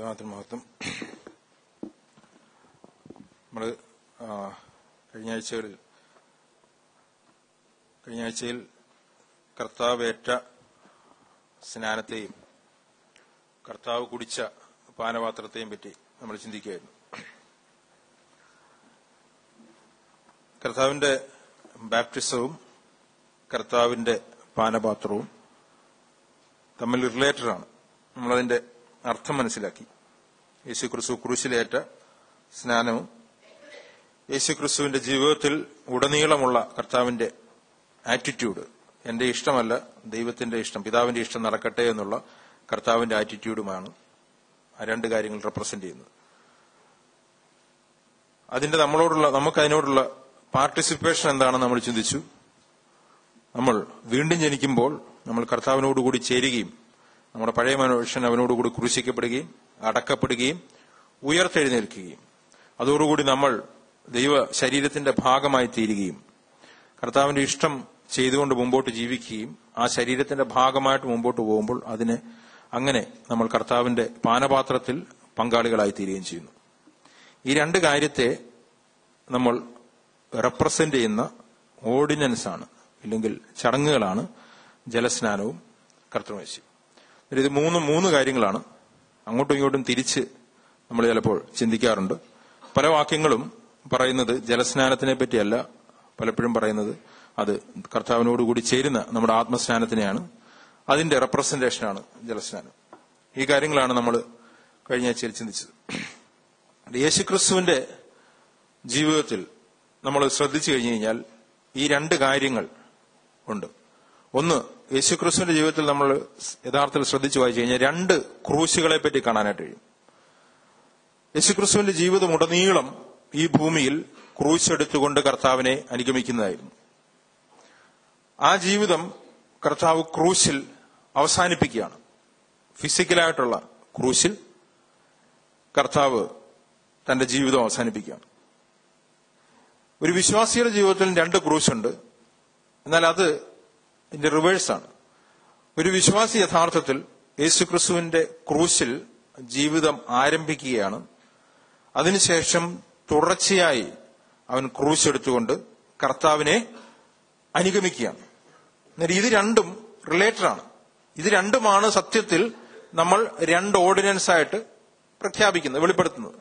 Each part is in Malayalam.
ദൈവനാഥൻ മഹത്വം നമ്മൾ കഴിഞ്ഞ ആഴ്ചകളിൽ കഴിഞ്ഞ ആഴ്ചയിൽ കർത്താവേറ്റ സ്നാനത്തെയും കർത്താവ് കുടിച്ച പാനപാത്രത്തെയും പറ്റി നമ്മൾ ചിന്തിക്കുകയായിരുന്നു കർത്താവിന്റെ ബാപ്റ്റിസവും കർത്താവിന്റെ പാനപാത്രവും തമ്മിൽ റിലേറ്റഡ് ആണ് നമ്മളതിന്റെ അർത്ഥം മനസ്സിലാക്കി യേശു ക്രിസ്തു ക്രൂശിലേറ്റ സ്നാനവും യേശു ക്രിസ്തുവിന്റെ ജീവിതത്തിൽ ഉടനീളമുള്ള കർത്താവിന്റെ ആറ്റിറ്റ്യൂഡ് എന്റെ ഇഷ്ടമല്ല ദൈവത്തിന്റെ ഇഷ്ടം പിതാവിന്റെ ഇഷ്ടം നടക്കട്ടെ എന്നുള്ള കർത്താവിന്റെ ആറ്റിറ്റ്യൂഡുമാണ് ആ രണ്ട് കാര്യങ്ങൾ റെപ്രസെന്റ് ചെയ്യുന്നത് അതിന്റെ നമ്മളോടുള്ള നമുക്ക് അതിനോടുള്ള പാർട്ടിസിപ്പേഷൻ എന്താണെന്ന് നമ്മൾ ചിന്തിച്ചു നമ്മൾ വീണ്ടും ജനിക്കുമ്പോൾ നമ്മൾ കർത്താവിനോടുകൂടി ചേരുകയും നമ്മുടെ പഴയ മനുഷ്യൻ അവനോടുകൂടി ക്രൂശിക്കപ്പെടുകയും അടക്കപ്പെടുകയും ഉയർത്തെഴുന്നേൽക്കുകയും അതോടുകൂടി നമ്മൾ ദൈവ ശരീരത്തിന്റെ ഭാഗമായി തീരുകയും കർത്താവിന്റെ ഇഷ്ടം ചെയ്തുകൊണ്ട് മുമ്പോട്ട് ജീവിക്കുകയും ആ ശരീരത്തിന്റെ ഭാഗമായിട്ട് മുമ്പോട്ട് പോകുമ്പോൾ അതിനെ അങ്ങനെ നമ്മൾ കർത്താവിന്റെ പാനപാത്രത്തിൽ പങ്കാളികളായി തീരുകയും ചെയ്യുന്നു ഈ രണ്ട് കാര്യത്തെ നമ്മൾ റെപ്രസെന്റ് ചെയ്യുന്ന ഓർഡിനൻസ് ആണ് ഇല്ലെങ്കിൽ ചടങ്ങുകളാണ് ജലസ്നാനവും കർത്തൃമേശയും ഇത് മൂന്ന് മൂന്ന് കാര്യങ്ങളാണ് അങ്ങോട്ടും ഇങ്ങോട്ടും തിരിച്ച് നമ്മൾ ചിലപ്പോൾ ചിന്തിക്കാറുണ്ട് പല വാക്യങ്ങളും പറയുന്നത് ജലസ്നാനത്തിനെ പറ്റിയല്ല പലപ്പോഴും പറയുന്നത് അത് കർത്താവിനോടുകൂടി ചേരുന്ന നമ്മുടെ ആത്മസ്നാനത്തിനെയാണ് അതിന്റെ റെപ്രസെന്റേഷനാണ് ജലസ്നാനം ഈ കാര്യങ്ങളാണ് നമ്മൾ കഴിഞ്ഞ ആഴ്ചയിൽ ചിന്തിച്ചത് യേശുക്രിസ്തുവിന്റെ ജീവിതത്തിൽ നമ്മൾ ശ്രദ്ധിച്ചു കഴിഞ്ഞു കഴിഞ്ഞാൽ ഈ രണ്ട് കാര്യങ്ങൾ ഉണ്ട് ഒന്ന് യേശുക്രിസ്തുവിന്റെ ജീവിതത്തിൽ നമ്മൾ യഥാർത്ഥത്തിൽ ശ്രദ്ധിച്ചു വായിച്ചു കഴിഞ്ഞാൽ രണ്ട് ക്രൂശുകളെ പറ്റി കാണാനായിട്ട് കഴിയും യേശുക്രിസ്തുവിന്റെ ജീവിതം ഉടനീളം ഈ ഭൂമിയിൽ ക്രൂശ് എടുത്തുകൊണ്ട് കർത്താവിനെ അനുഗമിക്കുന്നതായിരുന്നു ആ ജീവിതം കർത്താവ് ക്രൂശിൽ അവസാനിപ്പിക്കുകയാണ് ഫിസിക്കലായിട്ടുള്ള ക്രൂശിൽ കർത്താവ് തന്റെ ജീവിതം അവസാനിപ്പിക്കുകയാണ് ഒരു വിശ്വാസിയുടെ ജീവിതത്തിൽ രണ്ട് ക്രൂശുണ്ട് എന്നാൽ അത് ഇതിന്റെ റിവേഴ്സാണ് ഒരു വിശ്വാസി യഥാർത്ഥത്തിൽ യേശുക്രിസ്തുവിന്റെ ക്രൂശിൽ ജീവിതം ആരംഭിക്കുകയാണ് അതിനുശേഷം തുടർച്ചയായി അവൻ ക്രൂശ് എടുത്തുകൊണ്ട് കർത്താവിനെ അനുഗമിക്കുകയാണ് എന്നാൽ ഇത് രണ്ടും റിലേറ്റഡ് ആണ് ഇത് രണ്ടുമാണ് സത്യത്തിൽ നമ്മൾ രണ്ട് ഓർഡിനൻസ് ആയിട്ട് പ്രഖ്യാപിക്കുന്നത് വെളിപ്പെടുത്തുന്നത്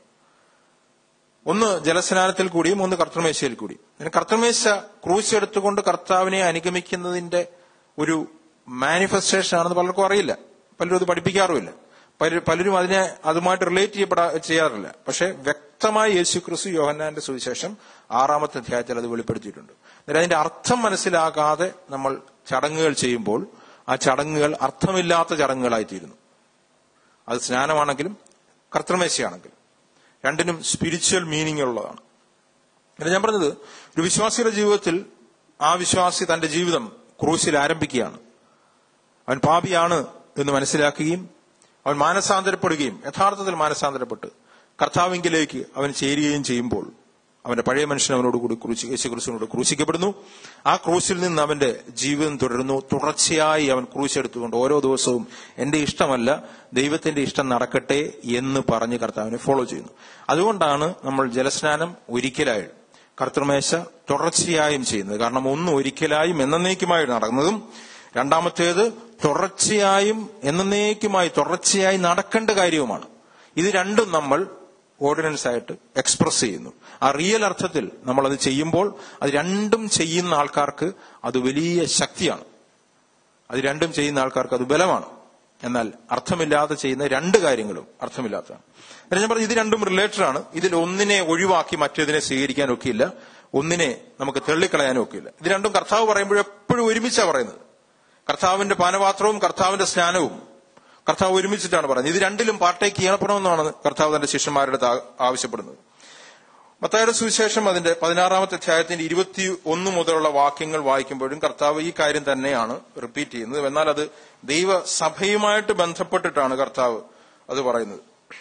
ഒന്ന് ജലസ്നാനത്തിൽ കൂടിയും ഒന്ന് കർത്തമേശയിൽ കൂടിയും കർത്തമേശ ക്രൂശ് എടുത്തുകൊണ്ട് കർത്താവിനെ അനുഗമിക്കുന്നതിന്റെ ഒരു മാനിഫെസ്റ്റേഷൻ ആണെന്ന് പലർക്കും അറിയില്ല പലരും അത് പഠിപ്പിക്കാറുമില്ല പലരും അതിനെ അതുമായിട്ട് റിലേറ്റ് ചെയ്യപ്പെടാ ചെയ്യാറില്ല പക്ഷെ വ്യക്തമായി യേശു ക്രിസ്തു യോഹന്നാന്റെ സുവിശേഷം ആറാമത്തെ അധ്യായത്തിൽ അത് വെളിപ്പെടുത്തിയിട്ടുണ്ട് എന്നാൽ അതിന്റെ അർത്ഥം മനസ്സിലാകാതെ നമ്മൾ ചടങ്ങുകൾ ചെയ്യുമ്പോൾ ആ ചടങ്ങുകൾ അർത്ഥമില്ലാത്ത ചടങ്ങുകളായി തീരുന്നു അത് സ്നാനമാണെങ്കിലും കർത്തമേശയാണെങ്കിലും രണ്ടിനും സ്പിരിച്വൽ മീനിങ് ഉള്ളതാണ് പിന്നെ ഞാൻ പറഞ്ഞത് ഒരു വിശ്വാസിയുടെ ജീവിതത്തിൽ ആ വിശ്വാസി തന്റെ ജീവിതം ക്രൂശിൽ ആരംഭിക്കുകയാണ് അവൻ പാപിയാണ് എന്ന് മനസ്സിലാക്കുകയും അവൻ മാനസാന്തരപ്പെടുകയും യഥാർത്ഥത്തിൽ മാനസാന്തരപ്പെട്ട് കർത്താവിങ്കിലേക്ക് അവൻ ചേരുകയും ചെയ്യുമ്പോൾ അവന്റെ പഴയ മനുഷ്യൻ അവനോട് കൂടി ക്രൂശി യേശു ക്രിസ്തുവിനോട് ക്രൂശിക്കപ്പെടുന്നു ആ ക്രൂശിൽ നിന്ന് അവന്റെ ജീവിതം തുടരുന്നു തുടർച്ചയായി അവൻ ക്രൂശെടുത്തുകൊണ്ട് ഓരോ ദിവസവും എന്റെ ഇഷ്ടമല്ല ദൈവത്തിന്റെ ഇഷ്ടം നടക്കട്ടെ എന്ന് പറഞ്ഞ് കർത്താവിനെ ഫോളോ ചെയ്യുന്നു അതുകൊണ്ടാണ് നമ്മൾ ജലസ്നാനം ഒരിക്കലായി കർത്തൃമേശ തുടർച്ചയായും ചെയ്യുന്നത് കാരണം ഒന്ന് ഒരിക്കലായും എന്നേക്കുമായി നടന്നതും രണ്ടാമത്തേത് തുടർച്ചയായും എന്നേക്കുമായി തുടർച്ചയായി നടക്കേണ്ട കാര്യവുമാണ് ഇത് രണ്ടും നമ്മൾ ഓർഡിനൻസ് ആയിട്ട് എക്സ്പ്രസ് ചെയ്യുന്നു ആ റിയൽ അർത്ഥത്തിൽ നമ്മൾ അത് ചെയ്യുമ്പോൾ അത് രണ്ടും ചെയ്യുന്ന ആൾക്കാർക്ക് അത് വലിയ ശക്തിയാണ് അത് രണ്ടും ചെയ്യുന്ന ആൾക്കാർക്ക് അത് ബലമാണ് എന്നാൽ അർത്ഥമില്ലാതെ ചെയ്യുന്ന രണ്ട് കാര്യങ്ങളും അർത്ഥമില്ലാത്തതാണ് എന്നാൽ ഞാൻ പറഞ്ഞു ഇത് രണ്ടും റിലേറ്റഡ് ആണ് ഇതിൽ ഒന്നിനെ ഒഴിവാക്കി മറ്റേതിനെ സ്വീകരിക്കാൻ ഒക്കെയില്ല ഒന്നിനെ നമുക്ക് തള്ളിക്കളയാനും ഒക്കെയില്ല ഇത് രണ്ടും കർത്താവ് പറയുമ്പോൾ എപ്പോഴും ഒരുമിച്ചാണ് പറയുന്നത് കർത്താവിന്റെ പാനപാത്രവും കർത്താവിന്റെ സ്നാനവും കർത്താവ് ഒരുമിച്ചിട്ടാണ് പറയുന്നത് ഇത് രണ്ടിലും പാർട്ടേക്ക് ചെയ്യപ്പെടണമെന്നാണ് കർത്താവ് തന്റെ ശിഷ്യന്മാരുടെ ആവശ്യപ്പെടുന്നത് മത്തായുടെ സുവിശേഷം അതിന്റെ പതിനാറാമത്തെ അധ്യായത്തിന്റെ ഇരുപത്തി ഒന്ന് മുതലുള്ള വാക്യങ്ങൾ വായിക്കുമ്പോഴും കർത്താവ് ഈ കാര്യം തന്നെയാണ് റിപ്പീറ്റ് ചെയ്യുന്നത് എന്നാൽ അത് ദൈവസഭയുമായിട്ട് ബന്ധപ്പെട്ടിട്ടാണ് കർത്താവ് അത് പറയുന്നത്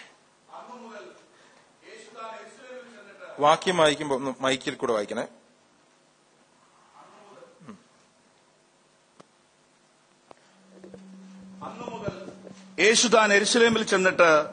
വാക്യം വായിക്കുമ്പോൾ ഒന്ന് മൈക്കിൽ കൂടെ വായിക്കണേ യേശു താൻ എരുസലേമിൽ ചെന്നിട്ട്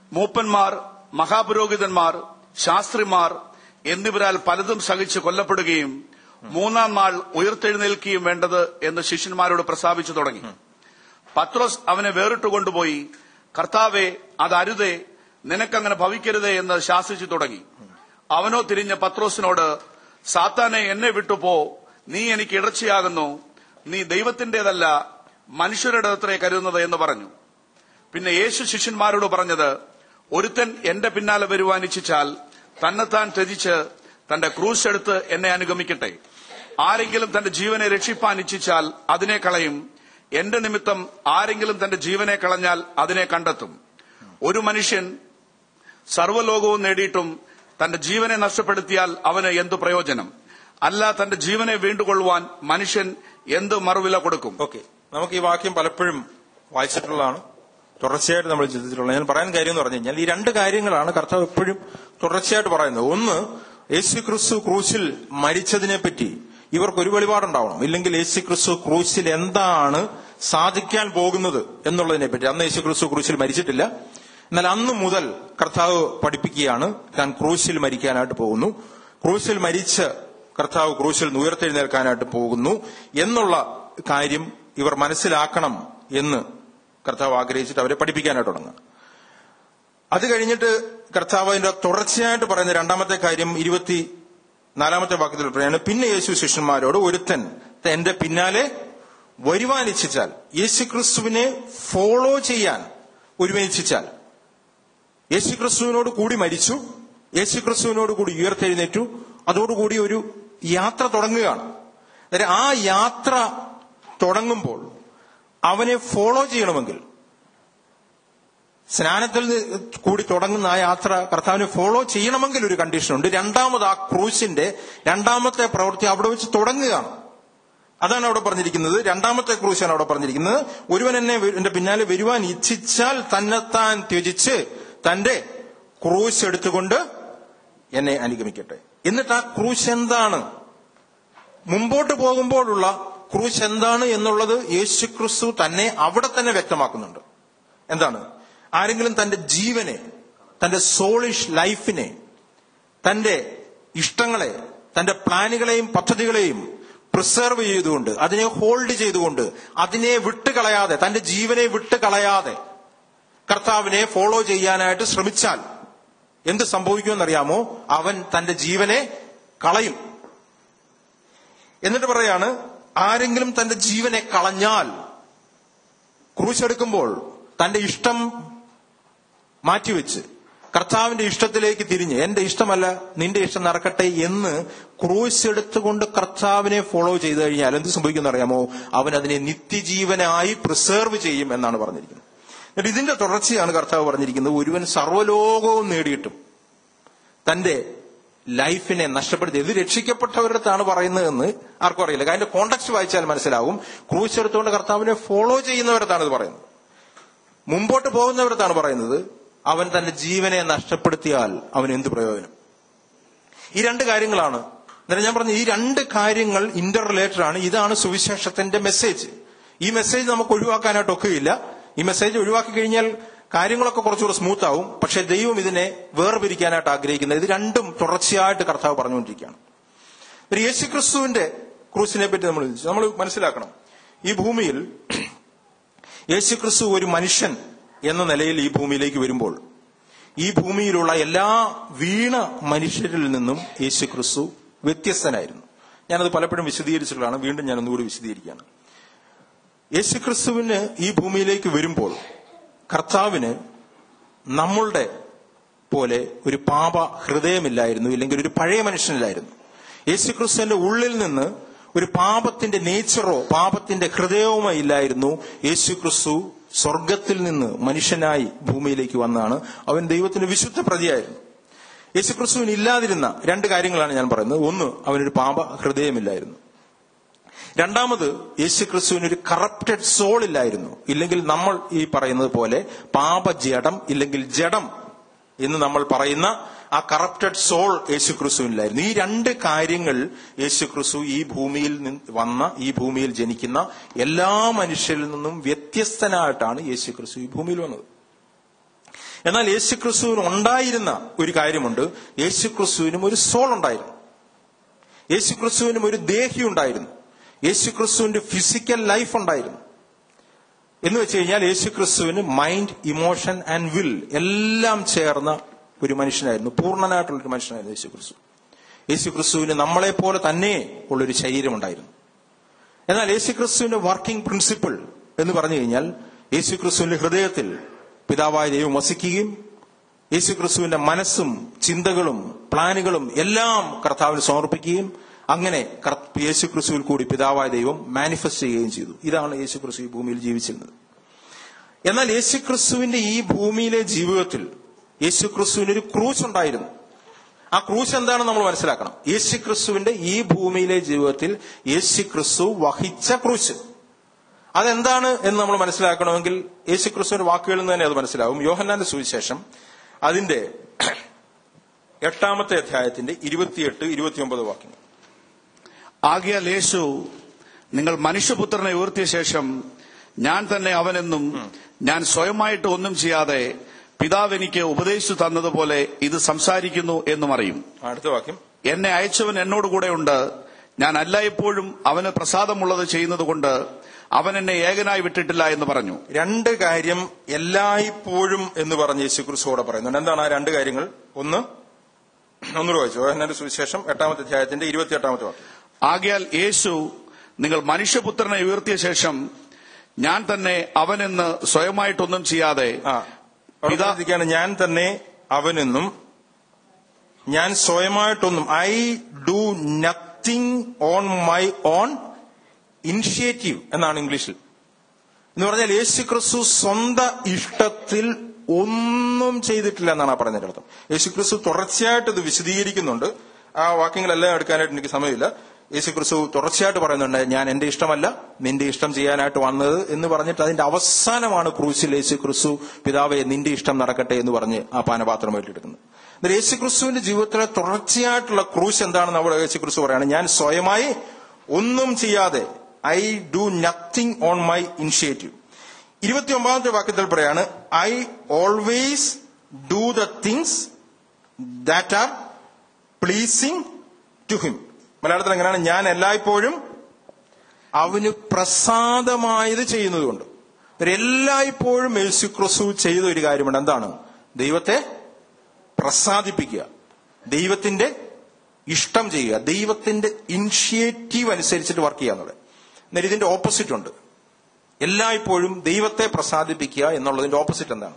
മൂപ്പന്മാർ മഹാപുരോഹിതന്മാർ ശാസ്ത്രിമാർ എന്നിവരാൽ പലതും സഹിച്ച് കൊല്ലപ്പെടുകയും മൂന്നാം നാൾ ഉയർത്തെഴുന്നേൽക്കുകയും വേണ്ടത് എന്ന് ശിഷ്യന്മാരോട് പ്രസ്താവിച്ചു തുടങ്ങി പത്രോസ് അവനെ വേറിട്ട് കൊണ്ടുപോയി കർത്താവെ അത് അരുതേ നിനക്കങ്ങനെ ഭവിക്കരുതേ എന്ന് ശാസിച്ചു തുടങ്ങി അവനോ തിരിഞ്ഞ പത്രോസിനോട് സാത്താനെ എന്നെ വിട്ടുപോ നീ എനിക്ക് ഇടർച്ചയാകുന്നു നീ ദൈവത്തിന്റേതല്ല മനുഷ്യരുടെ അത്രേ കരുതുന്നത് എന്ന് പറഞ്ഞു പിന്നെ യേശു ശിഷ്യന്മാരോട് പറഞ്ഞത് ഒരുത്തൻ എന്റെ പിന്നാലെ വരുവാൻ ഇച്ഛിച്ചാൽ തന്നെത്താൻ ത്യജിച്ച് തന്റെ ക്രൂശ് എടുത്ത് എന്നെ അനുഗമിക്കട്ടെ ആരെങ്കിലും തന്റെ ജീവനെ രക്ഷിപ്പാൻ ഇച്ഛിച്ചാൽ അതിനെ കളയും എന്റെ നിമിത്തം ആരെങ്കിലും തന്റെ ജീവനെ കളഞ്ഞാൽ അതിനെ കണ്ടെത്തും ഒരു മനുഷ്യൻ സർവ്വലോകവും നേടിയിട്ടും തന്റെ ജീവനെ നഷ്ടപ്പെടുത്തിയാൽ അവന് എന്തു പ്രയോജനം അല്ല തന്റെ ജീവനെ വീണ്ടുകൊള്ളുവാൻ മനുഷ്യൻ എന്ത് മറുവില കൊടുക്കും ഓക്കെ നമുക്ക് ഈ വാക്യം പലപ്പോഴും വായിച്ചിട്ടുള്ളതാണ് തുടർച്ചയായിട്ട് നമ്മൾ ചിന്തിച്ചിട്ടുള്ളത് ഞാൻ പറയാൻ കാര്യം എന്ന് പറഞ്ഞു കഴിഞ്ഞാൽ ഈ രണ്ട് കാര്യങ്ങളാണ് കർത്താവ് എപ്പോഴും തുടർച്ചയായിട്ട് പറയുന്നത് ഒന്ന് യേശു ക്രിസ്തു ക്രൂശിൽ മരിച്ചതിനെ പറ്റി ഇവർക്ക് ഒരു വെളിപാടുണ്ടാവണം ഇല്ലെങ്കിൽ യേശു ക്രിസ്തു ക്രൂശിൽ എന്താണ് സാധിക്കാൻ പോകുന്നത് എന്നുള്ളതിനെ പറ്റി അന്ന് യേശു ക്രിസ്തു ക്രൂശിൽ മരിച്ചിട്ടില്ല എന്നാൽ അന്ന് മുതൽ കർത്താവ് പഠിപ്പിക്കുകയാണ് താൻ ക്രൂശിൽ മരിക്കാനായിട്ട് പോകുന്നു ക്രൂശിൽ മരിച്ച് കർത്താവ് ക്രൂശിൽ നിന്ന് ഉയർത്തെഴുന്നേൽക്കാനായിട്ട് പോകുന്നു എന്നുള്ള കാര്യം ഇവർ മനസ്സിലാക്കണം എന്ന് കർത്താവ് ആഗ്രഹിച്ചിട്ട് അവരെ പഠിപ്പിക്കാനായിട്ട് തുടങ്ങുക അത് കഴിഞ്ഞിട്ട് കർത്താവ് അതിന്റെ തുടർച്ചയായിട്ട് പറയുന്ന രണ്ടാമത്തെ കാര്യം ഇരുപത്തി നാലാമത്തെ വാക്യത്തിൽ പറയാണ് പിന്നെ യേശു ശിഷ്യന്മാരോട് ഒരുത്തൻ എന്റെ പിന്നാലെ വരുവാൻ ഇച്ഛിച്ചാൽ യേശു ക്രിസ്തുവിനെ ഫോളോ ചെയ്യാൻ ഒരുവൻ ഇച്ഛിച്ചാൽ യേശു ക്രിസ്തുവിനോട് കൂടി മരിച്ചു യേശു ക്രിസ്തുവിനോട് കൂടി ഉയർത്തെഴുന്നേറ്റു അതോടുകൂടി ഒരു യാത്ര തുടങ്ങുകയാണ് അന്നേരം ആ യാത്ര തുടങ്ങുമ്പോൾ അവനെ ഫോളോ ചെയ്യണമെങ്കിൽ സ്നാനത്തിൽ നിന്ന് കൂടി തുടങ്ങുന്ന ആ യാത്ര കർത്താവിനെ ഫോളോ ചെയ്യണമെങ്കിൽ ഒരു കണ്ടീഷൻ ഉണ്ട് രണ്ടാമത് ആ ക്രൂശിന്റെ രണ്ടാമത്തെ പ്രവൃത്തി അവിടെ വെച്ച് തുടങ്ങുകയാണ് അതാണ് അവിടെ പറഞ്ഞിരിക്കുന്നത് രണ്ടാമത്തെ ക്രൂശാണ് അവിടെ പറഞ്ഞിരിക്കുന്നത് ഒരുവൻ എന്നെ വ- എന്റെ പിന്നാലെ വരുവാൻ ഇച്ഛിച്ചാൽ തന്നെത്താൻ ത്യജിച്ച് തന്റെ ക്രൂശ് എടുത്തുകൊണ്ട് എന്നെ അനുഗമിക്കട്ടെ എന്നിട്ട് ആ ക്രൂശ് എന്താണ് മുമ്പോട്ട് പോകുമ്പോഴുള്ള ക്രൂശ് എന്താണ് എന്നുള്ളത് യേശുക്രിസ്തു തന്നെ അവിടെ തന്നെ വ്യക്തമാക്കുന്നുണ്ട് എന്താണ് ആരെങ്കിലും തന്റെ ജീവനെ തന്റെ സോളിഷ് ലൈഫിനെ തന്റെ ഇഷ്ടങ്ങളെ തന്റെ പ്ലാനുകളെയും പദ്ധതികളെയും പ്രിസർവ് ചെയ്തുകൊണ്ട് അതിനെ ഹോൾഡ് ചെയ്തുകൊണ്ട് അതിനെ വിട്ടുകളയാതെ തന്റെ ജീവനെ വിട്ടുകളയാതെ കർത്താവിനെ ഫോളോ ചെയ്യാനായിട്ട് ശ്രമിച്ചാൽ എന്ത് സംഭവിക്കുമെന്നറിയാമോ അവൻ തന്റെ ജീവനെ കളയും എന്നിട്ട് പറയാണ് ആരെങ്കിലും തന്റെ ജീവനെ കളഞ്ഞാൽ ക്രൂശെടുക്കുമ്പോൾ തന്റെ ഇഷ്ടം മാറ്റിവെച്ച് കർത്താവിന്റെ ഇഷ്ടത്തിലേക്ക് തിരിഞ്ഞ് എന്റെ ഇഷ്ടമല്ല നിന്റെ ഇഷ്ടം നടക്കട്ടെ എന്ന് ക്രൂശ് എടുത്തുകൊണ്ട് കർത്താവിനെ ഫോളോ ചെയ്തു കഴിഞ്ഞാൽ എന്ത് സംഭവിക്കുന്ന അറിയാമോ അവൻ അതിനെ നിത്യജീവനായി പ്രിസർവ് ചെയ്യും എന്നാണ് പറഞ്ഞിരിക്കുന്നത് എന്നിട്ട് ഇതിന്റെ തുടർച്ചയാണ് കർത്താവ് പറഞ്ഞിരിക്കുന്നത് ഒരുവൻ സർവ്വലോകവും നേടിയിട്ടും തന്റെ ലൈഫിനെ നഷ്ടപ്പെടുത്തി ഇത് രക്ഷിക്കപ്പെട്ടവരുടെ അടുത്താണ് പറയുന്നതെന്ന് ആർക്കും അറിയില്ല അതിന്റെ കോണ്ടക്സ്റ്റ് വായിച്ചാൽ മനസ്സിലാവും ക്രൂശ് എടുത്തുകൊണ്ട് കർത്താവിനെ ഫോളോ ചെയ്യുന്നവരത്താണ് ഇത് പറയുന്നത് മുമ്പോട്ട് പോകുന്നവരത്താണ് പറയുന്നത് അവൻ തന്റെ ജീവനെ നഷ്ടപ്പെടുത്തിയാൽ അവന് എന്ത് പ്രയോജനം ഈ രണ്ട് കാര്യങ്ങളാണ് അന്നേരം ഞാൻ പറഞ്ഞു ഈ രണ്ട് കാര്യങ്ങൾ ഇന്റർ റിലേറ്റഡ് ആണ് ഇതാണ് സുവിശേഷത്തിന്റെ മെസ്സേജ് ഈ മെസ്സേജ് നമുക്ക് ഒഴിവാക്കാനായിട്ട് ഒക്കുകയില്ല ഈ മെസ്സേജ് ഒഴിവാക്കി കഴിഞ്ഞാൽ കാര്യങ്ങളൊക്കെ കുറച്ചുകൂടെ സ്മൂത്ത് ആവും പക്ഷെ ദൈവം ഇതിനെ വേർപിരിക്കാനായിട്ട് ആഗ്രഹിക്കുന്നത് ഇത് രണ്ടും തുടർച്ചയായിട്ട് കർത്താവ് പറഞ്ഞുകൊണ്ടിരിക്കുകയാണ് ഒരു യേശുക്രിസ്തുവിന്റെ ക്രൂസിനെ പറ്റി നമ്മൾ ചിന്തിച്ചു. നമ്മൾ മനസ്സിലാക്കണം ഈ ഭൂമിയിൽ യേശുക്രിസ്തു ഒരു മനുഷ്യൻ എന്ന നിലയിൽ ഈ ഭൂമിയിലേക്ക് വരുമ്പോൾ ഈ ഭൂമിയിലുള്ള എല്ലാ വീണ മനുഷ്യരിൽ നിന്നും യേശുക്രിസ്തു വ്യത്യസ്തനായിരുന്നു ഞാനത് പലപ്പോഴും വിശദീകരിച്ചിട്ടുള്ളതാണ് വീണ്ടും ഞാൻ ഒന്നുകൂടി വിശദീകരിക്കുകയാണ് യേശുക്രിസ്തുവിന് ഈ ഭൂമിയിലേക്ക് വരുമ്പോൾ കർത്താവിന് നമ്മളുടെ പോലെ ഒരു പാപ ഹൃദയമില്ലായിരുന്നു ഇല്ലെങ്കിൽ ഒരു പഴയ മനുഷ്യനില്ലായിരുന്നു യേശുക്രിസ്തുവിന്റെ ഉള്ളിൽ നിന്ന് ഒരു പാപത്തിന്റെ നേച്ചറോ പാപത്തിന്റെ ഹൃദയവുമോ ഇല്ലായിരുന്നു യേശുക്രിസ്തു സ്വർഗത്തിൽ നിന്ന് മനുഷ്യനായി ഭൂമിയിലേക്ക് വന്നാണ് അവൻ ദൈവത്തിന്റെ വിശുദ്ധ പ്രതിയായിരുന്നു യേശുക്രിസ്തുവിന് ഇല്ലാതിരുന്ന രണ്ട് കാര്യങ്ങളാണ് ഞാൻ പറയുന്നത് ഒന്ന് അവനൊരു പാപ ഹൃദയമില്ലായിരുന്നു രണ്ടാമത് യേശുക്രിസ്തുവിന് ഒരു കറപ്റ്റഡ് സോൾ ഇല്ലായിരുന്നു ഇല്ലെങ്കിൽ നമ്മൾ ഈ പറയുന്നത് പോലെ പാപജഡം ഇല്ലെങ്കിൽ ജഡം എന്ന് നമ്മൾ പറയുന്ന ആ കറപ്റ്റഡ് സോൾ യേശുക്രിസ്തുവിനില്ലായിരുന്നു ഈ രണ്ട് കാര്യങ്ങൾ യേശുക്രിസ്തു ഈ ഭൂമിയിൽ നിന്ന് വന്ന ഈ ഭൂമിയിൽ ജനിക്കുന്ന എല്ലാ മനുഷ്യരിൽ നിന്നും വ്യത്യസ്തനായിട്ടാണ് യേശുക്രിസ്തു ഈ ഭൂമിയിൽ വന്നത് എന്നാൽ യേശു ക്രിസ്തുവിന് ഉണ്ടായിരുന്ന ഒരു കാര്യമുണ്ട് യേശു ക്രിസ്തുവിനും ഒരു സോൾ ഉണ്ടായിരുന്നു യേശു ക്രിസ്തുവിനും ഒരു ദേഹി ഉണ്ടായിരുന്നു യേശു ക്രിസ്തുവിന്റെ ഫിസിക്കൽ ലൈഫ് ഉണ്ടായിരുന്നു എന്ന് വെച്ച് കഴിഞ്ഞാൽ യേശു ക്രിസ്തുവിന് മൈൻഡ് ഇമോഷൻ ആൻഡ് വിൽ എല്ലാം ചേർന്ന ഒരു മനുഷ്യനായിരുന്നു പൂർണ്ണനായിട്ടുള്ള ഒരു മനുഷ്യനായിരുന്നു യേശു ക്രിസ്തു യേശു ക്രിസ്തുവിന് നമ്മളെ പോലെ തന്നെ ഉള്ളൊരു ശരീരമുണ്ടായിരുന്നു എന്നാൽ യേശു ക്രിസ്തുവിന്റെ വർക്കിംഗ് പ്രിൻസിപ്പിൾ എന്ന് പറഞ്ഞു കഴിഞ്ഞാൽ യേശു ക്രിസ്തുവിന്റെ ഹൃദയത്തിൽ പിതാവായ ദൈവം വസിക്കുകയും യേശു ക്രിസ്തുവിന്റെ മനസ്സും ചിന്തകളും പ്ലാനുകളും എല്ലാം കർത്താവിന് സമർപ്പിക്കുകയും അങ്ങനെ കർ- യേശു ക്രിസ്തുവിൽ കൂടി പിതാവായ ദൈവം മാനിഫെസ്റ്റ് ചെയ്യുകയും ചെയ്തു ഇതാണ് യേശു ക്രിസ്തു ഈ ഭൂമിയിൽ ജീവിച്ചിരുന്നത് എന്നാൽ യേശു ക്രിസ്തുവിന്റെ ഈ ഭൂമിയിലെ ജീവിതത്തിൽ യേശു ക്രിസ്തുവിന് ഒരു ക്രൂശ് ഉണ്ടായിരുന്നു ആ ക്രൂശ് എന്താണെന്ന് നമ്മൾ മനസ്സിലാക്കണം യേശു ക്രിസ്തുവിന്റെ ഈ ഭൂമിയിലെ ജീവിതത്തിൽ യേശു ക്രിസ്തു വഹിച്ച ക്രൂശ് അതെന്താണ് എന്ന് നമ്മൾ മനസ്സിലാക്കണമെങ്കിൽ യേശു ക്രിസ്തുവിന്റെ വാക്കുകളിൽ നിന്ന് തന്നെ അത് മനസ്സിലാവും യോഹന്നാന്റെ സുവിശേഷം അതിന്റെ എട്ടാമത്തെ അധ്യായത്തിന്റെ ഇരുപത്തിയെട്ട് ഇരുപത്തിയൊമ്പത് വാക്യങ്ങൾ ആകിയാൽ യേശു നിങ്ങൾ മനുഷ്യപുത്രനെ ഉയർത്തിയ ശേഷം ഞാൻ തന്നെ അവനെന്നും ഞാൻ സ്വയമായിട്ട് ഒന്നും ചെയ്യാതെ പിതാവ് എനിക്ക് ഉപദേശിച്ചു തന്നതുപോലെ ഇത് സംസാരിക്കുന്നു എന്നും അറിയും അടുത്ത വാക്യം എന്നെ അയച്ചവൻ എന്നോട് കൂടെ ഉണ്ട് ഞാൻ എല്ലായ്പ്പോഴും അവന് പ്രസാദമുള്ളത് ചെയ്യുന്നതുകൊണ്ട് അവൻ എന്നെ ഏകനായി വിട്ടിട്ടില്ല എന്ന് പറഞ്ഞു രണ്ട് കാര്യം എല്ലായ്പ്പോഴും എന്ന് പറഞ്ഞ് യേശു ക്രിസ്തുവോടെ പറയുന്നുണ്ട് എന്താണ് ആ രണ്ട് കാര്യങ്ങൾ ഒന്ന് ഒന്നുകൂടെ വായിച്ചു യോഹന്നാന്റെ സുവിശേഷം എട്ടാമത്തെ അധ്യായത്തിന്റെ ഇരുപത്തിയെട്ടാമത്തെ വാക്യം ആകയാൽ യേശു നിങ്ങൾ മനുഷ്യപുത്രനെ ഉയർത്തിയ ശേഷം ഞാൻ തന്നെ അവനെന്ന് സ്വയമായിട്ടൊന്നും ചെയ്യാതെ ആ അവിടെ പിതാ- പറഞ്ഞിരിക്കുകയാണ് ഞാൻ തന്നെ അവനെന്നും ഞാൻ സ്വയമായിട്ടൊന്നും I do nothing on my own initiative എന്നാണ് ഇംഗ്ലീഷിൽ എന്ന് പറഞ്ഞാൽ യേശു ക്രിസ്തു സ്വന്തം ഇഷ്ടത്തിൽ ഒന്നും ചെയ്തിട്ടില്ല എന്നാണ് ആ പറഞ്ഞതിന്റെ അർത്ഥം യേശു ക്രിസ്തു തുടർച്ചയായിട്ട് ഇത് വിശദീകരിക്കുന്നുണ്ട് ആ വാക്യങ്ങളെല്ലാം എടുക്കാനായിട്ട് എനിക്ക് സമയമില്ല യേശു ക്രിസ്തു തുടർച്ചയായിട്ട് പറയുന്നുണ്ട് ഞാൻ എന്റെ ഇഷ്ടമല്ല നിന്റെ ഇഷ്ടം ചെയ്യാനായിട്ട് വന്നത് എന്ന് പറഞ്ഞിട്ട് അതിന്റെ അവസാനമാണ് ക്രൂശിൽ യേശു ക്രിസ്തു പിതാവെ നിന്റെ ഇഷ്ടം നടക്കട്ടെ എന്ന് പറഞ്ഞ് ആ പാനപാത്രം ഏറ്റെടുക്കുന്നത് എന്നാൽ യേശു ക്രിസ്തുവിന്റെ ജീവിതത്തിലെ തുടർച്ചയായിട്ടുള്ള ക്രൂശ് എന്താണെന്ന് അവിടെ യേശു ക്രിസ്തു പറയാണ് ഞാൻ സ്വയമായി ഒന്നും ചെയ്യാതെ I do nothing on my initiative ഇരുപത്തിയൊമ്പതാമത്തെ വാക്യത്തിൽ പറയാണ് I always do the things that are pleasing to him മലയാളത്തിൽ എങ്ങനെയാണ് ഞാൻ എല്ലായ്പ്പോഴും അവന് പ്രസാദമായത് ചെയ്യുന്നതുകൊണ്ട് എല്ലായ്പ്പോഴും യേശു ക്രിസ്തു ചെയ്ത ഒരു കാര്യമുണ്ട് എന്താണ് ദൈവത്തെ പ്രസാദിപ്പിക്കുക ദൈവത്തിന്റെ ഇഷ്ടം ചെയ്യുക ദൈവത്തിന്റെ ഇനിഷ്യേറ്റീവ് അനുസരിച്ചിട്ട് വർക്ക് ചെയ്യുക എന്നുള്ളത് എന്നാൽ ഇതിന്റെ ഓപ്പോസിറ്റ് ഉണ്ട് എല്ലായ്പ്പോഴും ദൈവത്തെ പ്രസാദിപ്പിക്കുക എന്നുള്ളതിന്റെ ഓപ്പോസിറ്റ് എന്താണ്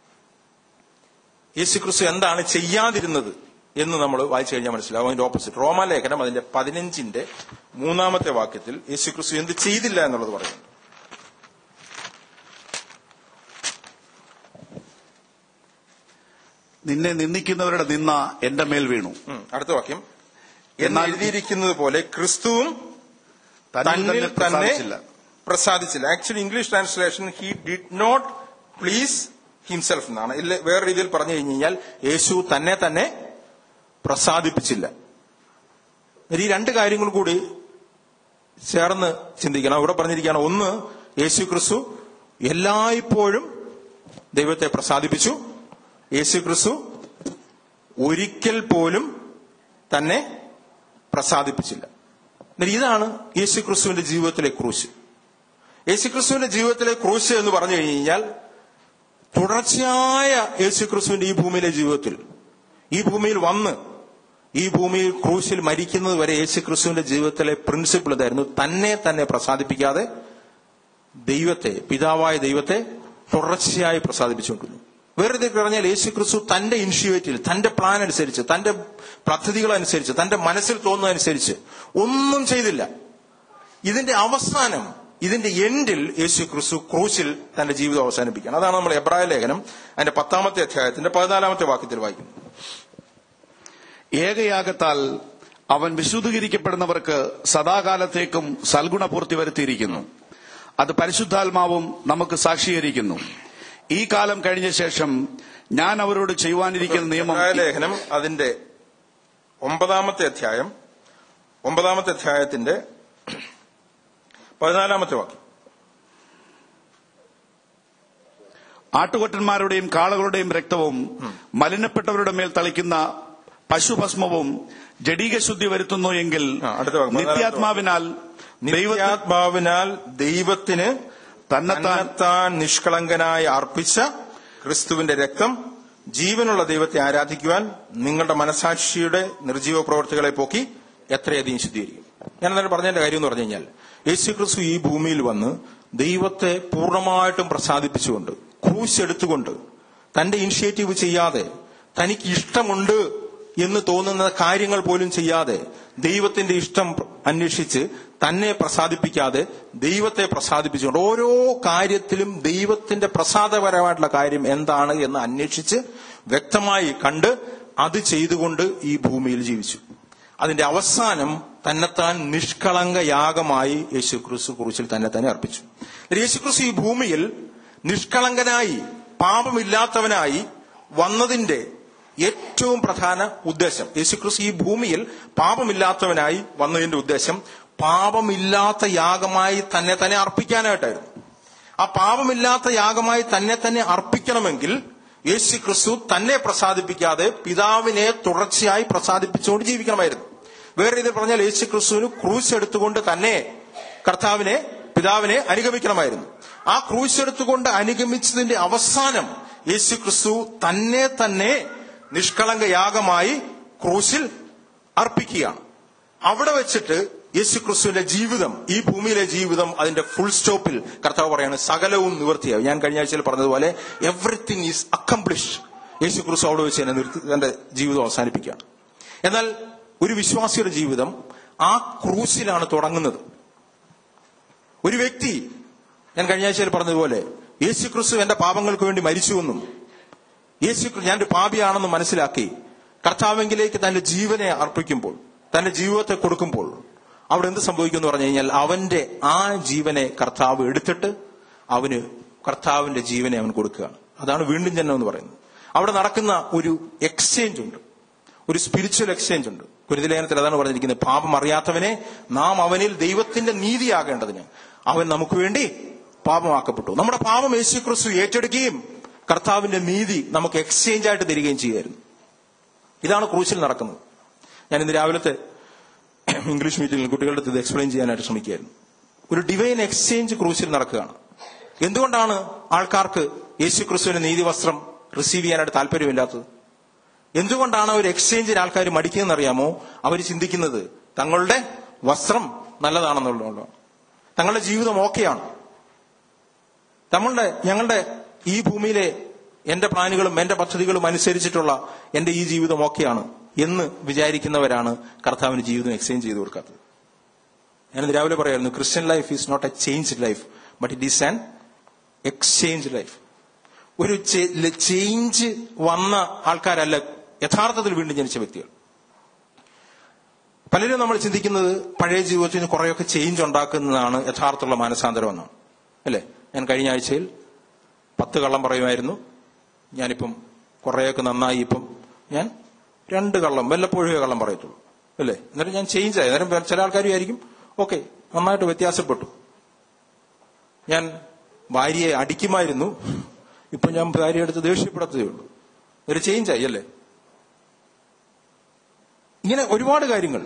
യേശുക്രിസ്തു എന്താണ് ചെയ്യാതിരുന്നത് എന്ന് നമ്മൾ വായിച്ചു കഴിഞ്ഞാൽ മനസ്സിലാവും അതിന്റെ ഓപ്പോസിറ്റ് റോമാലേഖനം അതിന്റെ പതിനഞ്ചിന്റെ മൂന്നാമത്തെ വാക്യത്തിൽ യേശുക്രിസ്തു എന്ത് ചെയ്തില്ല എന്നുള്ളത് പറയുന്നു നിന്നെ നിന്ദിക്കുന്നവരുടെ നിന്ന എന്റെ മേൽ വീണു ഉം, അടുത്ത വാക്യം എന്ന് എന്നാൽ- എഴുതിയിരിക്കുന്നത് പോലെ ക്രിസ്തുവും തന്നിൽ തന്നെ പ്രസാദിച്ചില്ല. പ്രസാദിച്ചില്ല actually English translation he did not please himself എന്നാണ് ഇല്ല വേറെ രീതിയിൽ പറഞ്ഞു കഴിഞ്ഞാൽ യേശു തന്നെ തന്നെ പ്രസാദിപ്പിച്ചില്ല ഈ രണ്ട് കാര്യങ്ങൾ കൂടി ചേർന്ന് ചിന്തിക്കണം ഇവിടെ പറഞ്ഞിരിക്കുകയാണ് ഒന്ന് യേശു ക്രിസ്തു എല്ലായ്പ്പോഴും ദൈവത്തെ പ്രസാദിപ്പിച്ചു യേശു ക്രിസ്തു ഒരിക്കൽ പോലും തന്നെ പ്രസാദിപ്പിച്ചില്ല എന്നാൽ ഇതാണ് യേശു ക്രിസ്തുവിന്റെ ജീവിതത്തിലെ ക്രൂശ് യേശു ക്രിസ്തുവിന്റെ ജീവിതത്തിലെ ക്രൂശ് എന്ന് പറഞ്ഞു കഴിഞ്ഞാൽ തുടർച്ചയായ യേശു ക്രിസ്തുവിന്റെ ഈ ഭൂമിയിലെ ജീവിതത്തിൽ ഈ ഭൂമിയിൽ വന്ന് ഈ ഭൂമിയിൽ ക്രൂശിൽ മരിക്കുന്നത് വരെ യേശു ക്രിസ്തുവിന്റെ ജീവിതത്തിലെ പ്രിൻസിപ്പിൾ ഇതായിരുന്നു തന്നെ തന്നെ പ്രസാദിപ്പിക്കാതെ ദൈവത്തെ പിതാവായ ദൈവത്തെ തുടർച്ചയായി പ്രസാദിപ്പിച്ചുകൊണ്ടിരുന്നു വേറെ രീതിയിൽ പറഞ്ഞാൽ യേശു ക്രിസ്തു തന്റെ ഇനിഷ്യേറ്റീവ് തന്റെ പ്ലാൻ അനുസരിച്ച് തന്റെ പദ്ധതികൾ അനുസരിച്ച് തന്റെ മനസ്സിൽ തോന്നുന്നതനുസരിച്ച് ഒന്നും ചെയ്തില്ല ഇതിന്റെ അവസാനം ഇതിന്റെ എൻഡിൽ യേശു ക്രിസ്തു ക്രൂശിൽ തന്റെ ജീവിതം അവസാനിപ്പിക്കുകയാണ് അതാണ് നമ്മൾ എബ്രായ ലേഖനം അതിന്റെ പത്താമത്തെ അധ്യായത്തിന്റെ പതിനാലാമത്തെ വാക്യത്തിൽ വായിക്കുന്നത് ഏകയാഗത്താൽ അവൻ വിശുദ്ധീകരിക്കപ്പെടുന്നവർക്ക് സദാകാലത്തേക്കും സൽഗുണപൂർത്തി വരുത്തിയിരിക്കുന്നു അത് പരിശുദ്ധാത്മാവും നമുക്ക് സാക്ഷീകരിക്കുന്നു ഈ കാലം കഴിഞ്ഞ ശേഷം ഞാൻ അവരോട് ചെയ്യുവാനിരിക്കുന്ന നിയമം എബ്രായ ലേഖനം അതിന്റെ ഒമ്പതാമത്തെ അധ്യായം ഒമ്പതാമത്തെ അധ്യായത്തിന്റെ പതിനാലാമത്തെ വാക്യം ആട്ടുകൊറ്റന്മാരുടെയും കാളകളുടെയും രക്തവും മലിനപ്പെട്ടവരുടെ മേൽ തളിക്കുന്ന പശുഭസ്മവും ജഡീകശുദ്ധി വരുത്തുന്നു എങ്കിൽ ആ, അടുത്ത വാക്ക്. നിത്യാത്മാവിനാൽ ദൈവത്തെ നിത്യാത്മാവിനാൽ ദൈവത്തിന് തന്നെത്താൻ തന്നെത്താൻ നിഷ്കളങ്കനായി അർപ്പിച്ച ക്രിസ്തുവിന്റെ രക്തം ജീവനുള്ള ദൈവത്തെ ആരാധിക്കുവാൻ നിങ്ങളുടെ മനസാക്ഷിയുടെ നിർജീവ പ്രവർത്തികളെ പോക്കി എത്രയധികം ശുദ്ധീകരിക്കും ഞാൻ അന്നേരം പറഞ്ഞതിന്റെ കാര്യം എന്ന് പറഞ്ഞു കഴിഞ്ഞാൽ യേശു ക്രിസ്തു ഈ ഭൂമിയിൽ വന്ന് ദൈവത്തെ പൂർണ്ണമായിട്ടും പ്രസാദിപ്പിച്ചുകൊണ്ട് ക്രൂശ് എടുത്തുകൊണ്ട് തന്റെ ഇനിഷ്യേറ്റീവ് ചെയ്യാതെ തനിക്ക് ഇഷ്ടമുണ്ട് എന്ന് തോന്നുന്ന കാര്യങ്ങൾ പോലും ചെയ്യാതെ ദൈവത്തിന്റെ ഇഷ്ടം അന്വേഷിച്ച് തന്നെ പ്രസാദിപ്പിക്കാതെ ദൈവത്തെ പ്രസാദിപ്പിച്ചുകൊണ്ട് ഓരോ കാര്യത്തിലും ദൈവത്തിന്റെ പ്രസാദപരമായിട്ടുള്ള കാര്യം എന്താണ് എന്ന് അന്വേഷിച്ച് വ്യക്തമായി കണ്ട് അത് ചെയ്തുകൊണ്ട് ഈ ഭൂമിയിൽ ജീവിച്ചു അതിന്റെ അവസാനം തന്നെത്താൻ നിഷ്കളങ്ക യാഗമായി യേശു ക്രിസ്തു കുറിച്ചിൽ തന്നെ തന്നെ അർപ്പിച്ചു യേശു ക്രിസ്തു ഈ ഭൂമിയിൽ നിഷ്കളങ്കനായി പാപമില്ലാത്തവനായി വന്നതിന്റെ ഏറ്റവും പ്രധാന ഉദ്ദേശം യേശുക്രിസ്തു ഈ ഭൂമിയിൽ പാപമില്ലാത്തവനായി വന്നതിന്റെ ഉദ്ദേശം പാപമില്ലാത്ത യാഗമായി തന്നെ തന്നെ അർപ്പിക്കാനായിട്ടായിരുന്നു ആ പാപമില്ലാത്ത യാഗമായി തന്നെ തന്നെ അർപ്പിക്കണമെങ്കിൽ യേശു ക്രിസ്തു തന്നെ പ്രസാദിപ്പിക്കാതെ പിതാവിനെ തുടർച്ചയായി പ്രസാദിപ്പിച്ചുകൊണ്ട് ജീവിക്കണമായിരുന്നു വേറെ രീതിയിൽ പറഞ്ഞാൽ യേശു ക്രിസ്തുവിന് ക്രൂശ് എടുത്തുകൊണ്ട് തന്നെ കർത്താവിനെ പിതാവിനെ അനുഗമിക്കണമായിരുന്നു ആ ക്രൂശ് എടുത്തുകൊണ്ട് അനുഗമിച്ചതിന്റെ അവസാനം യേശു ക്രിസ്തു തന്നെ തന്നെ നിഷ്കളങ്ക യാഗമായി ക്രൂശിൽ അർപ്പിക്കുകയാണ് അവിടെ വെച്ചിട്ട് യേശു ക്രിസ്തുവിന്റെ ജീവിതം ഈ ഭൂമിയിലെ ജീവിതം അതിന്റെ ഫുൾ സ്റ്റോപ്പിൽ കർത്താവ് പറയാണ് സകലവും നിവൃത്തിയാവും ഞാൻ കഴിഞ്ഞ ആഴ്ചയിൽ പറഞ്ഞതുപോലെ എവറിത്തിങ് ഈസ് അക്കംപ്ലിഷ് യേശു ക്രിസ്തു അവിടെ വെച്ച് തന്നെ നിർത്തി തന്റെ ജീവിതം അവസാനിപ്പിക്കുകയാണ് എന്നാൽ ഒരു വിശ്വാസിയുടെ ജീവിതം ആ ക്രൂശിലാണ് തുടങ്ങുന്നത് ഒരു വ്യക്തി ഞാൻ കഴിഞ്ഞ ആഴ്ചയിൽ പറഞ്ഞതുപോലെ യേശു ക്രിസ്തു എന്റെ പാപങ്ങൾക്ക് വേണ്ടി മരിച്ചുവെന്നും യേശു ക്രി- ഞാനൊരു പാപിയാണെന്ന് മനസ്സിലാക്കി കർത്താവെങ്കിലേക്ക് തന്റെ ജീവനെ അർപ്പിക്കുമ്പോൾ തന്റെ ജീവിതത്തെ കൊടുക്കുമ്പോൾ അവിടെ എന്ത് സംഭവിക്കും എന്ന് പറഞ്ഞു കഴിഞ്ഞാൽ അവന്റെ ആ ജീവനെ കർത്താവ് എടുത്തിട്ട് അവന് കർത്താവിന്റെ ജീവനെ അവൻ കൊടുക്കുകയാണ് അതാണ് വീണ്ടും ജന്മം എന്ന് പറയുന്നത് അവിടെ നടക്കുന്ന ഒരു എക്സ്ചേഞ്ച് ഉണ്ട് ഒരു സ്പിരിച്വൽ എക്സ്ചേഞ്ച് ഉണ്ട് കുരുതിലേഖനത്തിൽ അതാണ് പറഞ്ഞിരിക്കുന്നത് പാപം അറിയാത്തവനെ നാം അവനിൽ ദൈവത്തിന്റെ നീതിയാകേണ്ടതിന് അവൻ നമുക്ക് വേണ്ടി പാപമാക്കപ്പെട്ടു നമ്മുടെ പാപം യേശു ക്രിസ്തു ഏറ്റെടുക്കുകയും കർത്താവിന്റെ നീതി നമുക്ക് എക്സ്ചേഞ്ച് ആയിട്ട് തരികയും ചെയ്യുമായിരുന്നു ഇതാണ് ക്രൂശിൽ നടക്കുന്നത് ഞാൻ ഇന്ന് രാവിലത്തെ ഇംഗ്ലീഷ് മീറ്റിംഗിൽ കുട്ടികളുടെ അടുത്ത് ഇത് എക്സ്പ്ലെയിൻ ചെയ്യാനായിട്ട് ശ്രമിക്കുകയായിരുന്നു ഒരു ഡിവൈൻ എക്സ്ചേഞ്ച് ക്രൂശിൽ നടക്കുകയാണ് എന്തുകൊണ്ടാണ് ആൾക്കാർക്ക് യേശു ക്രിസ്തുവിന്റെ നീതി വസ്ത്രം റിസീവ് ചെയ്യാനായിട്ട് താല്പര്യമില്ലാത്തത് എന്തുകൊണ്ടാണ് ഒരു എക്സ്ചേഞ്ചിന് ആൾക്കാർ മടിക്കുന്നതെന്ന് അറിയാമോ അവർ ചിന്തിക്കുന്നത് തങ്ങളുടെ വസ്ത്രം നല്ലതാണെന്നുള്ളതാണ് തങ്ങളുടെ ജീവിതം ഓക്കെയാണ് നമ്മളുടെ ഞങ്ങളുടെ ഈ ഭൂമിയിലെ എന്റെ പ്ലാനുകളും എന്റെ പദ്ധതികളും അനുസരിച്ചിട്ടുള്ള എന്റെ ഈ ജീവിതം ഓക്കെയാണ് എന്ന് വിചാരിക്കുന്നവരാണ് കർത്താവിന് ജീവിതം എക്സ്ചേഞ്ച് ചെയ്ത് കൊടുക്കാത്തത് ഞാനിത് രാവിലെ പറയായിരുന്നു Christian life is not a change life but it is an exchange life ഒരു ചേഞ്ച് വന്ന ആൾക്കാരല്ല യഥാർത്ഥത്തിൽ വീണ്ടും ജനിച്ച വ്യക്തികൾ പലരും നമ്മൾ ചിന്തിക്കുന്നത് പഴയ ജീവിതത്തിന് കുറെയൊക്കെ ചേഞ്ച് ഉണ്ടാക്കുന്നതാണ് യഥാർത്ഥമുള്ള മാനസാന്തരം എന്നാണ് അല്ലേ ഞാൻ കഴിഞ്ഞ ആഴ്ചയിൽ പത്ത് കള്ളം പറയുമായിരുന്നു ഞാനിപ്പം കുറെയൊക്കെ നന്നായി ഇപ്പം ഞാൻ രണ്ട് കള്ളം വല്ലപ്പോഴേ കള്ളം പറയത്തുള്ളൂ അല്ലേ എന്നിട്ട് ഞാൻ ചേഞ്ച് ആയി അന്നേരം ചില ആൾക്കാർ വിചാരിക്കും ഓക്കെ നന്നായിട്ട് വ്യത്യാസപ്പെട്ടു ഞാൻ ഭാര്യയെ അടിക്കുമായിരുന്നു ഇപ്പൊ ഞാൻ ഭാര്യ എടുത്ത് ദേഷ്യപ്പെടത്തേ ഉള്ളൂ ഒരു ചേഞ്ച് ആയി അല്ലേ ഇങ്ങനെ ഒരുപാട് കാര്യങ്ങൾ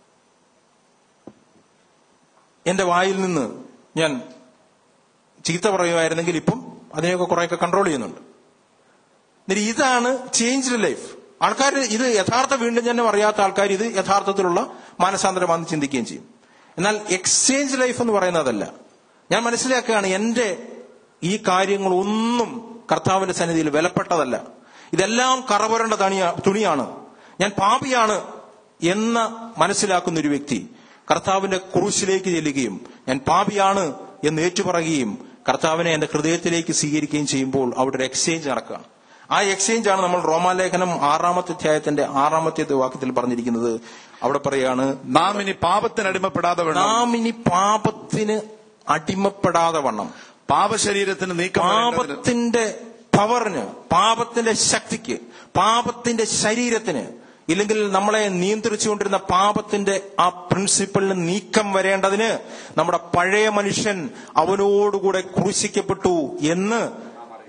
എന്റെ വായിൽ നിന്ന് ഞാൻ ചീത്ത പറയുമായിരുന്നെങ്കിൽ ഇപ്പം അതിനെയൊക്കെ കുറെയൊക്കെ കൺട്രോൾ ചെയ്യുന്നുണ്ട് എന്നിട്ട് ഇതാണ് ചേഞ്ച് ലൈഫ് ആൾക്കാർ ഇത് യഥാർത്ഥ വീണ്ടും ജന്മം അറിയാത്ത ആൾക്കാർ ഇത് യഥാർത്ഥത്തിലുള്ള മാനസാന്തരമാണെന്ന് ചിന്തിക്കുകയും ചെയ്യും എന്നാൽ എക്സ്ചേഞ്ച് ലൈഫ് എന്ന് പറയുന്നതല്ല ഞാൻ മനസ്സിലാക്കുകയാണ് എന്റെ ഈ കാര്യങ്ങളൊന്നും കർത്താവിന്റെ സന്നിധിയിൽ വിലപ്പെട്ടതല്ല ഇതെല്ലാം കറപുരണ്ട തണിയ- തുണിയാണ് ഞാൻ പാപിയാണ് എന്ന് മനസ്സിലാക്കുന്ന ഒരു വ്യക്തി കർത്താവിന്റെ കുറിശിലേക്ക് ചെല്ലുകയും ഞാൻ പാപിയാണ് എന്ന് ഏറ്റുപറയുകയും കർത്താവിനെ എന്റെ ഹൃദയത്തിലേക്ക് സ്വീകരിക്കുകയും ചെയ്യുമ്പോൾ അവിടെ ഒരു എക്സ്ചേഞ്ച് നടക്കുകയാണ് ആ എക്സ്ചേഞ്ച് ആണ് നമ്മൾ റോമാലേഖനം ആറാമത്തെ അധ്യായത്തിന്റെ ആറാമത്തെ വാക്യത്തിൽ പറഞ്ഞിരിക്കുന്നത് അവിടെ പറയാണ് നാം ഇനി പാപത്തിന് അടിമപ്പെടാതെ വേണം നാം ഇനി പാപത്തിന് അടിമപ്പെടാതെ വണ്ണം പാപശരീരത്തിന് നീക്കം വരേണ്ടതിന് പാപത്തിന്റെ പവറിന് പാപത്തിന്റെ ശക്തിക്ക് പാപത്തിന്റെ ശരീരത്തിന് ഇല്ലെങ്കിൽ നമ്മളെ നിയന്ത്രിച്ചുകൊണ്ടിരുന്ന പാപത്തിന്റെ ആ പ്രിൻസിപ്പളിന് നീക്കം വരേണ്ടതിന് നമ്മുടെ പഴയ മനുഷ്യൻ അവനോടുകൂടെ ക്രൂശിക്കപ്പെട്ടു എന്ന്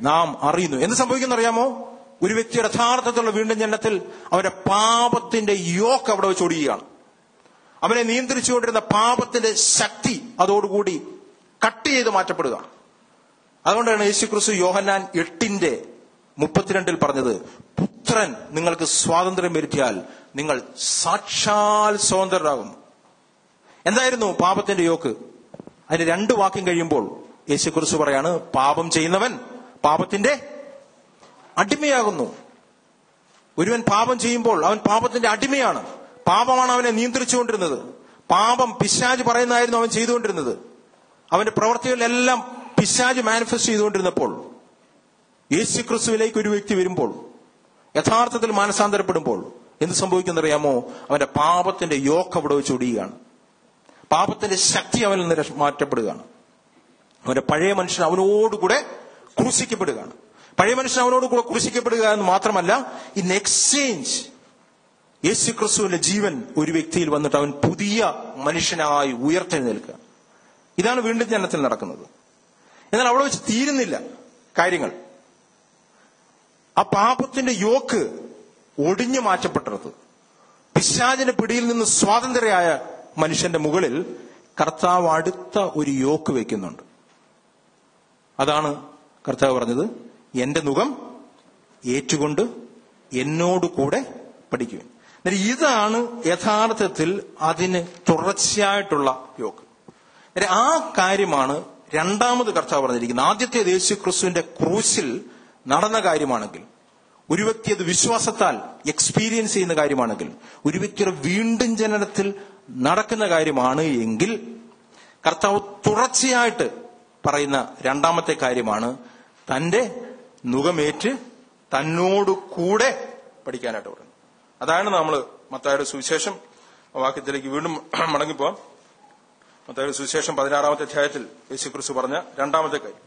നാം അറിയുന്നു എന്ത് സംഭവിക്കുന്ന അറിയാമോ ഒരു വ്യക്തി യഥാർത്ഥത്തിലുള്ള വീണ്ടും ജനനത്തിൽ അവന്റെ പാപത്തിന്റെ യോക്ക് അവിടെ വെച്ച് ഒടുകയാണ് അവനെ നിയന്ത്രിച്ചുകൊണ്ടിരുന്ന പാപത്തിന്റെ ശക്തി അതോടുകൂടി കട്ട് ചെയ്ത് മാറ്റപ്പെടുക അതുകൊണ്ടാണ് യേശു ക്രിസ്തു യോഹന്നാൻ എട്ടിന്റെ മുപ്പത്തിരണ്ടിൽ പറഞ്ഞത് പുത്രൻ നിങ്ങൾക്ക് സ്വാതന്ത്ര്യം വരുത്തിയാൽ നിങ്ങൾ സാക്ഷാൽ സ്വതന്ത്രരാകുന്നു എന്തായിരുന്നു പാപത്തിന്റെ യോക്ക് അതിന് രണ്ട് വാക്യം കഴിയുമ്പോൾ യേശു ക്രിസ്തു പറയാണ് പാപം ചെയ്യുന്നവൻ പാപത്തിന്റെ അടിമയാകുന്നു ഒരുവൻ പാപം ചെയ്യുമ്പോൾ അവൻ പാപത്തിന്റെ അടിമയാണ് പാപമാണ് അവനെ നിയന്ത്രിച്ചുകൊണ്ടിരുന്നത് പാപം പിശാജ് പറയുന്നതായിരുന്നു അവൻ ചെയ്തുകൊണ്ടിരുന്നത് അവന്റെ പ്രവർത്തികളിലെല്ലാം പിശാജ് മാനിഫെസ്റ്റ് ചെയ്തുകൊണ്ടിരുന്നപ്പോൾ യേശു ക്രിസ്തുവിലേക്ക് ഒരു വ്യക്തി വരുമ്പോൾ യഥാർത്ഥത്തിൽ മാനസാന്തരപ്പെടുമ്പോൾ എന്ത് സംഭവിക്കുന്നറിയാമോ അവന്റെ പാപത്തിന്റെ യോക്ക് അവിടെ വെച്ച് ഒടിയുകയാണ് പാപത്തിന്റെ ശക്തി അവനിൽ നിന്ന് രക്ഷ- മാറ്റപ്പെടുകയാണ് അവന്റെ പഴയ മനുഷ്യൻ അവനോടുകൂടെ ക്രൂശിക്കപ്പെടുകയാണ് പഴയ മനുഷ്യൻ അവനോട് കൂടെ ക്രൂശിക്കപ്പെടുക എന്ന് മാത്രമല്ല ഇൻ എക്സ്ചേഞ്ച് യേശു ക്രിസ്തുവിന്റെ ജീവൻ ഒരു വ്യക്തിയിൽ വന്നിട്ട് അവൻ പുതിയ മനുഷ്യനായി ഉയർത്തെഴുന്നേൽക്കുക ഇതാണ് വീണ്ടും ജനനത്തിൽ നടക്കുന്നത് എന്നാൽ അവിടെ വെച്ച് തീരുന്നില്ല കാര്യങ്ങൾ ആ പാപത്തിന്റെ യോക്ക് ഒടിഞ്ഞു മാറ്റപ്പെട്ടത് പിശാചിന്റെ പിടിയിൽ നിന്ന് സ്വാതന്ത്ര്യയായ മനുഷ്യന്റെ മുകളിൽ കർത്താവ് അടുത്ത ഒരു യോക്ക് വെക്കുന്നുണ്ട് അതാണ് കർത്താവ് പറഞ്ഞത് എന്റെ മുഖം ഏറ്റുകൊണ്ട് എന്നോട് കൂടെ പഠിക്കുവാൻ എന്നാൽ ഇതാണ് യഥാർത്ഥത്തിൽ അതിന് തുടർച്ചയായിട്ടുള്ള യോക്ക് എന്നാൽ ആ കാര്യമാണ് രണ്ടാമത് കർത്താവ് പറഞ്ഞിരിക്കുന്നത് ആദ്യത്തെ യേശു ക്രിസ്തുവിന്റെ ക്രൂശിൽ നടന്ന കാര്യമാണെങ്കിൽ ഒരു വ്യക്തി അത് വിശ്വാസത്താൽ എക്സ്പീരിയൻസ് ചെയ്യുന്ന കാര്യമാണെങ്കിൽ ഒരു വ്യക്തിയുടെ വീണ്ടും ജനനത്തിൽ നടക്കുന്ന കാര്യമാണ് എങ്കിൽ കർത്താവ് തുടർച്ചയായിട്ട് പറയുന്ന രണ്ടാമത്തെ കാര്യമാണ് തന്റെ നുഖമേറ്റ് തന്നോട് കൂടെ പഠിക്കാനായിട്ട് പറയുന്നത് അതാണ് നമ്മൾ മത്തായുടെ സുവിശേഷം ആ വാക്യത്തിലേക്ക് വീണ്ടും മടങ്ങിപ്പോവാം മത്തായുടെ സുവിശേഷം പതിനാറാമത്തെ അധ്യായത്തിൽ യേശുക്രിസ്തു പറഞ്ഞ രണ്ടാമത്തെ കാര്യം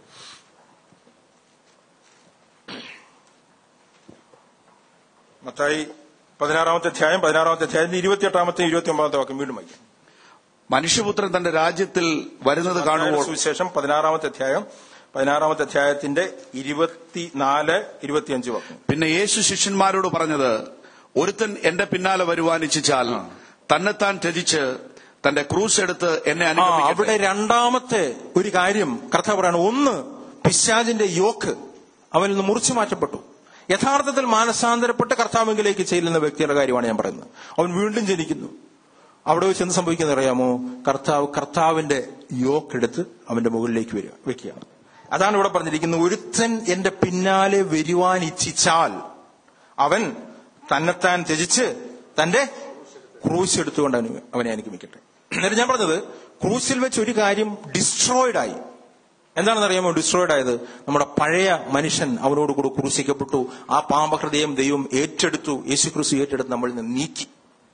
മത്തായി പതിനാറാമത്തെ അധ്യായം പതിനാറാമത്തെ അധ്യായത്തിന്റെ ഇരുപത്തിയെട്ടാമത്തെ ഇരുപത്തി ഒമ്പതാമത്തെ വാക്യം വീണ്ടും വായിക്കാം മനുഷ്യപുത്രൻ തന്റെ രാജ്യത്തിൽ വരുന്നത് കാണുമ്പോൾ മത്തായിയുടെ സുവിശേഷം പതിനാറാമത്തെ അധ്യായം പതിനാറാമത്തെ അധ്യായത്തിന്റെ ഇരുപത്തിനാല് ഇരുപത്തിയഞ്ച് വാക്യം പിന്നെ യേശു ശിഷ്യന്മാരോട് പറഞ്ഞത് ഒരുത്തൻ എന്റെ പിന്നാലെ വരുവാൻ ഇച്ഛിച്ചാൽ തന്നെത്താൻ ത്യജിച്ച് തന്റെ ക്രൂശ് എടുത്ത് എന്നെ ആ അനുഗമിക്കട്ടെ അവിടെ രണ്ടാമത്തെ ഒരു കാര്യം കർത്താവ് പറയാണ് ഒന്ന് പിശാജിന്റെ യോക്ക് അവനിൽ നിന്ന് മുറിച്ചു മാറ്റപ്പെട്ടു യഥാർത്ഥത്തിൽ മാനസാന്തരപ്പെട്ട് കർത്താവിലേക്ക് ചെല്ലുന്ന വ്യക്തിയുടെ കാര്യമാണ് ഞാൻ പറയുന്നത് അവൻ വീണ്ടും ജനിക്കുന്നു അവിടെ വെച്ച് എന്ത് സംഭവിക്കുന്നത് അറിയാമോ കർത്താവ് കർത്താവിന്റെ യോക്ക് എടുത്ത് അവന്റെ മുകളിലേക്ക് വരിക വെക്കുകയാണ് അതാണ് ഇവിടെ പറഞ്ഞിരിക്കുന്നത് ഒരുത്തൻ എന്റെ പിന്നാലെ വരുവാൻ ഇച്ഛിച്ചാൽ അവൻ തന്നെത്താൻ ത്യജിച്ച് തന്റെ ക്രൂശ് എടുത്തുകൊണ്ട് അവന് അവനെ അനുഗമിക്കട്ടെ എന്നിട്ട് ഞാൻ പറഞ്ഞത് ക്രൂശിൽ വെച്ച് ഒരു കാര്യം ഡിസ്ട്രോയിഡ് ആയി എന്താണെന്ന് അറിയാമോ ഡിസ്ട്രോയിഡ് ആയത് നമ്മുടെ പഴയ മനുഷ്യൻ അവനോട് കൂടെ ക്രൂശിക്കപ്പെട്ടു ആ പാപഹൃദയം ദൈവം ഏറ്റെടുത്തു യേശു ക്രിസ്തു ഏറ്റെടുത്ത് നമ്മളിൽ നിന്ന് നീക്കി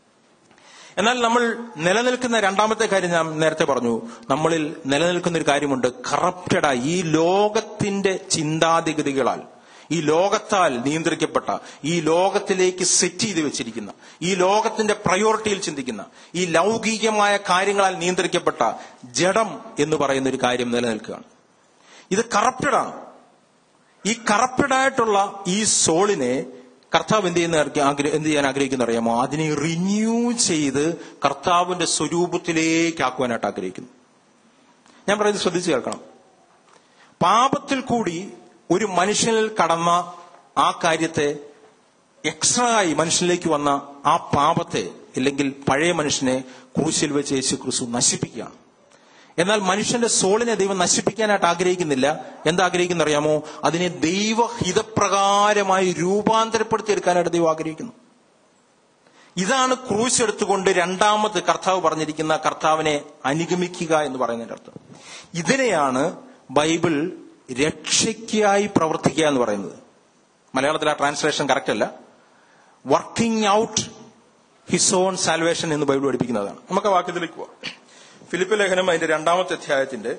എന്നാൽ നമ്മൾ നിലനിൽക്കുന്ന രണ്ടാമത്തെ കാര്യം ഞാൻ നേരത്തെ പറഞ്ഞു നമ്മളിൽ നിലനിൽക്കുന്ന ഒരു കാര്യമുണ്ട് കറപ്റ്റഡായി ഈ ലോകത്തിന്റെ ചിന്താധിഗതികളാൽ ഈ ലോകത്താൽ നിയന്ത്രിക്കപ്പെട്ട ഈ ലോകത്തിലേക്ക് സെറ്റ് ചെയ്ത് വെച്ചിരിക്കുന്ന ഈ ലോകത്തിന്റെ പ്രയോറിറ്റിയിൽ ചിന്തിക്കുന്ന ഈ ലൗകികമായ കാര്യങ്ങളാൽ നിയന്ത്രിക്കപ്പെട്ട ജഡം എന്ന് പറയുന്ന ഒരു കാര്യം നിലനിൽക്കുകയാണ് ഇത് കറപ്റ്റഡാണ് ഈ കറപ്റ്റഡായിട്ടുള്ള ഈ സോളിനെ കർത്താവ് എന്ത് ചെയ്യുന്ന ആഗ്ര- എന്ത് ചെയ്യാൻ ആഗ്രഹിക്കുന്ന അറിയാമോ അതിനെ റിന്യൂ ചെയ്ത് കർത്താവിന്റെ സ്വരൂപത്തിലേക്ക് ആക്കുവാനായിട്ട് ആഗ്രഹിക്കുന്നു ഞാൻ പറയുന്നത് ശ്രദ്ധിച്ചു കേൾക്കണം പാപത്തിൽ കൂടി ഒരു മനുഷ്യനിൽ കടന്ന ആ കാര്യത്തെ എക്സ്ട്രാ ആയി മനുഷ്യനിലേക്ക് വന്ന ആ പാപത്തെ അല്ലെങ്കിൽ പഴയ മനുഷ്യനെ ക്രൂശിൽ വെച്ച് യേശു ക്രിസ്തു നശിപ്പിക്കുകയാണ് എന്നാൽ മനുഷ്യന്റെ സോളിനെ ദൈവം നശിപ്പിക്കാനായിട്ട് ആഗ്രഹിക്കുന്നില്ല എന്താ ആഗ്രഹിക്കുന്ന അറിയാമോ അതിനെ ദൈവഹിതപ്രകാരമായി രൂപാന്തരപ്പെടുത്തിയെടുക്കാനായിട്ട് ദൈവം ആഗ്രഹിക്കുന്നു ഇതാണ് ക്രൂശ് എടുത്തുകൊണ്ട് രണ്ടാമത് കർത്താവ് പറഞ്ഞിരിക്കുന്ന കർത്താവിനെ അനുഗമിക്കുക എന്ന് പറയുന്നതിന്റെ അർത്ഥം ഇതിനെയാണ് ബൈബിൾ രക്ഷയ്ക്കായി പ്രവർത്തിക്കുക എന്ന് പറയുന്നത് മലയാളത്തിൽ ആ ട്രാൻസ്ലേഷൻ കറക്റ്റ് അല്ല working out his own salvation എന്ന് ബൈബിൾ പഠിപ്പിക്കുന്നതാണ് നമുക്ക് ആ വാക്യത്തിലേക്ക് പോവാം ഫിലിപ്പ് ലേഖനം അതിന്റെ രണ്ടാമത്തെ അധ്യായത്തിന്റെ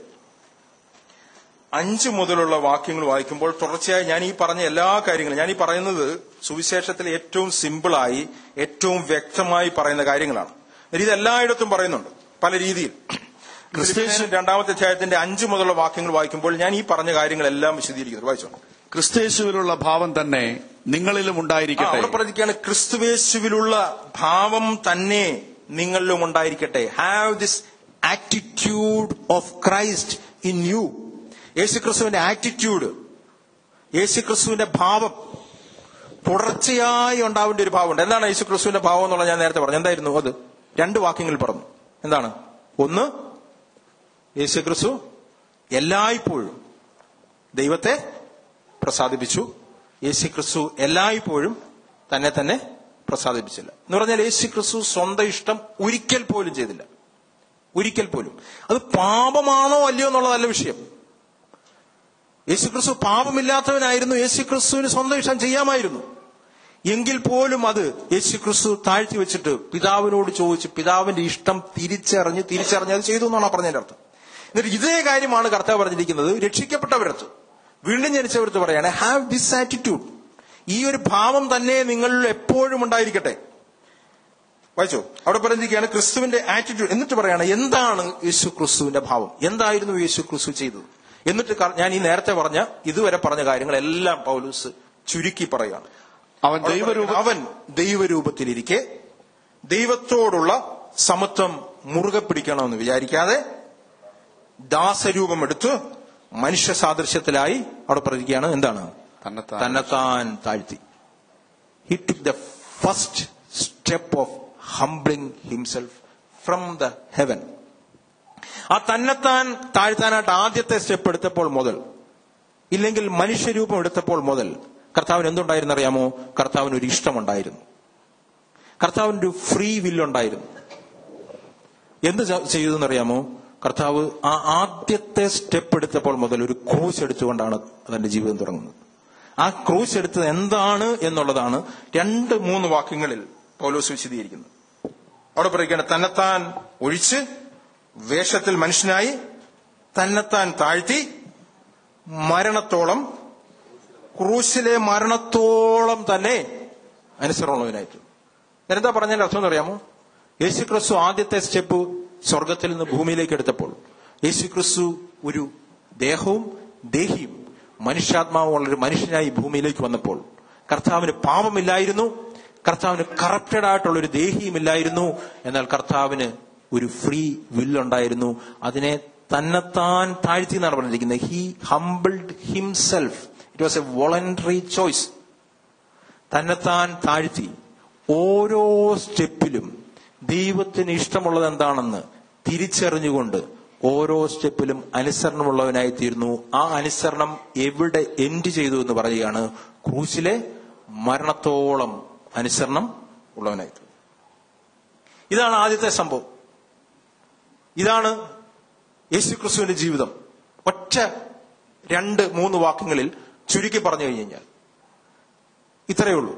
അഞ്ച് മുതലുള്ള വാക്യങ്ങൾ വായിക്കുമ്പോൾ തുടർച്ചയായി ഞാൻ ഈ പറഞ്ഞ എല്ലാ കാര്യങ്ങളും ഞാൻ ഈ പറയുന്നത് സുവിശേഷത്തിൽ ഏറ്റവും സിമ്പിളായി ഏറ്റവും വ്യക്തമായി പറയുന്ന കാര്യങ്ങളാണ് എന്നിട്ട് ഇത് എല്ലായിടത്തും പറയുന്നുണ്ട് പല രീതിയിൽ ക്രിസ്ത്യൻ രണ്ടാമത്തെ അധ്യായത്തിന്റെ അഞ്ച് മുതലുള്ള വാക്യങ്ങൾ വായിക്കുമ്പോൾ ഞാൻ ഈ പറഞ്ഞ കാര്യങ്ങളെല്ലാം വിശദീകരിക്കുന്നു വായിച്ചോ ക്രിസ്തേശുവിലുള്ള ഭാവം തന്നെ നിങ്ങളിലും ആ, ഉണ്ടായിരിക്കട്ടെ അവിടെ പറഞ്ഞിരിക്കുകയാണ് ക്രിസ്തുവേശുവിലുള്ള ഭാവം തന്നെ നിങ്ങളിലും ഉണ്ടായിരിക്കട്ടെ have this attitude of Christ in you യേശുക്രിസ്തുവിന്റെ ആറ്റിറ്റ്യൂഡ് യേശുക്രിസ്തുവിന്റെ ഭാവം തുടർച്ചയായി ഉണ്ടാവേണ്ട ഒരു ഭാവമുണ്ട് എന്താണ് യേശുക്രിസ്തുവിന്റെ ഭാവം എന്നുള്ളത് ഞാൻ നേരത്തെ പറഞ്ഞു എന്തായിരുന്നു അത് രണ്ട് വാക്യങ്ങളിൽ പറഞ്ഞു എന്താണ് ഒന്ന് യേശുക്രിസ്തു എല്ലായ്പ്പോഴും ദൈവത്തെ പ്രസാദിപ്പിച്ചു യേശുക്രിസ്തു എല്ലായ്പ്പോഴും തന്നെ തന്നെ പ്രസാദിപ്പിച്ചില്ല എന്ന് പറഞ്ഞാൽ യേശുക്രിസ്തു സ്വന്തം ഇഷ്ടം ഒരിക്കൽ പോലും ചെയ്തില്ല ഒരിക്കൽ പോലും അത് പാപമാണോ അല്ലയോ എന്നുള്ളതല്ല വിഷയം യേശുക്രിസ്തു പാപമില്ലാത്തവനായിരുന്നു യേശുക്രിസ്തുവിന് സ്വന്തം ഇഷ്ടം ചെയ്യാമായിരുന്നു എങ്കിൽ പോലും അത് യേശുക്രിസ്തു താഴ്ത്തി വെച്ചിട്ട് പിതാവിനോട് ചോദിച്ച് പിതാവിന്റെ ഇഷ്ടം തിരിച്ചറിഞ്ഞ് തിരിച്ചറിഞ്ഞ് അത് ചെയ്തു എന്നാണ് പറഞ്ഞതിന്റെ അർത്ഥം എന്നിട്ട് ഇതേ കാര്യമാണ് കർത്താവ് പറഞ്ഞിരിക്കുന്നത് രക്ഷിക്കപ്പെട്ടവരത്ത് വീണ്ടും ജനിച്ചവരത്ത് പറയാണ് ഹാവ് ദിസ് ആറ്റിറ്റ്യൂഡ് ഈ ഒരു ഭാവം തന്നെ നിങ്ങളിൽ എപ്പോഴും ഉണ്ടായിരിക്കട്ടെ വായിച്ചോ അവിടെ പറഞ്ഞിരിക്കുകയാണ് ക്രിസ്തുവിന്റെ ആറ്റിറ്റ്യൂഡ് എന്നിട്ട് പറയാണ് എന്താണ് യേശു ക്രിസ്തുവിന്റെ ഭാവം എന്തായിരുന്നു യേശു ക്രിസ്തു ചെയ്തത് എന്നിട്ട് ക- ഞാൻ ഈ നേരത്തെ പറഞ്ഞ ഇതുവരെ പറഞ്ഞ കാര്യങ്ങളെല്ലാം പൗലൂസ് ചുരുക്കി പറയുകയാണ് അവൻ ദൈവരൂപ അവൻ ദൈവരൂപത്തിലിരിക്കെ ദൈവത്തോടുള്ള സമത്വം മുറുകെ പിടിക്കണമെന്ന് വിചാരിക്കാതെ ദാസരൂപം എടുത്ത് മനുഷ്യ സാദൃശ്യത്തിലായി അവിടെ പറഞ്ഞിരിക്കുകയാണ് എന്താണ് തന്നെത്താൻ തന്നെത്താൻ താഴ്ത്തി he took the first step of humbling himself from the heaven ആ തന്നെത്താൻ താഴ്ത്താനായിട്ട് ആദ്യത്തെ സ്റ്റെപ്പ് എടുത്തപ്പോൾ മുതൽ ഇല്ലെങ്കിൽ മനുഷ്യരൂപം എടുത്തപ്പോൾ മുതൽ കർത്താവിന് എന്തുണ്ടായിരുന്നു അറിയാമോ കർത്താവിന് ഒരു ഇഷ്ടമുണ്ടായിരുന്നു കർത്താവിന് ഒരു ഫ്രീ വില്ലുണ്ടായിരുന്നു എന്ത് ച- ചെയ്തു എന്നറിയാമോ കർത്താവ് ആ ആദ്യത്തെ സ്റ്റെപ്പ് എടുത്തപ്പോൾ മുതൽ ഒരു ക്രൂശ് എടുത്തുകൊണ്ടാണ് തന്റെ ജീവിതം തുടങ്ങുന്നത് ആ ക്രൂശ് എടുത്തത് എന്താണ് എന്നുള്ളതാണ് രണ്ട് മൂന്ന് വാക്യങ്ങളിൽ പൗലോസ് വിശദീകരിക്കുന്നത് അവിടെ പറയുകയാണ് തന്നെത്താൻ ഒഴിച്ച് വേഷത്തിൽ മനുഷ്യനായി തന്നെത്താൻ താഴ്ത്തി മരണത്തോളം ക്രൂശിലെ മരണത്തോളം തന്നെ അനുസരണമുള്ളവനായിട്ട് എന്താ പറഞ്ഞതിന്റെ അർത്ഥം എന്നറിയാമോ യേശു ക്രിസ്തു ആദ്യത്തെ സ്റ്റെപ്പ് സ്വർഗത്തിൽ നിന്ന് ഭൂമിയിലേക്ക് എടുത്തപ്പോൾ യേശു ക്രിസ്തു ഒരു ദേഹവും ദേഹിയും മനുഷ്യാത്മാവുമുള്ള ഒരു മനുഷ്യനായി ഭൂമിയിലേക്ക് വന്നപ്പോൾ കർത്താവിന് പാപമില്ലായിരുന്നു കർത്താവിന് കറപ്റ്റഡ് ആയിട്ടുള്ള ഒരു ദേഹിയുമില്ലായിരുന്നു എന്നാൽ കർത്താവിന് ഒരു ഫ്രീ വില്ലുണ്ടായിരുന്നു അതിനെ തന്നെത്താൻ താഴ്ത്തി എന്നാണ് പറഞ്ഞിരിക്കുന്നത് he humbled himself it was a voluntary choice തന്നെത്താൻ താഴ്ത്തി ഓരോ സ്റ്റെപ്പിലും ദൈവത്തിന് ഇഷ്ടമുള്ളത് എന്താണെന്ന് തിരിച്ചറിഞ്ഞുകൊണ്ട് ഓരോ സ്റ്റെപ്പിലും അനുസരണമുള്ളവനായി തീർന്നു ആ അനുസരണം എവിടെ എൻഡ് ചെയ്തു എന്ന് പറയുകയാണ് ക്രൂശിലെ മരണത്തോളം അനുസരണം ഉള്ളവനായി തീർന്നു ഇതാണ് ആദ്യത്തെ സംഭവം ഇതാണ് യേശുക്രിസ്തുവിന്റെ ജീവിതം ഒറ്റ രണ്ട് മൂന്ന് വാക്യങ്ങളിൽ ചുരുക്കി പറഞ്ഞു കഴിഞ്ഞു കഴിഞ്ഞാൽ ഇത്രയേ ഉള്ളൂ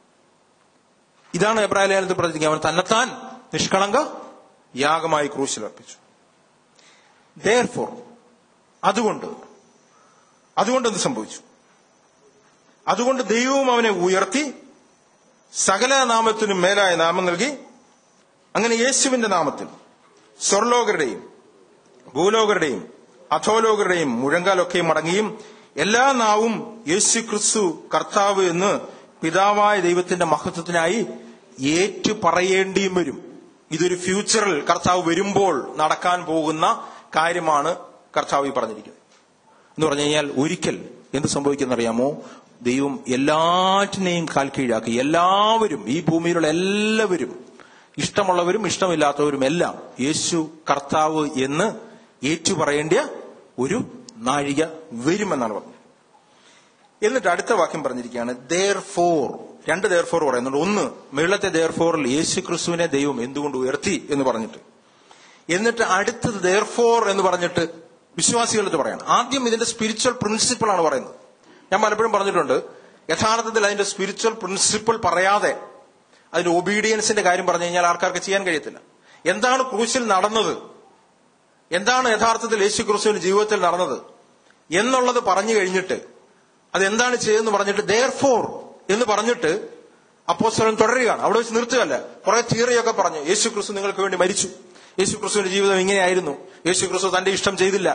ഇതാണ് എബ്രാഹിം ലേഖനത്തിൽ പറഞ്ഞിരിക്കുന്നത് അവൻ തന്നെത്താൻ നിഷ്കളങ്ക യാഗമായി ക്രൂശിൽ അർപ്പിച്ചു ദയർഫോർ അതുകൊണ്ട് അതുകൊണ്ട് എന്ത് സംഭവിച്ചു അതുകൊണ്ട് ദൈവവും അവനെ ഉയർത്തി സകല നാമത്തിനും മേലായ നാമം നൽകി അങ്ങനെ യേശുവിന്റെ നാമത്തിൽ സ്വർലോകരുടെയും ഭൂലോകരുടെയും അധോലോകരുടെയും മുഴങ്കാലൊക്കെ മടങ്ങിയും എല്ലാ നാവും യേശു ക്രിസ്തു കർത്താവ് എന്ന് പിതാവായ ദൈവത്തിന്റെ മഹത്വത്തിനായി ഏറ്റു പറയേണ്ടിയും വരും ഇതൊരു ഫ്യൂച്ചറിൽ കർത്താവ് വരുമ്പോൾ നടക്കാൻ പോകുന്ന കാര്യമാണ് കർത്താവ് ഈ പറഞ്ഞിരിക്കുന്നത് എന്ന് പറഞ്ഞു കഴിഞ്ഞാൽ ഒരിക്കൽ എന്ത് സംഭവിക്കുന്നറിയാമോ ദൈവം എല്ലാറ്റിനെയും കാൽ കീഴാക്കി എല്ലാവരും ഈ ഭൂമിയിലുള്ള എല്ലാവരും ഇഷ്ടമുള്ളവരും ഇഷ്ടമില്ലാത്തവരും എല്ലാം യേശു കർത്താവ് എന്ന് ഏറ്റുപറയേണ്ട ഒരു നാഴിക വരുമെന്നാണ് പറഞ്ഞത് എന്നിട്ട് അടുത്ത വാക്യം പറഞ്ഞിരിക്കുകയാണ് ദർ ഫോർ രണ്ട് ദർ ഫോർ പറയുന്നുണ്ട് ഒന്ന് മേളത്തെ ദർ ഫോറിൽ യേശു ക്രിസ്തുവിനെ ദൈവം എന്തുകൊണ്ട് ഉയർത്തി എന്ന് പറഞ്ഞിട്ട് എന്നിട്ട് അടുത്തത് ദർ ഫോർ എന്ന് പറഞ്ഞിട്ട് വിശ്വാസികളെടുത്ത് പറയണം ആദ്യം ഇതിന്റെ സ്പിരിച്വൽ പ്രിൻസിപ്പിൾ ആണ് പറയുന്നത് ഞാൻ പലപ്പോഴും പറഞ്ഞിട്ടുണ്ട് യഥാർത്ഥത്തിൽ അതിന്റെ സ്പിരിച്വൽ പ്രിൻസിപ്പിൾ പറയാതെ അതിന്റെ ഒബീഡിയൻസിന്റെ കാര്യം പറഞ്ഞു കഴിഞ്ഞാൽ ആൾക്കാർക്ക് ചെയ്യാൻ കഴിയത്തില്ല എന്താണ് ക്രൂശിൽ നടന്നത് എന്താണ് യഥാർത്ഥത്തിൽ യേശു ക്രിസ്തുവിന്റെ ജീവിതത്തിൽ നടന്നത് എന്നുള്ളത് പറഞ്ഞു കഴിഞ്ഞിട്ട് അതെന്താണ് ചെയ്തെന്ന് പറഞ്ഞിട്ട് ദയർ ഫോർ എന്ന് പറഞ്ഞിട്ട് അപ്പോസ്തലൻ തുടരുകയാണ് അവിടെ വെച്ച് നിർത്തുകയല്ല കുറെ തിയറിയൊക്കെ പറഞ്ഞു യേശു ക്രിസ്തു നിങ്ങൾക്ക് വേണ്ടി മരിച്ചു യേശു ക്രിസ്തുവിന്റെ ജീവിതം ഇങ്ങനെയായിരുന്നു യേശു ക്രിസ്തു തന്റെ ഇഷ്ടം ചെയ്തില്ല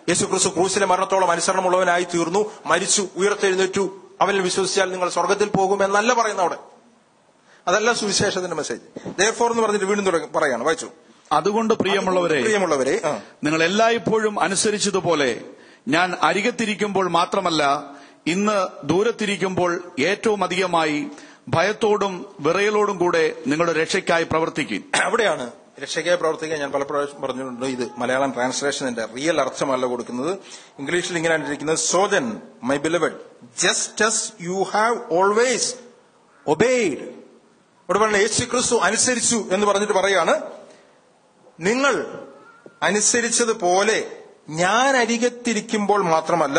യേശു ക്രിസ്തു ക്രൂസിലെ മരണത്തോളം അനുസരണമുള്ളവനായി തീർന്നു മരിച്ചു ഉയർത്തെഴുന്നേറ്റു അവനിൽ വിശ്വസിച്ചാൽ നിങ്ങൾ സ്വർഗത്തിൽ പോകും എന്നല്ല പറയുന്ന അവിടെ അതല്ല സുവിശേഷത്തിന്റെ മെസ്സേജ് ദയർഫോർ എന്ന് പറഞ്ഞിട്ട് വീണ്ടും തുടങ്ങി- പറയാണ് വായിച്ചു അതുകൊണ്ട് പ്രിയമുള്ളവരെ പ്രിയമുള്ളവരെ ആ. നിങ്ങൾ എല്ലായ്പ്പോഴും അനുസരിച്ചതുപോലെ ഞാൻ അരികത്തിരിക്കുമ്പോൾ മാത്രമല്ല ഇന്ന് ദൂരത്തിരിക്കുമ്പോൾ ഏറ്റവും അധികമായി ഭയത്തോടും വിറയലോടും കൂടെ നിങ്ങളുടെ രക്ഷയ്ക്കായി പ്രവർത്തിക്കും അവിടെയാണ് രക്ഷയ്ക്കായി പ്രവർത്തിക്കാൻ ഞാൻ പലപ്പോഴും പറഞ്ഞിട്ടുണ്ട് ഇത് മലയാളം ട്രാൻസ്ലേഷന്റെ റിയൽ അർത്ഥമല്ല കൊടുക്കുന്നത് ഇംഗ്ലീഷിൽ ഇങ്ങനെയാണ് ഇരിക്കുന്നത് so then my beloved just as you have always obeyed ഇവിടെ പറഞ്ഞ യേശു ക്രിസ്തു അനുസരിച്ചു എന്ന് പറഞ്ഞിട്ട് പറയാണ് നിങ്ങൾ അനുസരിച്ചതുപോലെ ഞാൻ അരികത്തിരിക്കുമ്പോൾ മാത്രമല്ല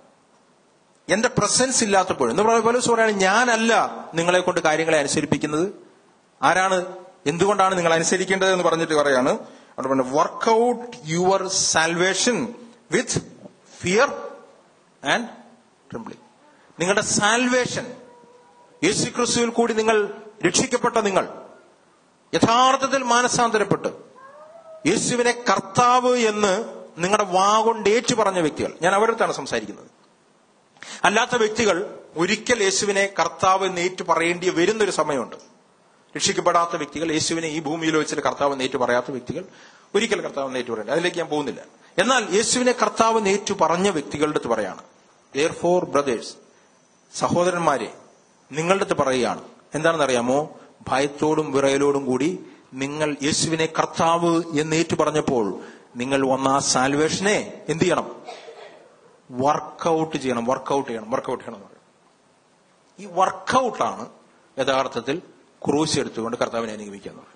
എന്റെ പ്രസൻസ് ഇല്ലാത്തപ്പോഴും എന്ന് പറയുമ്പോൾ പോലീസ് പറയാണ് ഞാനല്ല നിങ്ങളെ കൊണ്ട് കാര്യങ്ങളെ അനുസരിപ്പിക്കുന്നത് ആരാണ് എന്തുകൊണ്ടാണ് നിങ്ങൾ അനുസരിക്കേണ്ടത് എന്ന് പറഞ്ഞിട്ട് പറയാണ് അവിടെ പറഞ്ഞു work out your salvation with fear and trembling നിങ്ങളുടെ സാൽവേഷൻ യേശു ക്രിസ്തുവിൽ കൂടി നിങ്ങൾ രക്ഷിക്കപ്പെട്ട നിങ്ങൾ യഥാർത്ഥത്തിൽ മാനസാന്തരപ്പെട്ട് യേശുവിനെ കർത്താവ് എന്ന് നിങ്ങളുടെ വാ കൊണ്ട് ഏറ്റു പറഞ്ഞ വ്യക്തികൾ ഞാൻ അവരടുത്താണ് സംസാരിക്കുന്നത് അല്ലാത്ത വ്യക്തികൾ ഒരിക്കൽ യേശുവിനെ കർത്താവ് എന്ന് ഏറ്റു പറയേണ്ടി വരുന്നൊരു സമയമുണ്ട് രക്ഷിക്കപ്പെടാത്ത വ്യക്തികൾ യേശുവിനെ ഈ ഭൂമിയിൽ വെച്ചിട്ട് കർത്താവ് എന്ന് ഏറ്റു പറയാത്ത വ്യക്തികൾ ഒരിക്കൽ കർത്താവ് എന്ന് ഏറ്റു പറയേണ്ട അതിലേക്ക് ഞാൻ പോകുന്നില്ല എന്നാൽ യേശുവിനെ കർത്താവ് എന്ന് ഏറ്റു പറഞ്ഞ വ്യക്തികളുടെ അടുത്ത് പറയാണ് ദർ ഫോർ ബ്രദേഴ്സ് സഹോദരന്മാരെ നിങ്ങളുടെ അടുത്ത് പറയുകയാണ് എന്താണെന്ന് അറിയാമോ ഭയത്തോടും വിറയലോടും കൂടി നിങ്ങൾ യേശുവിനെ കർത്താവ് എന്ന് ഏറ്റു പറഞ്ഞപ്പോൾ നിങ്ങൾ വന്ന ആ സാൽവേഷനെ എന്ത് ചെയ്യണം വർക്കൗട്ട് ചെയ്യണം വർക്കൗട്ട് ചെയ്യണം വർക്കൗട്ട് ചെയ്യണം എന്ന് പറയും ഈ വർക്കൗട്ടാണ് യഥാർത്ഥത്തിൽ ക്രൂശ് എടുത്തുകൊണ്ട് കർത്താവിനെ അനുഗമിക്കുക എന്ന് പറയും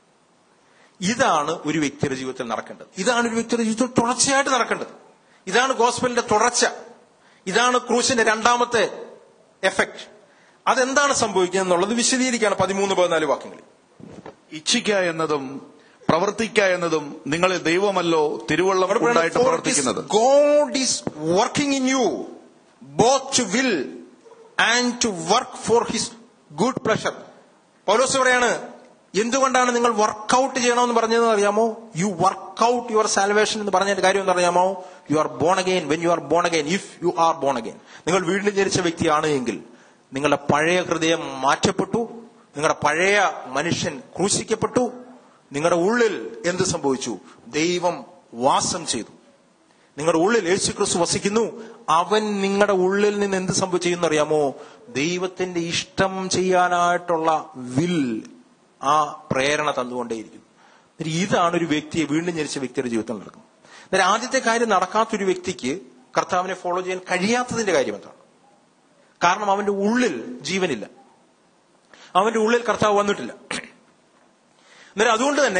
ഇതാണ് ഒരു വ്യക്തിയുടെ ജീവിതത്തിൽ നടക്കേണ്ടത് ഇതാണ് ഒരു വ്യക്തിയുടെ ജീവിതത്തിൽ തുടർച്ചയായിട്ട് നടക്കേണ്ടത് ഇതാണ് ഗോസ്പലിന്റെ തുടർച്ച ഇതാണ് ക്രൂശിന്റെ രണ്ടാമത്തെ എഫക്ട് അതെന്താണ് സംഭവിക്കുന്നത് എന്നുള്ളത് വിശദീകരിക്കുകയാണ് പതിമൂന്ന് പതിനാല് വാക്യങ്ങളിൽ ഇച്ഛിക്ക എന്നതും പ്രവർത്തിക്ക എന്നതും നിങ്ങളിൽ ദൈവമല്ലോ തിരുവള്ളം ഉണ്ടായിട്ട് പ്രവർത്തിക്കുന്നത് God is working in you both to will and to work for his good pleasure Paulos പറയാണ് എന്തുകൊണ്ടാണ് നിങ്ങൾ വർക്കൗട്ട് ചെയ്യണമെന്ന് പറഞ്ഞതെന്ന് അറിയാമോ യു വർക്കൗട്ട് യുവർ സാൽവേഷൻ എന്ന് പറഞ്ഞതിന്റെ കാര്യം എന്ന് അറിയാമോ you are born again when you are born again if you are born again നിങ്ങൾ വീണ്ടും ജനിച്ച വ്യക്തിയാണ് എങ്കിൽ നിങ്ങളുടെ പഴയ ഹൃദയം മാറ്റപ്പെട്ടു നിങ്ങളുടെ പഴയ മനുഷ്യൻ ക്രൂശിക്കപ്പെട്ടു നിങ്ങളുടെ ഉള്ളിൽ എന്ത് സംഭവിച്ചു ദൈവം വാസം ചെയ്തു നിങ്ങളുടെ ഉള്ളിൽ യേശു ക്രിസ്തു വസിക്കുന്നു അവൻ നിങ്ങളുടെ ഉള്ളിൽ നിന്ന് എന്ത് സംഭവിച്ചു അറിയാമോ ദൈവത്തിന്റെ ഇഷ്ടം ചെയ്യാനായിട്ടുള്ള വിൽ ആ പ്രേരണ തന്നുകൊണ്ടേയിരിക്കുന്നു എന്നിട്ട് ഇതാണ് ഒരു വ്യക്തിയെ വീണ്ടും ജനിച്ച വ്യക്തിയുടെ ജീവിതത്തിൽ നടക്കുന്നത് അന്നേരം ആദ്യത്തെ കാര്യം നടക്കാത്തൊരു വ്യക്തിക്ക് കർത്താവിനെ ഫോളോ ചെയ്യാൻ കഴിയാത്തതിന്റെ കാര്യം എന്താണ് കാരണം അവന്റെ ഉള്ളിൽ ജീവനില്ല അവന്റെ ഉള്ളിൽ കർത്താവ് വന്നിട്ടില്ല അന്നേരം അതുകൊണ്ട് തന്നെ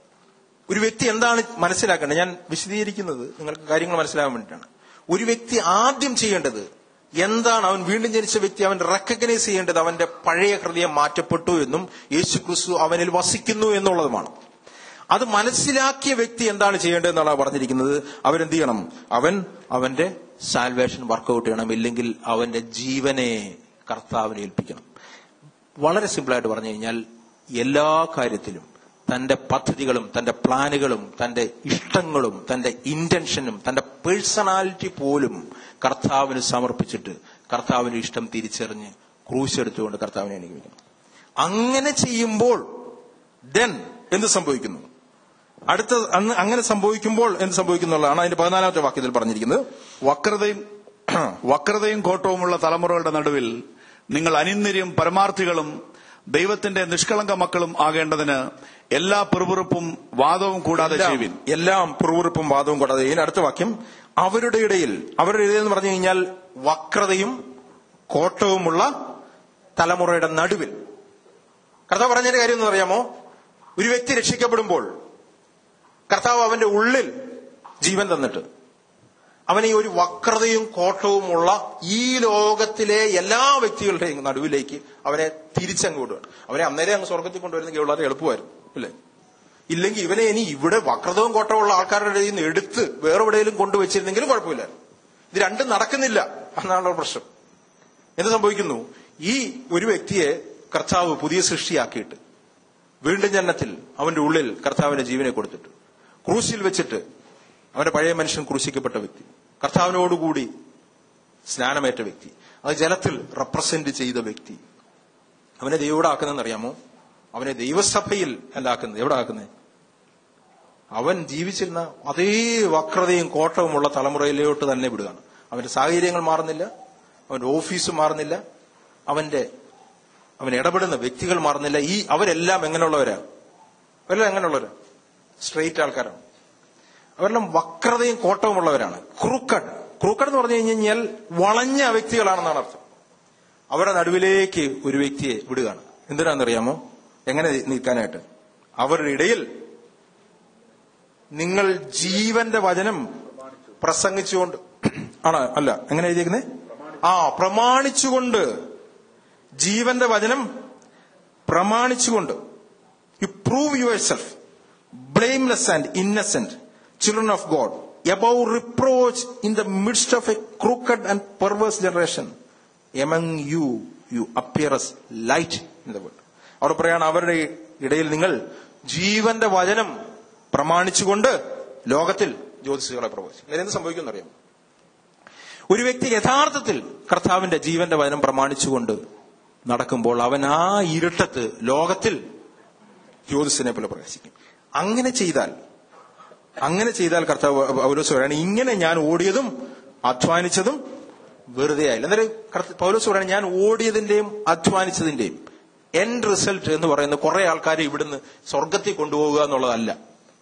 ഒരു വ്യക്തി എന്താണ് മനസ്സിലാക്കേണ്ടത് ഞാൻ വിശദീകരിക്കുന്നത് നിങ്ങൾക്ക് കാര്യങ്ങൾ മനസ്സിലാകാൻ വേണ്ടിയിട്ടാണ് ഒരു വ്യക്തി ആദ്യം ചെയ്യേണ്ടത് എന്താണ് അവൻ വീണ്ടും ജനിച്ച വ്യക്തി അവൻ റെക്കഗ്നൈസ് ചെയ്യേണ്ടത് അവന്റെ പഴയ ഹൃദയം മാറ്റപ്പെട്ടു എന്നും യേശു ക്രിസ്തു അവനിൽ വസിക്കുന്നു എന്നുള്ളതുമാണ് അത് മനസ്സിലാക്കിയ വ്യക്തി എന്താണ് ചെയ്യേണ്ടത് എന്നാണ് പറഞ്ഞിരിക്കുന്നത് അവരെന്ത് ചെയ്യണം അവൻ അവന്റെ സാൽവേഷൻ വർക്കൗട്ട് ചെയ്യണം ഇല്ലെങ്കിൽ അവന്റെ ജീവനെ കർത്താവിനെ ഏൽപ്പിക്കണം വളരെ സിമ്പിളായിട്ട് പറഞ്ഞു കഴിഞ്ഞാൽ എല്ലാ കാര്യത്തിലും തന്റെ പദ്ധതികളും തന്റെ പ്ലാനുകളും തന്റെ ഇഷ്ടങ്ങളും തന്റെ ഇന്റൻഷനും തന്റെ പേഴ്സണാലിറ്റി പോലും കർത്താവിന് സമർപ്പിച്ചിട്ട് കർത്താവിന്റെ ഇഷ്ടം തിരിച്ചറിഞ്ഞ് ക്രൂശ് എടുത്തുകൊണ്ട് കർത്താവിനെ അനുഗമിക്കണം അങ്ങനെ ചെയ്യുമ്പോൾ ദെൻ എന്ത് സംഭവിക്കുന്നു അടുത്ത അന്ന് അങ്ങനെ സംഭവിക്കുമ്പോൾ എന്ത് സംഭവിക്കുന്നുള്ളതാണ് അതിന്റെ പതിനാലാമത്തെ വാക്യത്തിൽ പറഞ്ഞിരിക്കുന്നത് വക്രതയും വക്രതയും കോട്ടവുമുള്ള തലമുറകളുടെ നടുവിൽ നിങ്ങൾ അനിന്ദരും പരമാർത്ഥികളും ദൈവത്തിന്റെ നിഷ്കളങ്ക മക്കളും ആകേണ്ടതിന് എല്ലാ പെറുപുറുപ്പും വാദവും കൂടാതെ എല്ലാം- ചെയ്യുവിൻ എല്ലാം പുറവുറുപ്പും വാദവും കൂടാതെ ഇതിന് അടുത്ത വാക്യം അവരുടെ ഇടയിൽ അവരുടെ ഇടയിൽ എന്ന് പറഞ്ഞു കഴിഞ്ഞാൽ വക്രതയും കോട്ടവുമുള്ള തലമുറയുടെ നടുവിൽ കർത്താവ് പറഞ്ഞതിന്റെ കാര്യം എന്ന് അറിയാമോ ഒരു വ്യക്തി രക്ഷിക്കപ്പെടുമ്പോൾ കർത്താവ് അവന്റെ ഉള്ളിൽ ജീവൻ തന്നിട്ട് അവനെ ഈ ഒരു വക്രതയും കോട്ടവുമുള്ള ഈ ലോകത്തിലെ എല്ലാ വ്യക്തികളുടെയും നടുവിലേക്ക് അവനെ തിരിച്ചങ്ങോട്ടുകയാണ് അവനെ അന്നേരം അങ്ങ് സ്വർഗത്തിൽ കൊണ്ടുവരുന്നെങ്കിൽ വളരെ എളുപ്പമായിരുന്നു അല്ലേ ഇല്ലെങ്കിൽ ഇവനെ ഇനി ഇവിടെ വക്രതവും കോട്ടവുമുള്ള ആൾക്കാരുടെ ഇടയിൽ നിന്ന് എടുത്ത് വേറെ എവിടെയെങ്കിലും കൊണ്ടുവച്ചിരുന്നെങ്കിലും കുഴപ്പമില്ല ഇത് രണ്ടും നടക്കുന്നില്ല എന്നാണ് പ്രശ്നം എന്ത് സംഭവിക്കുന്നു ഈ ഒരു വ്യക്തിയെ കർത്താവ് പുതിയ സൃഷ്ടിയാക്കിയിട്ട് വീണ്ടും ജന്മത്തിൽ അവന്റെ ഉള്ളിൽ കർത്താവിന്റെ ജീവനെ കൊടുത്തിട്ട് ക്രൂശിൽ വെച്ചിട്ട് അവന്റെ പഴയ മനുഷ്യൻ ക്രൂശിക്കപ്പെട്ട വ്യക്തി കർത്താവിനോടുകൂടി സ്നാനമേറ്റ വ്യക്തി അത് ജലത്തിൽ റെപ്രസെന്റ് ചെയ്ത വ്യക്തി അവനെ ദൈവം എവിടെ ആക്കുന്നതെന്ന് അറിയാമോ അവനെ ദൈവസഭയിൽ അല്ല ആക്കുന്നത് എവിടെ ആക്കുന്നത് അവൻ ജീവിച്ചിരുന്ന അതേ വക്രതയും കോട്ടവുമുള്ള തലമുറയിലോട്ട് തന്നെ വിടുകയാണ് അവന്റെ സാഹചര്യങ്ങൾ മാറുന്നില്ല അവന്റെ ഓഫീസ് മാറുന്നില്ല അവന്റെ അവൻ ഇടപെടുന്ന വ്യക്തികൾ മാറുന്നില്ല ഈ അവരെല്ലാം എങ്ങനെയുള്ളവരാ അവരെല്ലാം എങ്ങനെയുള്ളവരാ സ്ട്രെയിറ്റ് ആൾക്കാരാണ് അവരെല്ലാം വക്രതയും കോട്ടവുമുള്ളവരാണ് ക്രൂക്കഡ് ക്രൂക്കഡ് എന്ന് പറഞ്ഞു കഴിഞ്ഞാൽ വളഞ്ഞ വ്യക്തികളാണെന്നാണ് അർത്ഥം അവരുടെ നടുവിലേക്ക് ഒരു വ്യക്തിയെ വിടുകയാണ് എന്തിനാണെന്നറിയാമോ എങ്ങനെ നിൽക്കാനായിട്ട് അവരുടെ ഇടയിൽ നിങ്ങൾ ജീവന്റെ വചനം പ്രസംഗിച്ചുകൊണ്ട് ആണ് അല്ല എങ്ങനെ എഴുതിയേക്കുന്നത് ആ പ്രമാണിച്ചുകൊണ്ട് ജീവന്റെ വചനം പ്രമാണിച്ചുകൊണ്ട് you prove yourself blameless and innocent children of God above reproach in the midst of a crooked and perverse generation among you you appear as light in the world അവിടെ പറയാണ് അവരുടെ ഇടയിൽ നിങ്ങൾ ജീവന്റെ വചനം പ്രമാണിച്ചുകൊണ്ട് ലോകത്തിൽ ജ്യോതിഷുകളെ പ്രവചിക്കും എന്ത് സംഭവിക്കുമെന്ന് അറിയാം ഒരു വ്യക്തി യഥാർത്ഥത്തിൽ കർത്താവിന്റെ ജീവന്റെ വചനം പ്രമാണിച്ചുകൊണ്ട് നടക്കുമ്പോൾ അവൻ ആ ഇരുട്ടത്ത് ലോകത്തിൽ ജ്യോതിസിനെ പോലെ പ്രകാശിക്കും അങ്ങനെ ചെയ്താൽ അങ്ങനെ ചെയ്താൽ കർത്താവ് പൗലോസ് പറയാണ് ഇങ്ങനെ ഞാൻ ഓടിയതും അധ്വാനിച്ചതും വെറുതെ ആയില്ല എന്നാലും പൗലോസ് പറയാണ് ഞാൻ ഓടിയതിന്റെയും അധ്വാനിച്ചതിന്റെയും എൻഡ് റിസൾട്ട് എന്ന് പറയുന്നത് കുറെ ആൾക്കാരെ ഇവിടുന്ന് സ്വർഗത്തിൽ കൊണ്ടുപോകുക എന്നുള്ളതല്ല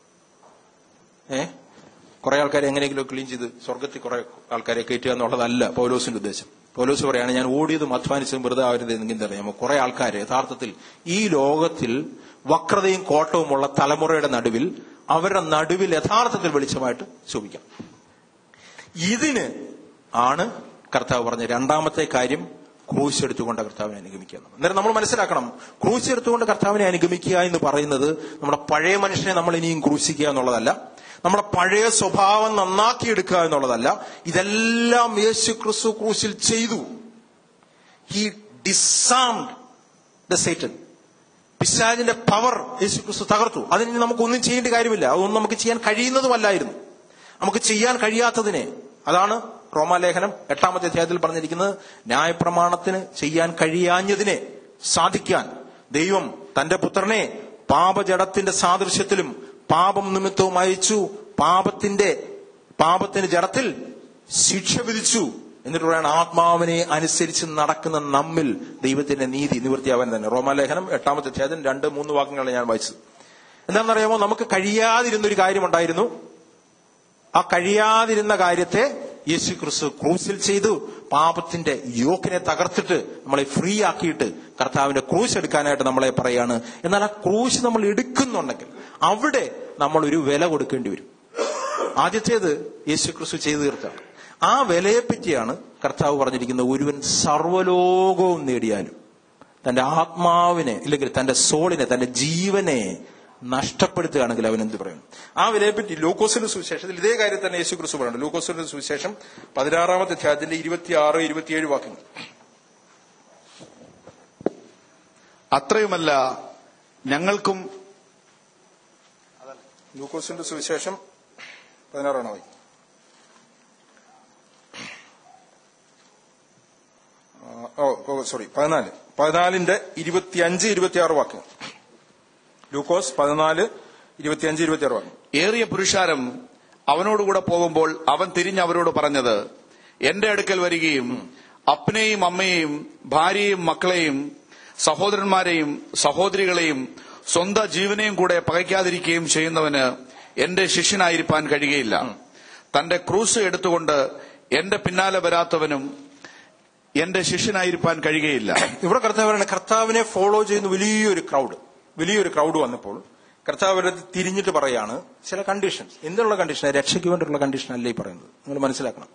ഏ കുറെ ആൾക്കാരെ എങ്ങനെയെങ്കിലും ക്ലീൻ ചെയ്ത് സ്വർഗത്തിൽ കുറെ ആൾക്കാരെ കയറ്റുക എന്നുള്ളതല്ല പൗലോസിന്റെ ഉദ്ദേശം പൗലോസ് പറയാണ് ഞാൻ ഓടിയതും അധ്വാനിച്ചതും വെറുതെ ആവരുത് എന്നെങ്കിലും അറിയാമോ കുറെ ആൾക്കാർ യഥാർത്ഥത്തിൽ ഈ ലോകത്തിൽ വക്രതയും കോട്ടവുമുള്ള തലമുറയുടെ നടുവിൽ അവരുടെ നടുവിൽ യഥാർത്ഥത്തിൽ വെളിച്ചമായിട്ട് ശോഭിക്കാം ഇതിന് ആണ് കർത്താവ് പറഞ്ഞ രണ്ടാമത്തെ കാര്യം ക്രൂശ് എടുത്തുകൊണ്ട് കർത്താവിനെ അനുഗമിക്കുക എന്നുള്ളത്. അന്നേരം നമ്മൾ മനസ്സിലാക്കണം ക്രൂശ് എടുത്തുകൊണ്ട് കർത്താവിനെ അനുഗമിക്കുക എന്ന് പറയുന്നത് നമ്മുടെ പഴയ മനുഷ്യനെ നമ്മൾ ഇനിയും ക്രൂശിക്കുക എന്നുള്ളതല്ല നമ്മുടെ പഴയ സ്വഭാവം നന്നാക്കിയെടുക്കുക എന്നുള്ളതല്ല ഇതെല്ലാം യേശു ക്രിസ്തു ക്രൂശിൽ ചെയ്തു ഹി ഡിസാംഡ് ദ സേറ്റൻ പിശാജിന്റെ പവർ യേശു ക്രിസ്തു തകർത്തു അതിന് നമുക്കൊന്നും ചെയ്യേണ്ട കാര്യമില്ല അതൊന്നും നമുക്ക് ചെയ്യാൻ കഴിയുന്നതുമല്ലായിരുന്നു നമുക്ക് ചെയ്യാൻ കഴിയാത്തതിനെ അതാണ് റോമാലേഖനം എട്ടാമത്തെ അധ്യായത്തിൽ പറഞ്ഞിരിക്കുന്നത് ന്യായപ്രമാണത്തിന് ചെയ്യാൻ കഴിയാഞ്ഞതിനെ സാധിക്കാൻ ദൈവം തന്റെ പുത്രനെ പാപജടത്തിന്റെ സാദൃശ്യത്തിലും പാപം നിമിത്തവും അയച്ചു പാപത്തിന്റെ പാപത്തിന്റെ ജഡത്തിൽ ശിക്ഷ വിധിച്ചു എന്നിട്ട് പറയാണ് ആത്മാവിനെ അനുസരിച്ച് നടക്കുന്ന നമ്മിൽ ദൈവത്തിന്റെ നീതി നിവൃത്തിയാവാൻ തന്നെ റോമാലേഖനം എട്ടാമത്തെ അധ്യായത്തിൽ രണ്ട് മൂന്ന് വാക്യങ്ങളാണ് ഞാൻ വായിച്ചത് എന്താണെന്നറിയാമോ നമുക്ക് കഴിയാതിരുന്നൊരു കാര്യമുണ്ടായിരുന്നു ആ കഴിയാതിരുന്ന കാര്യത്തെ യേശു ക്രിസ്തു ക്രൂസിൽ ചെയ്തു പാപത്തിന്റെ യോക്കിനെ തകർത്തിട്ട് നമ്മളെ ഫ്രീ ആക്കിയിട്ട് കർത്താവിന്റെ ക്രൂശ് എടുക്കാനായിട്ട് നമ്മളെ പറയാണ് എന്നാൽ ആ ക്രൂശ് നമ്മൾ എടുക്കുന്നുണ്ടെങ്കിൽ അവിടെ നമ്മൾ ഒരു വില കൊടുക്കേണ്ടി വരും ആദ്യത്തേത് യേശു ക്രിസ്തു ചെയ്തു തീർത്താണ് ആ വിലയെ പറ്റിയാണ് കർത്താവ് പറഞ്ഞിരിക്കുന്നത് ഒരുവൻ സർവ്വലോകവും നേടിയാലും തന്റെ ആത്മാവിനെ ഇല്ലെങ്കിൽ തന്റെ സോളിനെ തന്റെ ജീവനെ നഷ്ടപ്പെടുത്തുകയാണെങ്കിൽ അവൻ എന്ത് പറയും ആ വിലയെപ്പറ്റി ലൂക്കോസിന്റെ സുവിശേഷത്തിൽ ഇതേ കാര്യം തന്നെ യേശു ക്രിസ്തു പറയുന്നത് ലൂക്കോസിന്റെ സുവിശേഷം പതിനാറാമത്തെ അധ്യായത്തിന്റെ ഇരുപത്തിയാറ് ഇരുപത്തിയേഴ് വാക്യങ്ങൾ അത്രയുമല്ല ഞങ്ങൾക്കും ലൂക്കോസിന്റെ സുവിശേഷം പതിനാറാണ് വാക്യം ആ, ഓ ഓ സോറി പതിനാല് പതിനാലിന്റെ ഇരുപത്തിയഞ്ച് ഇരുപത്തിയാറ് വാക്യങ്ങൾ ലൂക്കോസ് പതിനാല് ഇരുപത്തിയഞ്ച് ഇരുപത്തിയാറ് വാക്യം ഏറിയ പുരുഷാരം അവനോടുകൂടെ പോകുമ്പോൾ അവൻ തിരിഞ്ഞ് അവരോട് പറഞ്ഞത് എന്റെ അടുക്കൽ വരികയും അപ്പനെയും അമ്മയെയും ഭാര്യയെയും മക്കളെയും സഹോദരന്മാരെയും സഹോദരികളെയും സ്വന്തം ജീവനെയും കൂടെ പകയ്ക്കാതിരിക്കുകയും ചെയ്യുന്നവന് എന്റെ ശിഷ്യനായിരിക്കാൻ കഴിയുകയില്ല തന്റെ ക്രൂസ് എടുത്തുകൊണ്ട് എന്റെ പിന്നാലെ വരാത്തവനും എന്റെ ശിഷ്യനായിരിക്കാൻ കഴിയുകയില്ല ഇവിടെ കർത്താവ് പറയുന്നത് കർത്താവിനെ ഫോളോ ചെയ്യുന്ന വലിയൊരു ക്രൗഡ് വലിയൊരു ക്രൗഡ് വന്നപ്പോൾ കർത്താവ് അവരെ തിരിഞ്ഞിട്ട് പറയാണ് ചില കണ്ടീഷൻസ് എന്തിനുള്ള കണ്ടീഷൻ രക്ഷയ്ക്ക് വേണ്ടിയുള്ള കണ്ടീഷൻ അല്ലേ ഈ പറയുന്നത് നിങ്ങൾ മനസ്സിലാക്കണം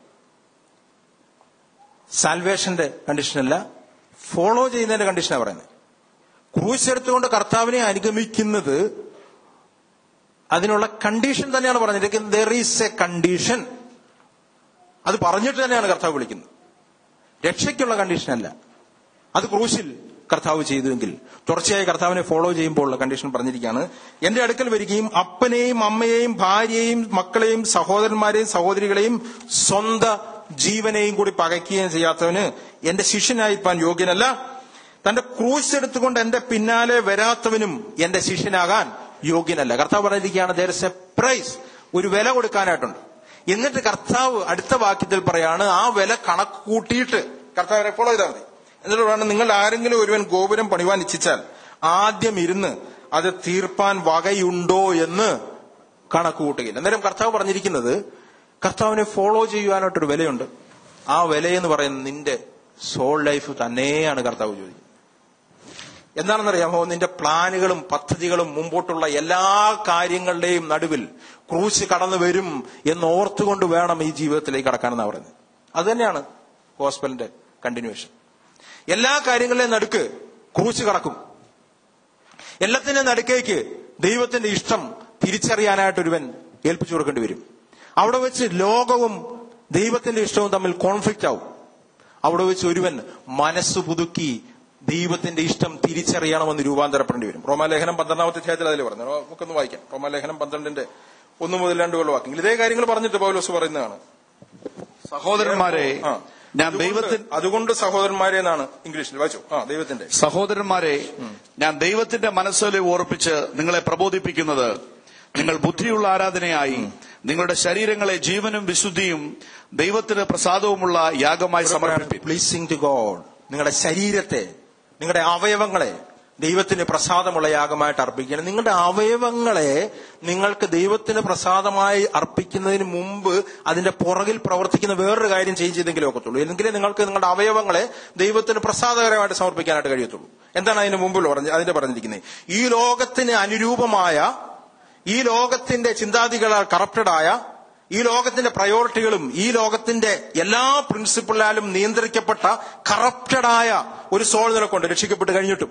സാൽവേഷന്റെ കണ്ടീഷനല്ല ഫോളോ ചെയ്യുന്നതിന്റെ കണ്ടീഷനാണ് പറയുന്നത് ക്രൂശ് എടുത്തുകൊണ്ട് കർത്താവിനെ അനുഗമിക്കുന്നത് അതിനുള്ള കണ്ടീഷൻ തന്നെയാണ് പറഞ്ഞിരിക്കുന്നത് ദർ ഈസ് എ കണ്ടീഷൻ അത് പറഞ്ഞിട്ട് തന്നെയാണ് കർത്താവ് വിളിക്കുന്നത് രക്ഷയ്ക്കുള്ള കണ്ടീഷനല്ല അത് ക്രൂശിൽ കർത്താവ് ചെയ്തുവെങ്കിൽ തുടർച്ചയായി കർത്താവിനെ ഫോളോ ചെയ്യുമ്പോൾ ഉള്ള കണ്ടീഷൻ പറഞ്ഞിരിക്കുകയാണ് എന്റെ അടുക്കൽ വരികയും അപ്പനെയും അമ്മയെയും ഭാര്യയെയും മക്കളെയും സഹോദരന്മാരെയും സഹോദരികളെയും സ്വന്ത ജീവനെയും കൂടി പകയ്ക്കുകയും ചെയ്യാത്തവന് എന്റെ ശിഷ്യനായിരിക്കാൻ യോഗ്യനല്ല തന്റെ ക്രൂശ് എടുത്തുകൊണ്ട് എന്റെ പിന്നാലെ വരാത്തവനും എന്റെ ശിഷ്യനാകാൻ യോഗ്യനല്ല കർത്താവ് പറഞ്ഞിരിക്കുകയാണ് ദേർ എ പ്രൈസ് ഒരു വില കൊടുക്കാനായിട്ടുണ്ട് എന്നിട്ട് കർത്താവ് അടുത്ത വാക്യത്തിൽ പറയാണ് ആ വില കണക്ക് കൂട്ടിയിട്ട് കർത്താവിനെ ഫോളോ ചെയ്താൽ മതി എന്നിട്ട് പറയുന്നത് നിങ്ങൾ ആരെങ്കിലും ഒരുവൻ ഗോപുരം പണിവാൻ ഇച്ഛിച്ചാൽ ആദ്യം ഇരുന്ന് അത് തീർപ്പാൻ വകയുണ്ടോ എന്ന് കണക്ക് കൂട്ടുകയില്ല അന്നേരം കർത്താവ് പറഞ്ഞിരിക്കുന്നത് കർത്താവിനെ ഫോളോ ചെയ്യുവാനായിട്ടൊരു വിലയുണ്ട് ആ വിലയെന്ന് പറയുന്നത് നിന്റെ സോൾ ലൈഫ് തന്നെയാണ് കർത്താവ് ചോദിക്കുന്നത് എന്താണെന്നറിയാമോ നിന്റെ പ്ലാനുകളും പദ്ധതികളും മുമ്പോട്ടുള്ള എല്ലാ കാര്യങ്ങളുടെയും നടുവിൽ ക്രൂശ് കടന്നു വരും എന്ന് ഓർത്തുകൊണ്ട് വേണം ഈ ജീവിതത്തിലേക്ക് കടക്കാനെന്നാണ് പറയുന്നത് അത് തന്നെയാണ് ഹോസ്പിറ്റലിന്റെ കണ്ടിന്യൂവേഷൻ എല്ലാ കാര്യങ്ങളുടെയും നടുക്ക് ക്രൂശ് കടക്കും എല്ലാത്തിന്റെയും നടുക്കേക്ക് ദൈവത്തിന്റെ ഇഷ്ടം തിരിച്ചറിയാനായിട്ട് ഒരുവൻ ഏൽപ്പിച്ചു കൊടുക്കേണ്ടി വരും അവിടെ വെച്ച് ലോകവും ദൈവത്തിന്റെ ഇഷ്ടവും തമ്മിൽ കോൺഫ്ലിക്റ്റ് ആവും അവിടെ വെച്ച് ഒരുവൻ മനസ്സ് പുതുക്കി ദൈവത്തിന്റെ ഇഷ്ടം തിരിച്ചറിയണമെന്ന് രൂപാന്തരപ്പെടേണ്ടി വരും റോമാലേഖനം പന്ത്രണ്ടാമത്തെ അധ്യായത്തിൽ അതിൽ പറഞ്ഞു നമുക്കൊന്ന് വായിക്കാം റോമാലേഖനം പന്ത്രണ്ടിന്റെ ഒന്ന് മുതൽ രണ്ട് കൊള്ള വാക്യങ്ങൾ ഇതേ കാര്യങ്ങൾ പറഞ്ഞിട്ട് പൗലോസ് പറയുന്നതാണ് സഹോദരന്മാരെ ആ. ഞാൻ അതുകൊണ്ട്- ദൈവത്തിന് അതുകൊണ്ട് സഹോദരന്മാരെ എന്നാണ് ഇംഗ്ലീഷിൽ വായിച്ചു ആ ദൈവത്തിന്റെ സഹോദരന്മാരെ ഞാൻ ദൈവത്തിന്റെ മനസ്സിലെ ഓർപ്പിച്ച് നിങ്ങളെ പ്രബോധിപ്പിക്കുന്നത് നിങ്ങൾ ബുദ്ധിയുള്ള ആരാധനയായി നിങ്ങളുടെ ശരീരങ്ങളെ ജീവനും വിശുദ്ധിയും ദൈവത്തിന് പ്രസാദവുമുള്ള യാഗമായി സമർപ്പിപ്പിൻ പ്ലീസിംഗ് ടു ഗോഡ് നിങ്ങളുടെ ശരീരത്തെ നിങ്ങളുടെ അവയവങ്ങളെ ദൈവത്തിന് പ്രസാദമുള്ള യാഗമായിട്ട് അർപ്പിക്കണം നിങ്ങളുടെ അവയവങ്ങളെ നിങ്ങൾക്ക് ദൈവത്തിന് പ്രസാദമായി അർപ്പിക്കുന്നതിന് മുമ്പ് അതിന്റെ പുറകിൽ പ്രവർത്തിക്കുന്ന വേറൊരു കാര്യം ചെയ്യും ചെയ്തെങ്കിലേ ഒക്കത്തുള്ളൂ എങ്കിലേ നിങ്ങൾക്ക് നിങ്ങളുടെ അവയവങ്ങളെ ദൈവത്തിന് പ്രസാദകരമായിട്ട് സമർപ്പിക്കാനായിട്ട് കഴിയത്തുള്ളൂ എന്താണ് അതിന് മുമ്പിൽ പറഞ്ഞ അതിന്റെ പറഞ്ഞിരിക്കുന്നത് ഈ ലോകത്തിന് അനുരൂപമായ ഈ ലോകത്തിന്റെ ചിന്താതികളാൽ കറപ്റ്റഡായ ഈ ലോകത്തിന്റെ പ്രയോറിറ്റികളും ഈ ലോകത്തിന്റെ എല്ലാ പ്രിൻസിപ്പിളാലും നിയന്ത്രിക്കപ്പെട്ട കറപ്റ്റഡായ ഒരു സോൾ നിലക്കൊണ്ട് രക്ഷിക്കപ്പെട്ട് കഴിഞ്ഞിട്ടും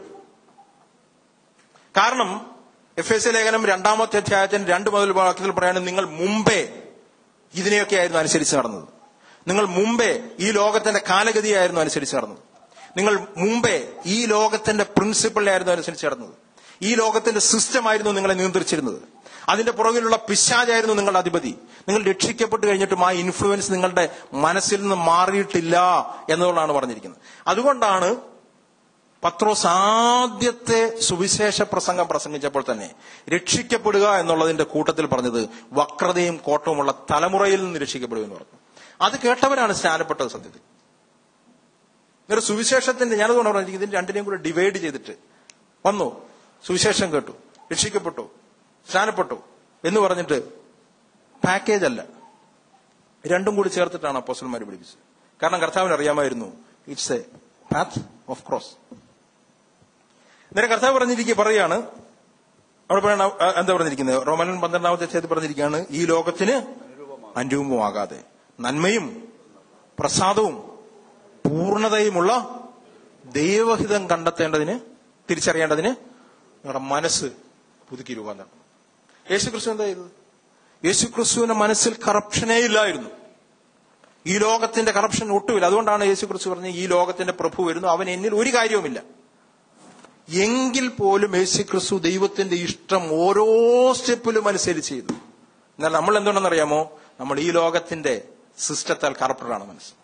കാരണം എഫ് എസ് ലേഖനം രണ്ടാമത്തെ അധ്യായത്തിന് രണ്ട് മുതൽ വാക്യത്തിൽ പറയുന്നത് നിങ്ങൾ മുമ്പേ ഇതിനെയൊക്കെ ആയിരുന്നു അനുസരിച്ച് നടന്നത് നിങ്ങൾ മുമ്പേ ഈ ലോകത്തിന്റെ കാലഗതിയായിരുന്നു അനുസരിച്ച് നടന്നത് നിങ്ങൾ മുമ്പേ ഈ ലോകത്തിന്റെ പ്രിൻസിപ്പിളിനായിരുന്നു അനുസരിച്ച് നടന്നത് ഈ ലോകത്തിന്റെ സിസ്റ്റം ആയിരുന്നു നിങ്ങളെ നിയന്ത്രിച്ചിരുന്നത് അതിന്റെ പുറകിലുള്ള പിശാചായിരുന്നു നിങ്ങളുടെ അധിപതി നിങ്ങൾ രക്ഷിക്കപ്പെട്ട് കഴിഞ്ഞിട്ടും ആ ഇൻഫ്ലുവൻസ് നിങ്ങളുടെ മനസ്സിൽ നിന്ന് മാറിയിട്ടില്ല എന്നുള്ളതാണ് പറഞ്ഞിരിക്കുന്നത് അതുകൊണ്ടാണ് പത്രോസ് ആദ്യത്തെ സുവിശേഷ പ്രസംഗം പ്രസംഗിച്ചപ്പോൾ തന്നെ രക്ഷിക്കപ്പെടുക എന്നുള്ളതിന്റെ കൂട്ടത്തിൽ പറഞ്ഞത് വക്രതയും കോട്ടവുമുള്ള തലമുറയിൽ നിന്ന് രക്ഷിക്കപ്പെടുക എന്ന് പറഞ്ഞു അത് കേട്ടവരാണ് സ്നാനപ്പെട്ടത് സത്യത്തിൽ ഇങ്ങനെ സുവിശേഷത്തിന്റെ ഞാനതുകൊണ്ട് പറഞ്ഞിരിക്കുന്നത് ഇതിന് രണ്ടിനെയും കൂടെ ഡിവൈഡ് ചെയ്തിട്ട് വന്നു സുവിശേഷം കേട്ടു രക്ഷിക്കപ്പെട്ടു സ്നാനപ്പെട്ടു എന്ന് പറഞ്ഞിട്ട് പാക്കേജ് അല്ല രണ്ടും കൂടി ചേർത്തിട്ടാണ് അപ്പോസ്റ്റന്മാർ പഠിപ്പിച്ചത് കാരണം കർത്താവിന് അറിയാമായിരുന്നു it's a path of cross നേരെ കർത്താവ് പറഞ്ഞിരിക്കുക പറയാണ് അവിടെ പറയണ ആ, എന്താ പറഞ്ഞിരിക്കുന്നത് റോമൻ പന്ത്രണ്ടാമത്തെ അധ്യായത്തിൽ പറഞ്ഞിരിക്കുകയാണ് ഈ ലോകത്തിന് അനുരൂപമാകാതെ നന്മയും പ്രസാദവും പൂർണ്ണതയുമുള്ള ദൈവഹിതം കണ്ടെത്തേണ്ടതിന് തിരിച്ചറിയേണ്ടതിന് നിങ്ങളുടെ മനസ്സ് പുതുക്കി രൂപാന്തരം യേശുക്രിസ്തു എന്താ ചെയ്തത് യേശുക്രിസ്തുവിന്റെ മനസ്സിൽ കറപ്ഷനേ ഇല്ലായിരുന്നു ഈ ലോകത്തിന്റെ കറപ്ഷൻ ഒട്ടുമില്ല അതുകൊണ്ടാണ് യേശുക്രിസ്തു പറഞ്ഞത് ഈ ലോകത്തിന്റെ പ്രഭു വരുന്നു അവൻ എന്നിൽ ഒരു കാര്യവുമില്ല എങ്കിൽ പോലും യേശുക്രിസ്തു ദൈവത്തിന്റെ ഇഷ്ടം ഓരോ സ്റ്റെപ്പിലും അനുസരിച്ച് ചെയ്തു എന്നാൽ നമ്മൾ എന്തുകൊണ്ടെന്നറിയാമോ നമ്മൾ ഈ ലോകത്തിന്റെ സിസ്റ്റത്താൽ കറപ്റ്റഡാണ് മനസ്സ്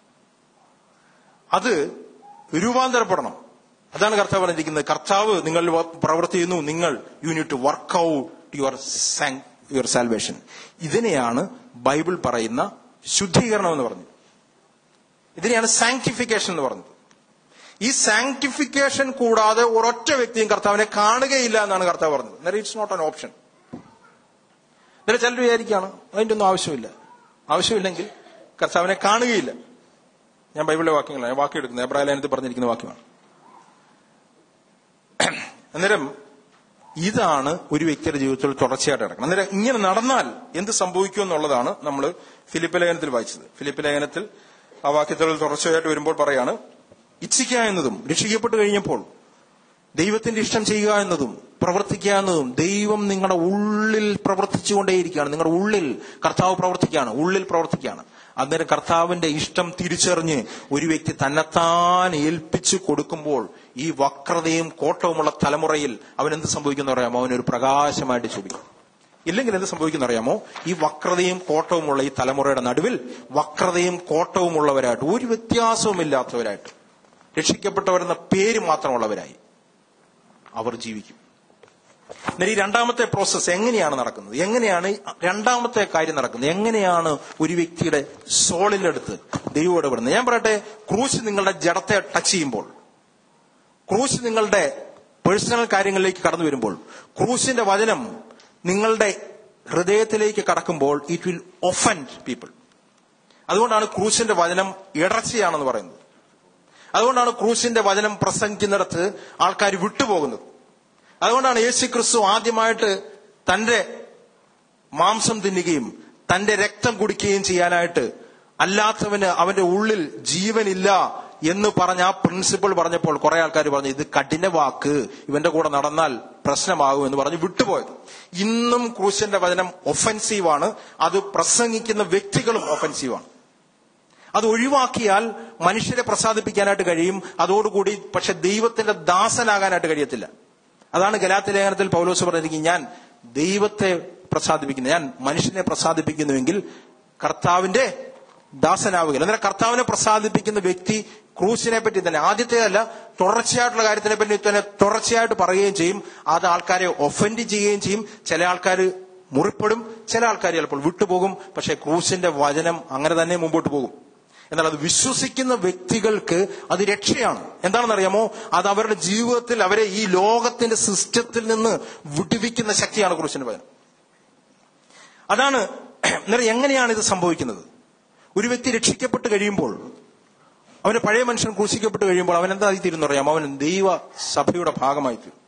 അത് രൂപാന്തരപ്പെടണം അതാണ് കർത്താവ് പറഞ്ഞിരിക്കുന്നത് കർത്താവ് നിങ്ങൾ പ്രവൃത്തി ചെയ്യുന്നു നിങ്ങൾ you need to work out your your salvation ഇതിനെയാണ് ബൈബിൾ പറയുന്ന ശുദ്ധീകരണം എന്ന് പറഞ്ഞത് ഇതിനെയാണ് സാങ്ക്ടിഫിക്കേഷൻ എന്ന് പറഞ്ഞത് ഈ സാങ്ക്ടിഫിക്കേഷൻ കൂടാതെ ഒരൊറ്റ വ്യക്തിയും കർത്താവിനെ കാണുകയില്ല എന്നാണ് കർത്താവ് പറഞ്ഞത് അന്നേരം ഇറ്റ്സ് നോട്ട് ആൻ ഓപ്ഷൻ എന്നിട്ട് ചിലർ വിചാരിക്കുകയാണ് അതിന്റെ ഒന്നും ആവശ്യമില്ല ആവശ്യമില്ലെങ്കിൽ കർത്താവിനെ കാണുകയില്ല ഞാൻ ബൈബിളിലെ വാക്യങ്ങളാണ് ഞാൻ വാക്യം എടുക്കുന്നത് എബ്രാഹിലേനത്തിൽ പറഞ്ഞിരിക്കുന്ന വാക്യമാണ് അന്നേരം ഇതാണ് ഒരു വ്യക്തിയുടെ ജീവിതത്തിൽ തുടർച്ചയായിട്ട് നടക്കണം അന്നേരം ഇങ്ങനെ നടന്നാൽ എന്ത് സംഭവിക്കും എന്നുള്ളതാണ് നമ്മൾ ഫിലിപ്പ് ലേഖനത്തിൽ വായിച്ചത് ഫിലിപ്പ് ലേഖനത്തിൽ ആ വാക്യത്തിൽ തുടർച്ചയായിട്ട് വരുമ്പോൾ പറയാണ് ഇച്ഛിക്കുക എന്നതും രക്ഷിക്കപ്പെട്ട് കഴിഞ്ഞപ്പോൾ ദൈവത്തിന്റെ ഇഷ്ടം ചെയ്യുക എന്നതും പ്രവർത്തിക്കുക എന്നതും ദൈവം നിങ്ങളുടെ ഉള്ളിൽ പ്രവർത്തിച്ചുകൊണ്ടേയിരിക്കുകയാണ് നിങ്ങളുടെ ഉള്ളിൽ കർത്താവ് പ്രവർത്തിക്കുകയാണ് ഉള്ളിൽ പ്രവർത്തിക്കുകയാണ് അന്നേരം കർത്താവിന്റെ ഇഷ്ടം തിരിച്ചറിഞ്ഞ് ഒരു വ്യക്തി തന്നെത്താൻ ഏൽപ്പിച്ചു കൊടുക്കുമ്പോൾ ഈ വക്രതയും കോട്ടവുമുള്ള തലമുറയിൽ അവൻ എന്ത് സംഭവിക്കുന്ന അറിയാമോ അവനൊരു പ്രകാശമായിട്ട് ചൂടിക്കും ഇല്ലെങ്കിൽ എന്ത് സംഭവിക്കുന്ന അറിയാമോ ഈ വക്രതയും കോട്ടവുമുള്ള ഈ തലമുറയുടെ നടുവിൽ വക്രതയും കോട്ടവുമുള്ളവരായിട്ട് ഒരു വ്യത്യാസവും ഇല്ലാത്തവരായിട്ട് രക്ഷിക്കപ്പെട്ടവരെന്ന പേര് മാത്രമുള്ളവരായി അവർ ജീവിക്കും എന്നാൽ ഈ രണ്ടാമത്തെ പ്രോസസ്സ് എങ്ങനെയാണ് നടക്കുന്നത് എങ്ങനെയാണ് ഈ രണ്ടാമത്തെ കാര്യം നടക്കുന്നത് എങ്ങനെയാണ് ഒരു വ്യക്തിയുടെ സോളിലെടുത്ത് ദൈവം ഇടപെടുന്നത് ഞാൻ പറയട്ടെ ക്രൂശ് നിങ്ങളുടെ ജഡത്തെ ടച്ച് ചെയ്യുമ്പോൾ ക്രൂശ് നിങ്ങളുടെ പേഴ്സണൽ കാര്യങ്ങളിലേക്ക് കടന്നു വരുമ്പോൾ ക്രൂശിന്റെ വചനം നിങ്ങളുടെ ഹൃദയത്തിലേക്ക് കടക്കുമ്പോൾ ഇറ്റ് വിൽ ഒഫൻഡ് പീപ്പിൾ അതുകൊണ്ടാണ് ക്രൂശിന്റെ വചനം ഇടർച്ചയാണെന്ന് പറയുന്നത് അതുകൊണ്ടാണ് ക്രൂശിന്റെ വചനം പ്രസംഗിക്കുന്നിടത്ത് ആൾക്കാർ വിട്ടുപോകുന്നത് അതുകൊണ്ടാണ് യേശു ക്രിസ്തു ആദ്യമായിട്ട് തന്റെ മാംസം തിന്നുകയും തന്റെ രക്തം കുടിക്കുകയും ചെയ്യാനായിട്ട് അല്ലാത്തവന് അവന്റെ ഉള്ളിൽ ജീവനില്ല എന്ന് പറഞ്ഞ ആ പ്രിൻസിപ്പിൾ പറഞ്ഞപ്പോൾ കുറെ ആൾക്കാർ പറഞ്ഞു ഇത് കഠിന വാക്ക് ഇവന്റെ കൂടെ നടന്നാൽ പ്രശ്നമാകും എന്ന് പറഞ്ഞ് വിട്ടുപോയത് ഇന്നും ക്രൂശിന്റെ വചനം ഒഫൻസീവാണ് അത് പ്രസംഗിക്കുന്ന വ്യക്തികളും ഒഫൻസീവാണ് അത് ഒഴിവാക്കിയാൽ മനുഷ്യരെ പ്രസാദിപ്പിക്കാനായിട്ട് കഴിയും അതോടുകൂടി പക്ഷെ ദൈവത്തിന്റെ ദാസനാകാനായിട്ട് കഴിയത്തില്ല അതാണ് ഗലാത്തി ലേഖനത്തിൽ പൗലോസ് പറഞ്ഞിരിക്കുന്നത് ഞാൻ ദൈവത്തെ പ്രസാദിപ്പിക്കുന്നു ഞാൻ മനുഷ്യനെ പ്രസാദിപ്പിക്കുന്നുവെങ്കിൽ കർത്താവിന്റെ ദാസനാവുകയില്ല എന്നാൽ കർത്താവിനെ പ്രസാദിപ്പിക്കുന്ന വ്യക്തി ക്രൂസിനെ പറ്റി തന്നെ ആദ്യത്തേതല്ല തുടർച്ചയായിട്ടുള്ള കാര്യത്തിനെ പറ്റി തന്നെ തുടർച്ചയായിട്ട് പറയുകയും ചെയ്യും അത് ആൾക്കാരെ ഒഫൻഡ് ചെയ്യുകയും ചെയ്യും ചില ആൾക്കാർ മുറിപ്പെടും ചില ആൾക്കാർ ചിലപ്പോൾ വിട്ടുപോകും പക്ഷെ ക്രൂസിന്റെ വചനം അങ്ങനെ തന്നെ മുമ്പോട്ട് പോകും എന്നാൽ അത് വിശ്വസിക്കുന്ന വ്യക്തികൾക്ക് അത് രക്ഷയാണ് എന്താണെന്നറിയാമോ അത് അവരുടെ ജീവിതത്തിൽ അവരെ ഈ ലോകത്തിന്റെ സിസ്റ്റത്തിൽ നിന്ന് വിടുവിക്കുന്ന ശക്തിയാണ് ക്രൂശിന്റെ വചനം അതാണ് എന്നാൽ എങ്ങനെയാണ് ഇത് സംഭവിക്കുന്നത് ഒരു വ്യക്തി രക്ഷിക്കപ്പെട്ട് കഴിയുമ്പോൾ അവന്റെ പഴയ മനുഷ്യൻ ക്രൂശിക്കപ്പെട്ട് കഴിയുമ്പോൾ അവൻ എന്തായി തീരുന്നു അറിയാമോ അവൻ ദൈവ സഭയുടെ ഭാഗമായി തീരും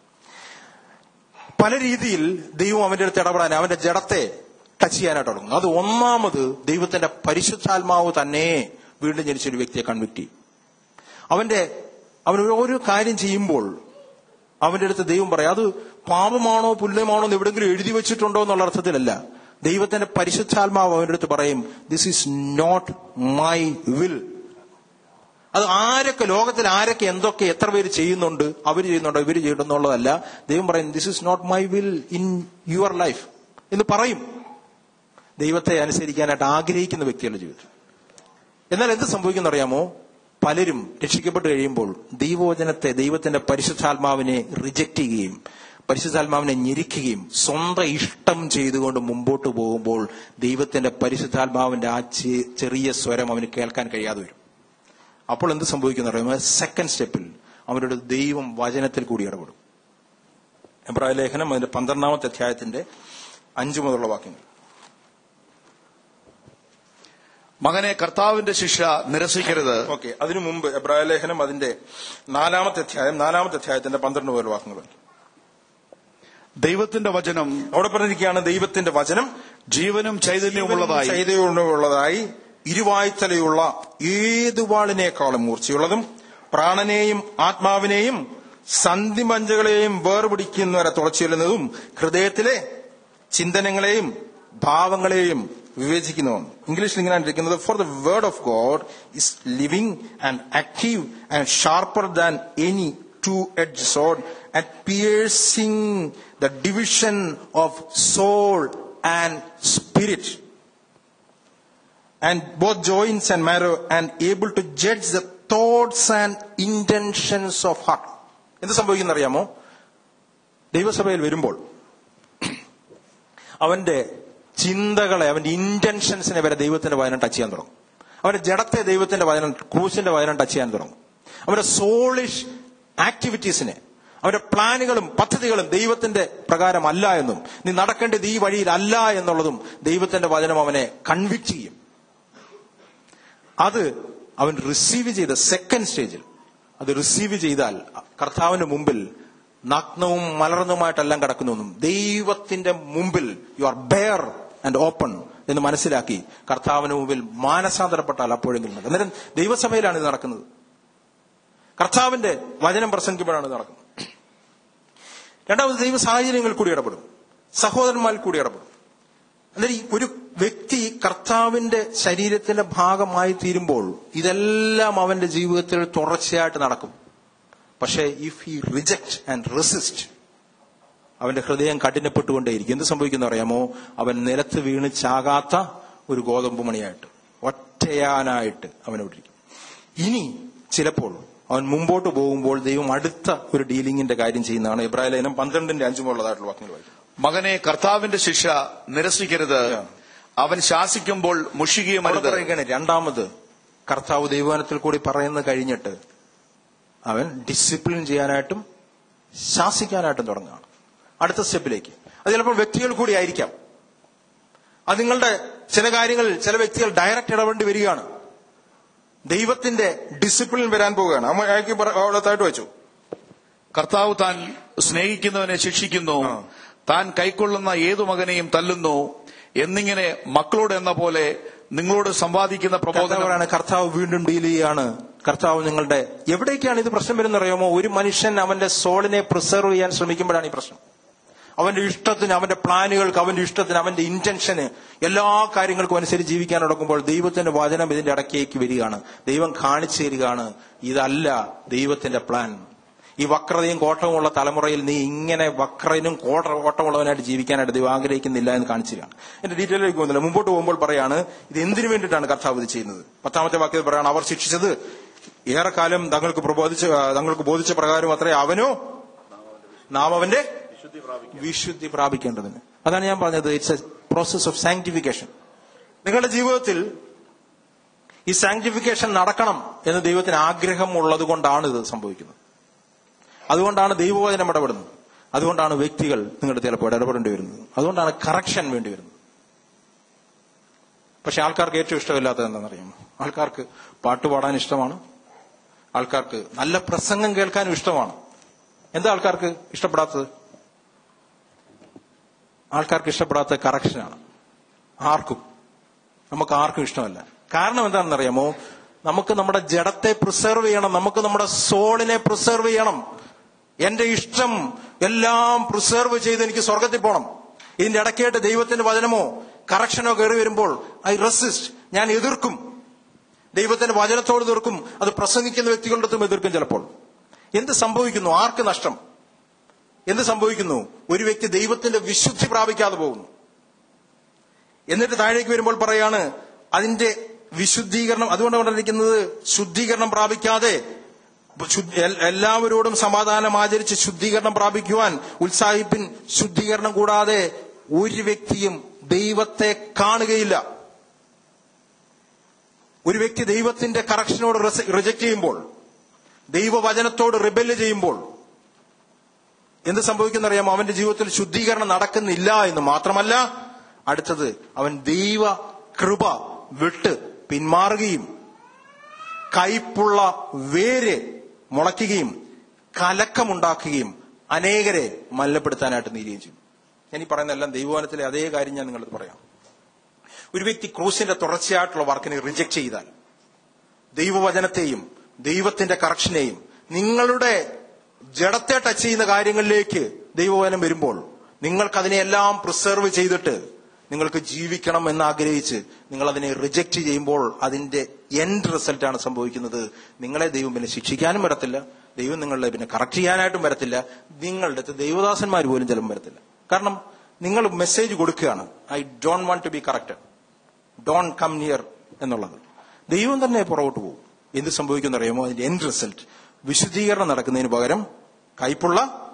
പല രീതിയിൽ ദൈവം അവന്റെ അടുത്ത് ഇടപെടാൻ അവന്റെ ജഡത്തെ ടച്ച് ചെയ്യാനായിട്ട് തുടങ്ങും അത് ഒന്നാമത് ദൈവത്തിന്റെ പരിശുദ്ധാത്മാവ് തന്നെ വീണ്ടും ജനിച്ച ഒരു വ്യക്തിയെ കൺവിക്ട് ചെയ്യും അവന്റെ അവൻ ഓരോ കാര്യം ചെയ്യുമ്പോൾ അവന്റെ അടുത്ത് ദൈവം പറയാം അത് പാപമാണോ പുല്യമാണോ എന്ന് എവിടെങ്കിലും എഴുതി വെച്ചിട്ടുണ്ടോ എന്നുള്ള അർത്ഥത്തിലല്ല ദൈവത്തിന്റെ പരിശുദ്ധാത്മാവ് അവന്റെ അടുത്ത് പറയും this is not my will അത് ആരൊക്കെ ലോകത്തിൽ ആരൊക്കെ എന്തൊക്കെ എത്ര പേര് ചെയ്യുന്നുണ്ട് അവർ ചെയ്യുന്നുണ്ടോ ഇവർ ചെയ്യുന്നുള്ളതല്ല ദൈവം പറയും this is not my will in your life എന്ന് പറയും ദൈവത്തെ അനുസരിക്കാനായിട്ട് ആഗ്രഹിക്കുന്ന വ്യക്തികളുടെ ജീവിതത്തിൽ എന്നാൽ എന്ത് സംഭവിക്കുന്ന അറിയാമോ പലരും രക്ഷിക്കപ്പെട്ട് കഴിയുമ്പോൾ ദൈവവചനത്തെ ദൈവത്തിന്റെ പരിശുദ്ധാത്മാവിനെ റിജക്ട് ചെയ്യുകയും പരിശുദ്ധാത്മാവിനെ ഞെരിക്കുകയും സ്വന്തം ഇഷ്ടം ചെയ്തുകൊണ്ട് മുമ്പോട്ട് പോകുമ്പോൾ ദൈവത്തിന്റെ പരിശുദ്ധാത്മാവിന്റെ ആ ചെ- ചെറിയ സ്വരം അവന് കേൾക്കാൻ കഴിയാതെ വരും അപ്പോൾ എന്ത് സംഭവിക്കുന്ന അറിയാമോ സെക്കൻഡ് സ്റ്റെപ്പിൽ അവരുടെ ദൈവം വചനത്തിൽ കൂടി ഇടപെടും എബ്രായ ലേഖനം അതിന്റെ പന്ത്രണ്ടാമത്തെ അധ്യായത്തിന്റെ അഞ്ചു മുതലുള്ള വാക്യങ്ങൾ മകനെ കർത്താവിന്റെ ശിക്ഷ നിരസിക്കരുത് ഓക്കെ അതിനു മുമ്പ് എബ്രായ ലേഖനം അതിന്റെ നാലാമത്തെ അധ്യായം നാലാമത്തെ അധ്യായത്തിന്റെ പന്ത്രണ്ട് മുതൽ വാക്യങ്ങൾ ദൈവത്തിന്റെ വചനം അവിടെ പറഞ്ഞിരിക്കുകയാണ് ദൈവത്തിന്റെ വചനം ജീവനും ചൈതന്യവുമുള്ളതായി ചൈതന്യമുള്ളതായി ഇരുവായ്ത്തലയുള്ള ഏതു വാളിനേക്കാളും മൂർച്ചയുള്ളതും പ്രാണനെയും ആത്മാവിനെയും സന്ധിമഞ്ചകളെയും വേർപിടിക്കുന്ന വരെ തുളച്ചു ഹൃദയത്തിലെ ചിന്തനങ്ങളെയും ഭാവങ്ങളെയും വിവേചിക്കുന്നതാണ് ഇംഗ്ലീഷിൽ ഇങ്ങനെയാണ് ഇരിക്കുന്നത് for the word of God is living and active and sharper than any two edge sword and piercing the division of soul and spirit and both joints and marrow and able to judge the thoughts and intentions of heart എന്ത് സംഭവിക്കുന്ന അറിയാമോ ദൈവസഭയിൽ വരുമ്പോൾ അവന്റെ ചിന്തകളെ അവന്റെ ഇന്റൻഷൻസിനെ വരെ ദൈവത്തിന്റെ വചനം ടച്ച് ചെയ്യാൻ തുടങ്ങും അവന്റെ ജഡത്തെ ദൈവത്തിന്റെ വചനം ക്രൂസിന്റെ വചനം ടച്ച് ചെയ്യാൻ തുടങ്ങും അവന്റെ സോളിഷ് ആക്ടിവിറ്റീസിനെ അവന്റെ പ്ലാനുകളും പദ്ധതികളും ദൈവത്തിന്റെ പ്രകാരമല്ല എന്നും നീ നടക്കേണ്ടത് ഈ വഴിയിൽ അല്ല എന്നുള്ളതും ദൈവത്തിന്റെ വചനം അവനെ കൺവിക്ട് ചെയ്യും അത് അവൻ റിസീവ് ചെയ്ത സെക്കൻഡ് സ്റ്റേജിൽ അത് റിസീവ് ചെയ്താൽ കർത്താവിന്റെ മുമ്പിൽ നഗ്നവും മലർന്നുമായിട്ടെല്ലാം കിടക്കുന്നു ദൈവത്തിന്റെ മുമ്പിൽ you are bare and open എന്ന് മനസ്സിലാക്കി കർത്താവിന് മുമ്പിൽ മാനസാന്തരപ്പെട്ടാൽ അപ്പോഴെങ്കിലും നടക്കും. അന്നേരം ദൈവസഭയിലാണ് ഇത് നടക്കുന്നത് കർത്താവിന്റെ വചനം പ്രസംഗിക്കുമ്പോഴാണ് ഇത് നടക്കുന്നത് രണ്ടാമത് ദൈവ സാഹചര്യങ്ങളിൽ കൂടി ഇടപെടും സഹോദരന്മാരിൽ കൂടി ഇടപെടും അന്നേരം ഈ ഒരു വ്യക്തി കർത്താവിന്റെ ശരീരത്തിന്റെ ഭാഗമായി തീരുമ്പോൾ ഇതെല്ലാം അവന്റെ ജീവിതത്തിൽ തുടർച്ചയായിട്ട് നടക്കും പക്ഷേ if he reject and resist അവന്റെ ഹൃദയം കഠിനപ്പെട്ടുകൊണ്ടേയിരിക്കും എന്ത് സംഭവിക്കുന്ന അറിയാമോ അവൻ നിലത്ത് വീണ് ചാകാത്ത ഒരു ഗോതമ്പ് മണിയായിട്ട് ഒറ്റയാനായിട്ട് അവൻ അവിടെ ഇരിക്കും ഇനി ചിലപ്പോൾ അവൻ മുമ്പോട്ട് പോകുമ്പോൾ ദൈവം അടുത്ത ഒരു ഡീലിംഗിന്റെ കാര്യം ചെയ്യുന്നതാണ് ഇബ്രാഹിം ലേനം പന്ത്രണ്ടിന്റെ അഞ്ചുമുള്ളതായിട്ടുള്ള വാക്യങ്ങൾ വായിക്കും മകനെ കർത്താവിന്റെ ശിക്ഷ നിരസിക്കരുത് അവൻ ശാസിക്കുമ്പോൾ അവിടെ മുഷികയുമരുത് പറയുകയാണ് രണ്ടാമത് കർത്താവ് ദൈവവനത്തിൽ കൂടി പറയുന്നത് കഴിഞ്ഞിട്ട് അവൻ ഡിസിപ്ലിൻ ചെയ്യാനായിട്ടും ശാസിക്കാനായിട്ടും തുടങ്ങുകയാണ് അടുത്ത സ്റ്റെപ്പിലേക്ക് അത് ചിലപ്പോൾ വ്യക്തികൾ കൂടി ആയിരിക്കാം അത് നിങ്ങളുടെ ചില കാര്യങ്ങൾ ചില വ്യക്തികൾ ഡയറക്റ്റ് ഇടപെടേണ്ടി വരികയാണ് ദൈവത്തിന്റെ ഡിസിപ്ലിൻ വരാൻ പോവുകയാണ് അമ്മ അയാൾക്ക് പറ- അവിടെ താഴ്ത്ത് വെച്ചു കർത്താവ് താൻ സ്നേഹിക്കുന്നവനെ ശിക്ഷിക്കുന്നു ആ. താൻ കൈക്കൊള്ളുന്ന ഏതു മകനെയും തല്ലുന്നു എന്നിങ്ങനെ മക്കളോട് എന്ന പോലെ നിങ്ങളോട് സമ്പാദിക്കുന്ന പ്രബോധനം കർത്താവാണ് കർത്താവ് വീണ്ടും ഡീൽ ചെയ്യാണ് കർത്താവ് നിങ്ങളുടെ എവിടേക്കാണ് ഇത് പ്രശ്നം വരുന്നത് അറിയാമോ ഒരു മനുഷ്യൻ അവന്റെ സോളിനെ പ്രിസർവ് ചെയ്യാൻ ശ്രമിക്കുമ്പോഴാണ് ഈ പ്രശ്നം അവന്റെ ഇഷ്ടത്തിന് അവന്റെ പ്ലാനുകൾക്ക് അവന്റെ ഇഷ്ടത്തിന് അവന്റെ ഇന്റൻഷന് എല്ലാ കാര്യങ്ങൾക്കും അനുസരിച്ച് ജീവിക്കാൻ നടക്കുമ്പോൾ ദൈവത്തിന്റെ വചനം ഇതിന്റെ ഇടയ്ക്കേക്ക് വരികയാണ് ദൈവം കാണിച്ചു തരികയാണ് ഇതല്ല ദൈവത്തിന്റെ പ്ലാൻ ഈ വക്രതയും കോട്ടവുമുള്ള തലമുറയിൽ നീ ഇങ്ങനെ വക്രനും കോട്ട കോട്ടമുള്ളവനായിട്ട് ജീവിക്കാനായിട്ട് ദൈവം ആഗ്രഹിക്കുന്നില്ല എന്ന് കാണിച്ചിരിക്കുകയാണ് എന്റെ ഡീറ്റെയിലേക്ക് പോകുന്നില്ല മുമ്പോട്ട് പോകുമ്പോൾ പറയാണ് ഇത് എന്തിനു വേണ്ടിയിട്ടാണ് കർത്താവ് ഇത് ചെയ്യുന്നത് പത്താമത്തെ വാക്യത്തിൽ പറയാണ് അവർ ശിക്ഷിച്ചത് ഏറെക്കാലം തങ്ങൾക്ക് പ്രബോധിച്ച ആ, തങ്ങൾക്ക് ബോധിച്ച പ്രകാരം അത്രേ അവനോ നാം അവന്റെ വിശുദ്ധി പ്രാപിക്കേണ്ടതിന് അതാണ് ഞാൻ പറഞ്ഞത് it's a process of sanctification നിങ്ങളുടെ ജീവിതത്തിൽ ഈ സാങ്ക്ടിഫിക്കേഷൻ നടക്കണം എന്ന് ദൈവത്തിന് ആഗ്രഹം ഉള്ളത് കൊണ്ടാണ് ഇത് സംഭവിക്കുന്നത് അതുകൊണ്ടാണ് ദൈവവചനം ഇടപെടുന്നത് അതുകൊണ്ടാണ് വ്യക്തികൾ നിങ്ങളുടെ ചിലപ്പോൾ ഇടപെടേണ്ടി വരുന്നത് അതുകൊണ്ടാണ് കറക്ഷൻ വേണ്ടി വരുന്നത് പക്ഷെ ആൾക്കാർക്ക് ഏറ്റവും ഇഷ്ടമില്ലാത്തത് എന്താണെന്നറിയാമോ ആൾക്കാർക്ക് പാട്ട് പാടാൻ ഇഷ്ടമാണ് ആൾക്കാർക്ക് നല്ല പ്രസംഗം കേൾക്കാനും ഇഷ്ടമാണ് എന്താ ആൾക്കാർക്ക് ഇഷ്ടപ്പെടാത്തത് ആൾക്കാർക്ക് ഇഷ്ടപ്പെടാത്ത കറക്ഷനാണ് ആർക്കും നമുക്ക് ആർക്കും ഇഷ്ടമല്ല കാരണം എന്താണെന്നറിയാമോ നമുക്ക് നമ്മുടെ ജഡത്തെ പ്രിസർവ് ചെയ്യണം നമുക്ക് നമ്മുടെ സോളിനെ പ്രിസർവ് ചെയ്യണം എന്റെ ഇഷ്ടം എല്ലാം പ്രിസർവ് ചെയ്ത് എനിക്ക് സ്വർഗത്തിൽ പോകണം ഇതിന്റെ ഇടയ്ക്കായിട്ട് ദൈവത്തിന്റെ വചനമോ കറക്ഷനോ കയറി വരുമ്പോൾ ഐ റെസിസ്റ്റ് ഞാൻ എതിർക്കും ദൈവത്തിന്റെ വചനത്തോട് എതിർക്കും അത് പ്രസംഗിക്കുന്ന വ്യക്തികളുടെ അടുത്തും എതിർക്കും ചിലപ്പോൾ എന്ത് സംഭവിക്കുന്നു ആർക്ക് നഷ്ടം എന്ത് സംഭവിക്കുന്നു ഒരു വ്യക്തി ദൈവത്തിന്റെ വിശുദ്ധി പ്രാപിക്കാതെ പോകുന്നു എന്നിട്ട് താഴേക്ക് വരുമ്പോൾ പറയാണ് അതിന്റെ വിശുദ്ധീകരണം അതുകൊണ്ടാണ് പറഞ്ഞിരിക്കുന്നത് ശുദ്ധീകരണം പ്രാപിക്കാതെ ശുദ്ധ- എൽ- എല്ലാവരോടും സമാധാനം ആചരിച്ച് ശുദ്ധീകരണം പ്രാപിക്കുവാൻ ഉത്സാഹിപ്പിൻ ശുദ്ധീകരണം കൂടാതെ ഒരു വ്യക്തിയും ദൈവത്തെ കാണുകയില്ല ഒരു വ്യക്തി ദൈവത്തിന്റെ കറക്ഷനോട് റിജക്ട് ചെയ്യുമ്പോൾ ദൈവവചനത്തോട് റിബല് ചെയ്യുമ്പോൾ എന്ത് സംഭവിക്കുന്നറിയാമോ അവന്റെ ജീവിതത്തിൽ ശുദ്ധീകരണം നടക്കുന്നില്ല എന്ന് മാത്രമല്ല അടുത്തത് അവൻ ദൈവ കൃപ വിട്ട് പിന്മാറുകയും കയ്പുള്ള വേര് മുളയ്ക്കുകയും കലക്കമുണ്ടാക്കുകയും അനേകരെ മല്ലപ്പെടുത്താനായിട്ട് നീരുകയും ചെയ്യും ഞാൻ ഈ പറയുന്ന എല്ലാം ദൈവവനത്തിലെ അതേ കാര്യം ഞാൻ നിങ്ങളത് പറയാം ഒരു വ്യക്തി ക്രൂസിന്റെ തുടർച്ചയായിട്ടുള്ള വർക്കിനെ റിജക്ട് ചെയ്താൽ ദൈവവചനത്തെയും ദൈവത്തിന്റെ കറക്ഷനെയും നിങ്ങളുടെ ജഡത്തെ ടച്ച് ചെയ്യുന്ന കാര്യങ്ങളിലേക്ക് ദൈവവചനം വരുമ്പോൾ നിങ്ങൾക്ക് അതിനെയെല്ലാം പ്രിസർവ് ചെയ്തിട്ട് നിങ്ങൾക്ക് ജീവിക്കണം എന്ന് ആഗ്രഹിച്ച് നിങ്ങൾ അതിനെ റിജക്ട് ചെയ്യുമ്പോൾ അതിന്റെ എൻഡ് റിസൾട്ടാണ് സംഭവിക്കുന്നത് നിങ്ങളെ ദൈവം പിന്നെ ശിക്ഷിക്കാനും വരത്തില്ല ദൈവം നിങ്ങളെ പിന്നെ കറക്റ്റ് ചെയ്യാനായിട്ടും വരത്തില്ല നിങ്ങളുടെ അടുത്ത് ദൈവദാസന്മാർ പോലും ചിലപ്പോൾ വരത്തില്ല കാരണം നിങ്ങൾ മെസ്സേജ് കൊടുക്കുകയാണ് I don't want to be corrected don't come near എന്നുള്ളത് ദൈവം തന്നെ പുറകോട്ട് പോകും എന്ത് സംഭവിക്കുന്ന അറിയാമോ അതിന്റെ എൻഡ് റിസൾട്ട് വിശുദ്ധീകരണം നടക്കുന്നതിന് പകരം കയ്പുള്ള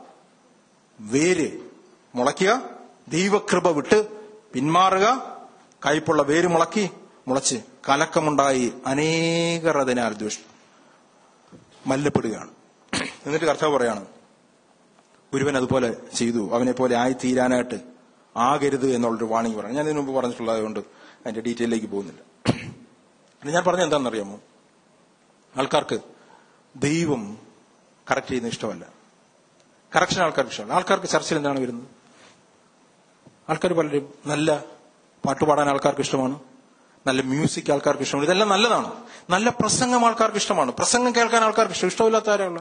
വേര് മുളയ്ക്കുക ദൈവകൃപ വിട്ട് പിന്മാറുക കയ്പുള്ള വേര് മുളക്കി മുളച്ച് കലക്കമുണ്ടായി അനേകർ അതിനാൽ ദുഷ് മല്ലപ്പെടുകയാണ് എന്നിട്ട് കർത്താവ് പറയാണ് ഒരുവൻ അതുപോലെ ചെയ്തു അവനെ പോലെ ആയി തീരാനായിട്ട് ആകരുത് എന്നുള്ളൊരു വാണിംഗ് പറഞ്ഞു ഞാൻ ഇതിനു മുമ്പ് പറഞ്ഞിട്ടുള്ളത് കൊണ്ട് അതിന്റെ ഡീറ്റെയിലേക്ക് പോകുന്നില്ല ഇത് ഞാൻ പറഞ്ഞ എന്താണെന്നറിയാമോ ആൾക്കാർക്ക് ദൈവം കറക്റ്റ് ചെയ്യുന്ന ഇഷ്ടമല്ല കറക്ഷൻ ആൾക്കാർക്ക് ഇഷ്ടമല്ല ആൾക്കാർക്ക് ചർച്ചയിൽ എന്താണ് വരുന്നത് ആൾക്കാർ പലരും നല്ല പാട്ട് പാടാൻ ആൾക്കാർക്ക് ഇഷ്ടമാണ് നല്ല മ്യൂസിക് ആൾക്കാർക്ക് ഇഷ്ടമാണ് ഇതെല്ലാം നല്ലതാണ് നല്ല പ്രസംഗം ആൾക്കാർക്ക് ഇഷ്ടമാണ് പ്രസംഗം കേൾക്കാൻ ആൾക്കാർക്ക് ഇഷ്ടം ഇഷ്ടമില്ലാത്ത ആരാളോ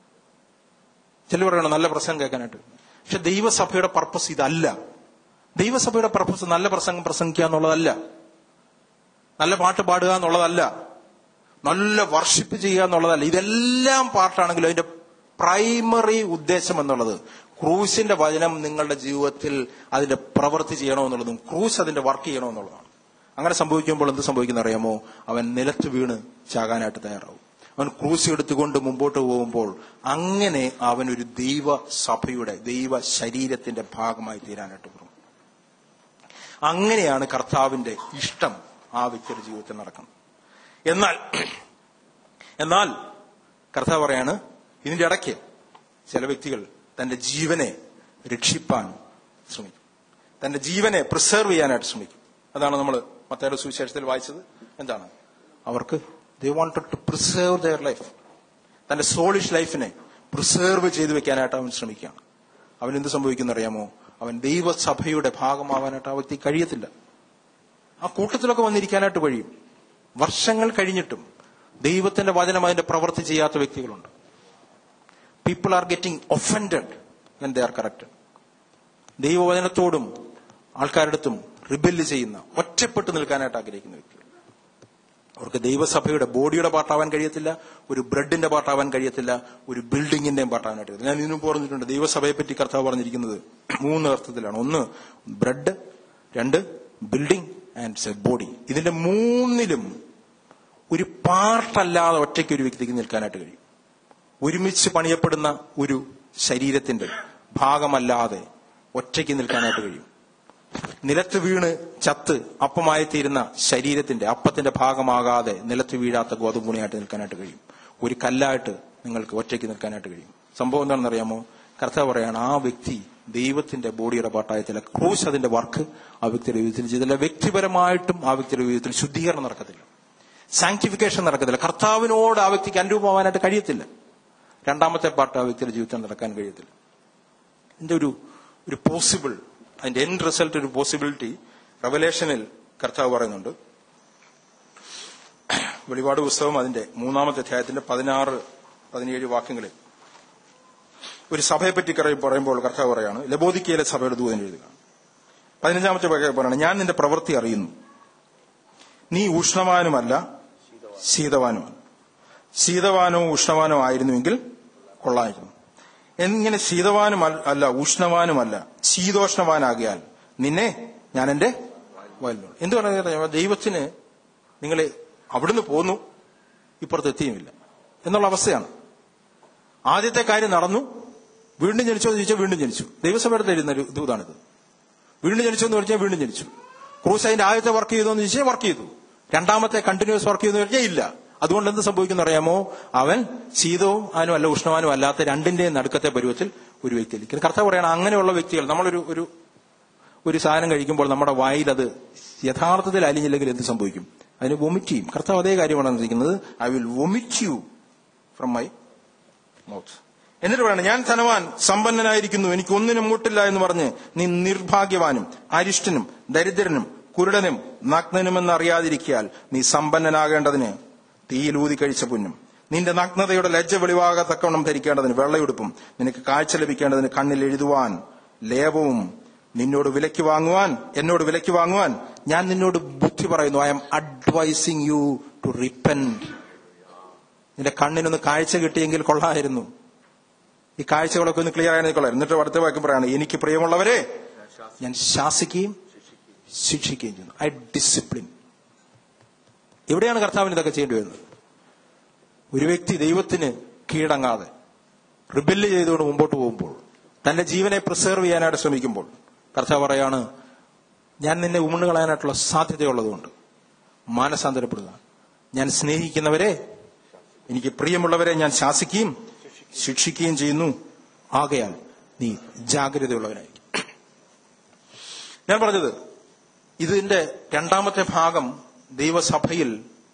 ചില പറയണം നല്ല പ്രസംഗം കേൾക്കാനായിട്ട് പക്ഷെ ദൈവസഭയുടെ പർപ്പസ് ഇതല്ല ദൈവസഭയുടെ പർപ്പസ് നല്ല പ്രസംഗം പ്രസംഗിക്കുക എന്നുള്ളതല്ല നല്ല പാട്ട് പാടുക എന്നുള്ളതല്ല നല്ല വർഷിപ്പ് ചെയ്യുക എന്നുള്ളതല്ല ഇതെല്ലാം പാട്ടാണെങ്കിലും അതിന്റെ പ്രൈമറി ഉദ്ദേശം എന്നുള്ളത് ക്രൂസിന്റെ വചനം നിങ്ങളുടെ ജീവിതത്തിൽ അതിന്റെ പ്രവൃത്തി ചെയ്യണമെന്നുള്ളതും ക്രൂസ് അതിന്റെ വർക്ക് ചെയ്യണമെന്നുള്ളതാണ് അങ്ങനെ സംഭവിക്കുമ്പോൾ എന്ത് സംഭവിക്കുന്ന അറിയാമോ അവൻ നിലത്ത് വീണ് ചാകാനായിട്ട് തയ്യാറാവും അവൻ ക്രൂസ് എടുത്തുകൊണ്ട് മുമ്പോട്ട് പോകുമ്പോൾ അങ്ങനെ അവൻ ഒരു ദൈവ സഭയുടെ ദൈവ ശരീരത്തിന്റെ ഭാഗമായി തീരാനായിട്ട് പോകും അങ്ങനെയാണ് കർത്താവിന്റെ ഇഷ്ടം ആ വ്യക്തിയുടെ ജീവിതത്തിൽ നടക്കുന്നത് എന്നാൽ എന്നാൽ കർത്താവ് പറയാണ് ഇതിന്റെ ഇടയ്ക്ക് ചില വ്യക്തികൾ തന്റെ ജീവനെ രക്ഷിപ്പാൻ ശ്രമിക്കും തന്റെ ജീവനെ പ്രിസർവ് ചെയ്യാനായിട്ട് ശ്രമിക്കും അതാണ് നമ്മൾ മത്തയുടെ സുവിശേഷത്തിൽ വായിച്ചത് എന്താണ് അവർക്ക് they wanted to preserve their life തന്റെ സോളിഷ് ലൈഫിനെ പ്രിസേർവ് ചെയ്തു വെക്കാനായിട്ട് അവൻ ശ്രമിക്കുകയാണ് അവൻ എന്ത് സംഭവിക്കുന്ന അറിയാമോ അവൻ ദൈവസഭയുടെ ഭാഗമാവാനായിട്ട് ആ വ്യക്തി കഴിയത്തില്ല ആ കൂട്ടത്തിലൊക്കെ വന്നിരിക്കാനായിട്ട് കഴിയും വർഷങ്ങൾ കഴിഞ്ഞിട്ടും ദൈവത്തിന്റെ വചനം അതിന്റെ പ്രവൃത്തി ചെയ്യാത്ത വ്യക്തികളുണ്ട് people are getting offended when they are corrected ദൈവവചനത്തോടും ആൾക്കാരുടെ അടുത്തും റിബെല്ല് ചെയ്യുന്ന ഒറ്റപ്പെട്ട് നിൽക്കാനായിട്ട് ആഗ്രഹിക്കുന്ന വ്യക്തികൾ അവർക്ക് ദൈവസഭയുടെ ബോഡിയുടെ പാർട്ടാവാൻ കഴിയത്തില്ല ഒരു ബ്രെഡിന്റെ പാർട്ടാവാൻ കഴിയത്തില്ല ഒരു ബിൽഡിങ്ങിന്റെയും പാർട്ടാവാനായിട്ട് കഴിയത്തില്ല ഞാൻ ഇതിനു പറഞ്ഞിട്ടുണ്ട് ദൈവസഭയെ പറ്റി കർത്താവ് പറഞ്ഞിരിക്കുന്നത് മൂന്ന് അർത്ഥത്തിലാണ് ഒന്ന് ബ്രെഡ് രണ്ട് ബിൽഡിംഗ് ആൻഡ് ബോഡി ഇതിന്റെ മൂന്നിലും ഒരു പാർട്ടല്ലാതെ ഒറ്റയ്ക്ക് ഒരു വ്യക്തിക്ക് നിൽക്കാനായിട്ട് കഴിയും ഒരുമിച്ച് പണിയപ്പെടുന്ന ഒരു ശരീരത്തിന്റെ ഭാഗമല്ലാതെ ഒറ്റയ്ക്ക് നിൽക്കാനായിട്ട് കഴിയും നിലത്ത് വീണ് ചത്ത് അപ്പമായി തീരുന്ന ശരീരത്തിന്റെ അപ്പത്തിന്റെ ഭാഗമാകാതെ നിലത്ത് വീഴാത്ത ഗോതമ്പുണിയായിട്ട് നിൽക്കാനായിട്ട് കഴിയും ഒരു കല്ലായിട്ട് നിങ്ങൾക്ക് ഒറ്റയ്ക്ക് നിൽക്കാനായിട്ട് കഴിയും സംഭവം എന്താണെന്ന് അറിയാമോ കർത്താവ് പറയാണ് ആ വ്യക്തി ദൈവത്തിന്റെ ബോഡിയുടെ പാട്ടായത്തില്ല ക്രൂശ് അതിന്റെ വർക്ക് ആ വ്യക്തിയുടെ ജീവിതത്തിൽ ചെയ്തില്ല വ്യക്തിപരമായിട്ടും ആ വ്യക്തിയുടെ ജീവിതത്തിൽ ശുദ്ധീകരണം നടക്കത്തില്ല സാങ്ക്ടിഫിക്കേഷൻ നടക്കത്തില്ല കർത്താവിനോട് ആ വ്യക്തിക്ക് അനുരൂപമാവാനായിട്ട് കഴിയത്തില്ല രണ്ടാമത്തെ പാട്ട് ആ വ്യക്തിയുടെ ജീവിതത്തിൽ നടക്കാൻ കഴിയത്തില്ല ഇതിന്റെ ഒരു ഒരു പോസിബിൾ അതിന്റെ എൻഡ് റിസൾട്ട് ഒരു പോസിബിലിറ്റി റവലേഷനിൽ കർത്താവ് പറയുന്നുണ്ട് വെളിപാട് പുസ്തകം അതിന്റെ മൂന്നാമത്തെ അധ്യായത്തിന്റെ പതിനാറ് പതിനേഴ് വാക്യങ്ങളിൽ ഒരു സഭയെ പറ്റി പറയുമ്പോൾ കർത്താവ് പറയാണ് ലബോദിക്കയിലെ സഭയുടെ ദൂതൻ എഴുതുക പതിനഞ്ചാമത്തെ വാക്യം പറയാണ് ഞാൻ നിന്റെ പ്രവൃത്തി അറിയുന്നു നീ ഉഷ്ണവാനുമല്ല ശീതവാനുമല്ല ശീതവാനോ ഉഷ്ണവാനോ ആയിരുന്നുവെങ്കിൽ കൊള്ളായിരുന്നു എങ്ങനെ ശീതവാനും അല്ല ഉഷ്ണവാനുമല്ല ശീതോഷ്ണവാനാകിയാൽ നിന്നെ ഞാൻ എന്റെ വയലിനോട് എന്ത് പറഞ്ഞു ദൈവത്തിന് നിങ്ങളെ അവിടുന്ന് പോന്നു ഇപ്പുറത്ത് എത്തിയുമില്ല എന്നുള്ള അവസ്ഥയാണ് ആദ്യത്തെ കാര്യം നടന്നു വീണ്ടും ജനിച്ചോ എന്ന് ചോദിച്ചാൽ വീണ്ടും ജനിച്ചു ദൈവസഭയുടെ തരുന്ന ഒരു ദൂതാണിത് വീണ്ടും ജനിച്ചു എന്ന് പറഞ്ഞാൽ വീണ്ടും ജനിച്ചു ക്രൂസ് അതിന്റെ ആദ്യത്തെ വർക്ക് ചെയ്തു എന്ന് ചോദിച്ചാൽ വർക്ക് ചെയ്തു രണ്ടാമത്തെ കണ്ടിന്യൂസ് വർക്ക് ചെയ്തു എന്ന് പറഞ്ഞാൽ ഇല്ല അതുകൊണ്ട് എന്ത് സംഭവിക്കുന്നു അറിയാമോ അവൻ ശീതവും അവനും അല്ല ഉഷ്ണവാനും അല്ലാത്ത രണ്ടിന്റെയും നടുക്കത്തെ പരുവത്തിൽ ഒരു വ്യക്തി ഇരിക്കുന്നു കർത്താവ് പറയണം അങ്ങനെയുള്ള വ്യക്തികൾ നമ്മളൊരു ഒരു ഒരു സാധനം കഴിക്കുമ്പോൾ നമ്മുടെ വായിൽ അത് യഥാർത്ഥത്തിൽ അലിഞ്ഞില്ലെങ്കിൽ എന്ത് സംഭവിക്കും അതിന് വൊമിറ്റ് ചെയ്യും കർത്താവ് അതേ കാര്യമാണ് പറഞ്ഞിരിക്കുന്നത് I will vomit you from my mouth എന്നിട്ട് പറയണം ഞാൻ ധനവാൻ സമ്പന്നനായിരിക്കുന്നു എനിക്ക് ഒന്നിനും മുട്ടില്ല എന്ന് പറഞ്ഞ് നീ നിർഭാഗ്യവാനും അരിഷ്ടനും ദരിദ്രനും കുരുടനും നഗ്നനുമെന്ന് അറിയാതിരിക്കാൽ നീ സമ്പന്നനാകേണ്ടതിന് തീയിൽ ഊതി കഴിച്ച പുന്നും നിന്റെ നഗ്നതയുടെ ലജ്ജ വെളിവാകത്തക്കവണ്ണം ധരിക്കേണ്ടതിന് വെള്ളയുടുപ്പും നിനക്ക് കാഴ്ച ലഭിക്കേണ്ടതിന് കണ്ണിൽ എഴുതുവാൻ ലേപവും നിന്നോട് വിലയ്ക്ക് വാങ്ങുവാൻ എന്നോട് വിലയ്ക്ക് വാങ്ങുവാൻ ഞാൻ നിന്നോട് ബുദ്ധി പറയുന്നു I am advising you to repent നിന്റെ കണ്ണിനൊന്ന് കാഴ്ച കിട്ടിയെങ്കിൽ കൊള്ളായിരുന്നു ഈ കാഴ്ചകളൊക്കെ ഒന്ന് ക്ലിയർ ആയി കൊള്ളാം എന്നിട്ട് അടുത്ത വാക്യം പറയാണ് എനിക്ക് പ്രിയമുള്ളവരെ ഞാൻ ശാസിക്കുകയും ശിക്ഷിക്കുകയും ചെയ്യുന്നു ഐ ഡിസിപ്ലിൻ എവിടെയാണ് കർത്താവിന് ഇതൊക്കെ ചെയ്യേണ്ടി വരുന്നത് ഒരു വ്യക്തി ദൈവത്തിന് കീഴടങ്ങാതെ റിബെല്ല് ചെയ്തുകൊണ്ട് മുമ്പോട്ട് പോകുമ്പോൾ തന്റെ ജീവനെ പ്രിസേർവ് ചെയ്യാനായിട്ട് ശ്രമിക്കുമ്പോൾ കർത്താവ് പറയാണ് ഞാൻ നിന്നെ ഉമണ് കളയാനായിട്ടുള്ള സാധ്യതയുള്ളതുകൊണ്ട് മാനസാന്തരപ്പെടുക ഞാൻ സ്നേഹിക്കുന്നവരെ എനിക്ക് പ്രിയമുള്ളവരെ ഞാൻ ശാസിക്കുകയും ശിക്ഷിക്കുകയും ചെയ്യുന്നു ആകയാൽ നീ ജാഗ്രതയുള്ളവനായിരിക്കും ഞാൻ പറഞ്ഞത് ഇതിന്റെ രണ്ടാമത്തെ ഭാഗം ദൈവസഭയിൽ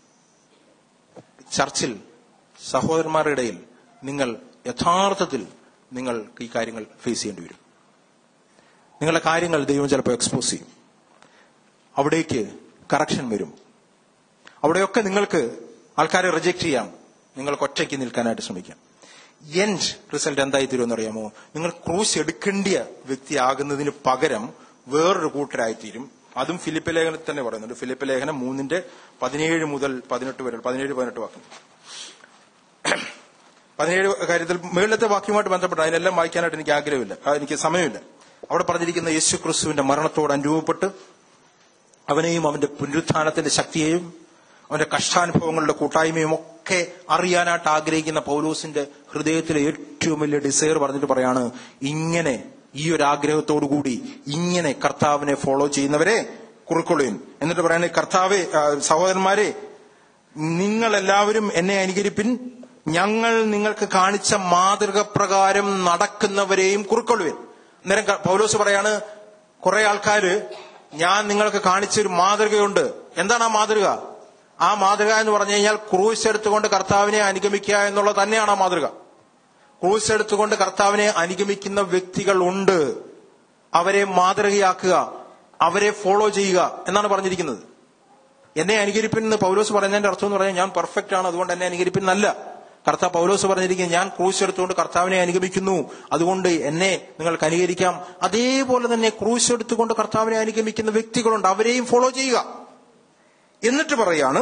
ചർച്ചിൽ സഹോദരന്മാരുടെ ഇടയിൽ നിങ്ങൾ യഥാർത്ഥത്തിൽ നിങ്ങൾ ഈ കാര്യങ്ങൾ ഫേസ് ചെയ്യേണ്ടി വരും നിങ്ങളുടെ കാര്യങ്ങൾ ദൈവം ചിലപ്പോൾ എക്സ്പോസ് ചെയ്യും അവിടേക്ക് കറക്ഷൻ വരും അവിടെയൊക്കെ നിങ്ങൾക്ക് ആൾക്കാരെ റിജക്ട് ചെയ്യാം നിങ്ങൾക്ക് ഒറ്റയ്ക്ക് നിൽക്കാനായിട്ട് ശ്രമിക്കാം എൻഡ് റിസൾട്ട് എന്തായി തീരുമെന്ന് അറിയാമോ നിങ്ങൾ ക്രൂസ് എടുക്കേണ്ടിയ വ്യക്തിയാകുന്നതിന് പകരം വേറൊരു കൂട്ടരായിത്തീരും അതും ഫിലിപ്പ് ലേഖനത്തിൽ തന്നെ പറയുന്നുണ്ട് ഫിലിപ്പ് ലേഖനം മൂന്നിന്റെ പതിനേഴ് മുതൽ പതിനെട്ട് വരെ പതിനേഴ് പതിനെട്ട് വാക്യം പതിനേഴ് കാര്യത്തിൽ മുകളിലത്തെ വാക്യവുമായിട്ട് ബന്ധപ്പെട്ട് അതിനെല്ലാം വായിക്കാനായിട്ട് എനിക്ക് ആഗ്രഹമില്ല ആ, എനിക്ക് സമയമില്ല അവിടെ പറഞ്ഞിരിക്കുന്ന യേശു ക്രിസ്തുവിന്റെ മരണത്തോട് അനുരൂപപ്പെട്ട് അവനെയും അവന്റെ പുനരുത്ഥാനത്തിന്റെ ശക്തിയെയും അവന്റെ കഷ്ടാനുഭവങ്ങളുടെ കൂട്ടായ്മയും ഒക്കെ അറിയാനായിട്ട് ആഗ്രഹിക്കുന്ന പൗലോസിന്റെ ഹൃദയത്തിലെ ഏറ്റവും വലിയ ഡിസയർ പറഞ്ഞിട്ട് പറയാണ് ഇങ്ങനെ ഈ ഒരു ആഗ്രഹത്തോടുകൂടി ഇങ്ങനെ കർത്താവിനെ ഫോളോ ചെയ്യുന്നവരെ കുറിക്കൊള്ളുവിൻ എന്നിട്ട് പറയാണ് കർത്താവെ ആ, സഹോദരന്മാരെ നിങ്ങൾ എല്ലാവരും എന്നെ അനുകരിപ്പിൻ ഞങ്ങൾ നിങ്ങൾക്ക് കാണിച്ച മാതൃക പ്രകാരം നടക്കുന്നവരെയും കുറിക്കൊള്ളുവിൻ അന്നേരം ക- പൗലോസ് പറയാണ് കുറെ ആൾക്കാര് ഞാൻ നിങ്ങൾക്ക് കാണിച്ചൊരു മാതൃകയുണ്ട് എന്താണ് ആ മാതൃക ആ മാതൃക എന്ന് പറഞ്ഞു കഴിഞ്ഞാൽ ക്രൂസ് എടുത്തുകൊണ്ട് കർത്താവിനെ അനുഗമിക്കുക എന്നുള്ളത് തന്നെയാണ് ആ മാതൃക ക്രൂസ് എടുത്തുകൊണ്ട് കർത്താവിനെ അനുഗമിക്കുന്ന വ്യക്തികൾ ഉണ്ട് അവരെ മാതൃകയാക്കുക അവരെ ഫോളോ ചെയ്യുക എന്നാണ് പറഞ്ഞിരിക്കുന്നത് എന്നെ അനുകരിപ്പിൻ എന്ന് പൗലോസ് പറയുന്നതിന്റെ അർത്ഥം എന്ന് പറഞ്ഞാൽ ഞാൻ പെർഫെക്റ്റ് ആണ് അതുകൊണ്ട് എന്നെ അനുകരിപ്പിൻ എന്നല്ല കർത്താവ് പൗലോസ് പറഞ്ഞിരിക്കുന്നത് ഞാൻ ക്രൂശ് എടുത്തുകൊണ്ട് കർത്താവിനെ അനുഗമിക്കുന്നു അതുകൊണ്ട് എന്നെ നിങ്ങൾക്ക് അനുകരിക്കാം അതേപോലെ തന്നെ ക്രൂശ് എടുത്തുകൊണ്ട് കർത്താവിനെ അനുഗമിക്കുന്ന വ്യക്തികളുണ്ട് അവരെയും ഫോളോ ചെയ്യുക എന്നിട്ട് പറയാണ്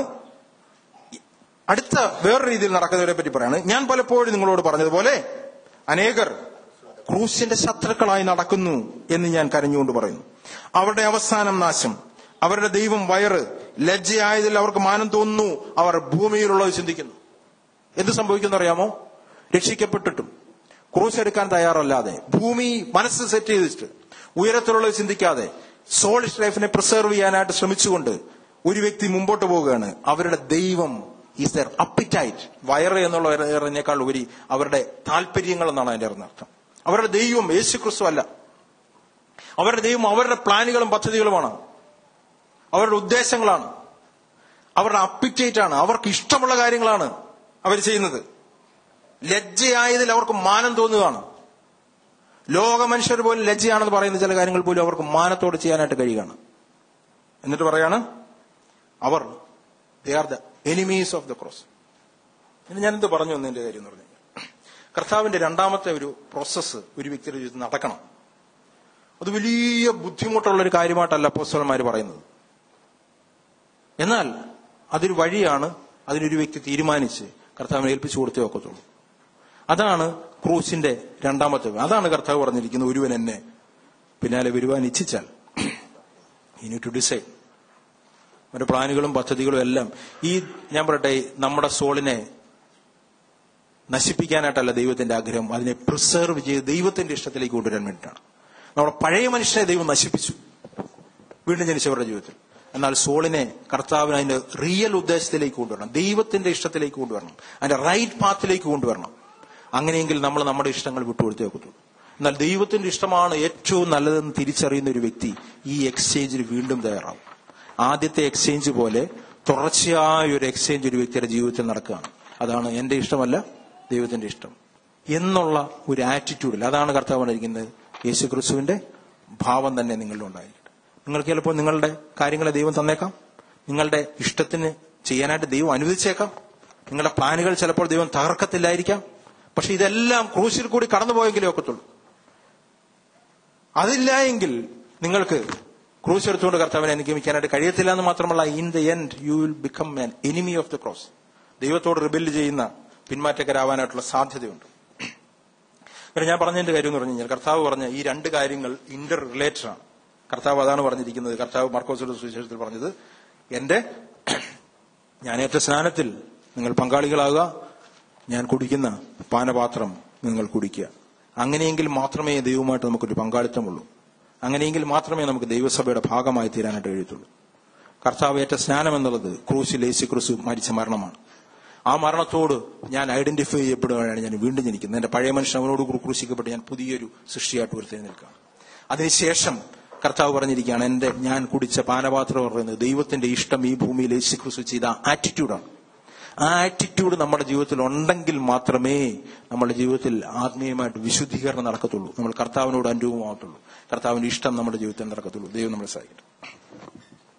അടുത്ത വേറെ രീതിയിൽ നടക്കുന്നവരെ പറ്റി പറയാണ് ഞാൻ പലപ്പോഴും നിങ്ങളോട് പറഞ്ഞതുപോലെ അനേകർ ക്രൂശിന്റെ ശത്രുക്കളായി നടക്കുന്നു എന്ന് ഞാൻ കരഞ്ഞുകൊണ്ട് പറയുന്നു അവരുടെ അവസാനം നാശം അവരുടെ ദൈവം വയറ് ലജ്ജയായതിൽ അവർക്ക് മാനം തോന്നുന്നു അവർ ഭൂമിയിലുള്ളത് ചിന്തിക്കുന്നു എന്ത് സംഭവിക്കുന്നു അറിയാമോ രക്ഷിക്കപ്പെട്ടിട്ടും ക്രൂസ് എടുക്കാൻ തയ്യാറല്ലാതെ ഭൂമി മനസ്സ് സെറ്റ് ചെയ്തിട്ട് ഉയരത്തിലുള്ളത് ചിന്തിക്കാതെ സോളിഷ് ലൈഫിനെ പ്രിസർവ് ചെയ്യാനായിട്ട് ശ്രമിച്ചുകൊണ്ട് ഒരു വ്യക്തി മുമ്പോട്ട് പോവുകയാണ് അവരുടെ ദൈവം ഈസ് ദർ അപ്പിറ്റൈറ്റ് വയറ് എന്നുള്ള എറിനേക്കാൾ ഉപരി അവരുടെ താല്പര്യങ്ങൾ എന്നാണ് അതിന്റെ അർത്ഥം അവരുടെ ദൈവം യേശു ക്രിസ്തു അല്ല അവരുടെ ദൈവം അവരുടെ പ്ലാനുകളും പദ്ധതികളുമാണ് അവരുടെ ഉദ്ദേശങ്ങളാണ് അവരുടെ അപ്പിറ്റേറ്റ് ആണ് അവർക്ക് ഇഷ്ടമുള്ള കാര്യങ്ങളാണ് അവർ ചെയ്യുന്നത് ലജ്ജയായതിൽ അവർക്ക് മാനം തോന്നുകയാണ് ലോക മനുഷ്യർ പോലും ലജ്ജയാണെന്ന് പറയുന്ന ചില കാര്യങ്ങൾ പോലും അവർക്ക് മാനത്തോട് ചെയ്യാനായിട്ട് കഴിയുകയാണ് എന്നിട്ട് പറയാണ് അവർ they are the enemies of the cross ഇനി ഞാനെന്ത് പറഞ്ഞു എന്നതിന്റെ കാര്യം എന്ന് പറഞ്ഞു കർത്താവിന്റെ രണ്ടാമത്തെ ഒരു പ്രോസസ്സ് ഒരു വ്യക്തിയുടെ ജീവിതത്തിൽ നടക്കണം അത് വലിയ ബുദ്ധിമുട്ടുള്ള ഒരു കാര്യമായിട്ടല്ല അപ്പോസ്തലന്മാർ പറയുന്നത് എന്നാൽ അതൊരു വഴിയാണ് അതിനൊരു വ്യക്തി തീരുമാനിച്ച് കർത്താവിനെ ഏൽപ്പിച്ചു കൊടുത്തേ ഒക്കത്തുള്ളൂ അതാണ് ക്രൂസിന്റെ രണ്ടാമത്തെ അതാണ് കർത്താവ് പറഞ്ഞിരിക്കുന്നത് ഒരുവൻ എന്നെ പിന്നാലെ വരുവാൻ ഇച്ഛിച്ചാൽ ഇനി ടു ഡിസൈഡ് അവരുടെ പ്ലാനുകളും പദ്ധതികളും എല്ലാം ഈ ഞാൻ പറയട്ടെ നമ്മുടെ സോളിനെ നശിപ്പിക്കാനായിട്ടല്ല ദൈവത്തിന്റെ ആഗ്രഹം അതിനെ പ്രിസർവ് ചെയ്ത് ദൈവത്തിന്റെ ഇഷ്ടത്തിലേക്ക് കൊണ്ടുവരാൻ വേണ്ടിയിട്ടാണ് നമ്മുടെ പഴയ മനുഷ്യനെ ദൈവം നശിപ്പിച്ചു വീണ്ടും ജനിച്ചവരുടെ ജീവിതത്തിൽ എന്നാൽ സോളിനെ കർത്താവിന് അതിന്റെ റിയൽ ഉദ്ദേശത്തിലേക്ക് കൊണ്ടുവരണം ദൈവത്തിന്റെ ഇഷ്ടത്തിലേക്ക് കൊണ്ടുവരണം അതിന്റെ റൈറ്റ് പാത്തിലേക്ക് കൊണ്ടുവരണം അങ്ങനെയെങ്കിൽ നമ്മൾ നമ്മുടെ ഇഷ്ടങ്ങൾ വിട്ടുകൊടുത്തേ ഒക്കത്തുള്ളൂ എന്നാൽ ദൈവത്തിന്റെ ഇഷ്ടമാണ് ഏറ്റവും നല്ലതെന്ന് തിരിച്ചറിയുന്ന ഒരു വ്യക്തി ഈ എക്സ്ചേഞ്ചിൽ വീണ്ടും തയ്യാറാവും ആദ്യത്തെ എക്സ്ചേഞ്ച് പോലെ തുടർച്ചയായ ഒരു എക്സ്ചേഞ്ച് ഒരു വ്യക്തിയുടെ ജീവിതത്തിൽ നടക്കുകയാണ് അതാണ് എന്റെ ഇഷ്ടമല്ല ദൈവത്തിന്റെ ഇഷ്ടം എന്നുള്ള ഒരു ആറ്റിറ്റ്യൂഡിൽ അതാണ് കർത്താവ് പറഞ്ഞിരിക്കുന്നത് യേശു ക്രിസ്തുവിന്റെ ഭാവം തന്നെ നിങ്ങളുടെ ഉണ്ടായിരിക്കട്ടെ നിങ്ങൾക്ക് ചിലപ്പോൾ നിങ്ങളുടെ കാര്യങ്ങളെ ദൈവം തന്നേക്കാം നിങ്ങളുടെ ഇഷ്ടത്തിന് ചെയ്യാനായിട്ട് ദൈവം അനുവദിച്ചേക്കാം നിങ്ങളുടെ പ്ലാനുകൾ ചിലപ്പോൾ ദൈവം തകർക്കത്തില്ലായിരിക്കാം പക്ഷെ ഇതെല്ലാം ക്രൂശിൽ കൂടി കടന്നുപോയെങ്കിലേ ഒക്കത്തുള്ളൂ അതില്ല എങ്കിൽ നിങ്ങൾക്ക് ക്രൂസ് എടുത്തുകൊണ്ട് കർത്താവിനെ അനുഗമിക്കാനായിട്ട് കഴിയത്തില്ല എന്ന് മാത്രമല്ല in the end you will become an enemy of the cross ദൈവത്തോട് റിബിൽ ചെയ്യുന്ന പിന്മാറ്റക്കാരാവാനായിട്ടുള്ള സാധ്യതയുണ്ട് പിന്നെ ഞാൻ പറഞ്ഞതിന്റെ കാര്യം എന്ന് പറഞ്ഞു കഴിഞ്ഞാൽ കർത്താവ് പറഞ്ഞ ഈ രണ്ട് കാര്യങ്ങൾ ഇന്റർ റിലേറ്റഡ് ആണ് കർത്താവ് അതാണ് പറഞ്ഞിരിക്കുന്നത് കർത്താവ് മാർക്കോസിന്റെ സുവിശേഷത്തിൽ പറഞ്ഞത് എന്റെ ഞാനേറ്റ സ്നാനത്തിൽ നിങ്ങൾ പങ്കാളികളാകുക ഞാൻ കുടിക്കുന്ന പാനപാത്രം നിങ്ങൾ കുടിക്കുക അങ്ങനെയെങ്കിൽ മാത്രമേ ദൈവമായിട്ട് നമുക്കൊരു പങ്കാളിത്തമുള്ളൂ അങ്ങനെയെങ്കിൽ മാത്രമേ നമുക്ക് ദൈവസഭയുടെ ഭാഗമായി തീരാനായിട്ട് കഴിയത്തുള്ളൂ കർത്താവ് ഏറ്റ സ്നാനം എന്നുള്ളത് ക്രൂസിൽ യേശു ക്രൂസ് മരിച്ച മരണമാണ് ആ മരണത്തോട് ഞാൻ ഐഡന്റിഫൈ ചെയ്യപ്പെടുകയാണ് ഞാൻ വീണ്ടും ജനിക്കുന്നത് എന്റെ പഴയ മനുഷ്യൻ അവനോട് കൂടി ക്രൂശിക്കപ്പെട്ട് ഞാൻ പുതിയൊരു സൃഷ്ടിയായിട്ട് ഉയർത്തി നിൽക്കുകയാണ് അതിനുശേഷം കർത്താവ് പറഞ്ഞിരിക്കുകയാണ് എന്റെ ഞാൻ കുടിച്ച പാനപാത്രം എന്ന് പറയുന്നത് ദൈവത്തിന്റെ ഇഷ്ടം ഈ ഭൂമിയിൽ യേശു ക്രിസ്തു ചെയ്ത ആറ്റിറ്റ്യൂഡാണ് ആ ആറ്റിറ്റ്യൂഡ് നമ്മുടെ ജീവിതത്തിൽ ഉണ്ടെങ്കിൽ മാത്രമേ നമ്മുടെ ജീവിതത്തിൽ ആത്മീയമായിട്ട് വിശുദ്ധീകരണം നടക്കത്തുള്ളൂ നമ്മൾ കർത്താവിനോട് അനുരൂപമാകത്തുള്ളൂ കർത്താവിന്റെ ഇഷ്ടം നമ്മുടെ ജീവിതത്തിൽ നടക്കത്തുള്ളൂ ദൈവം നമ്മളെ സഹായിക്കട്ടെ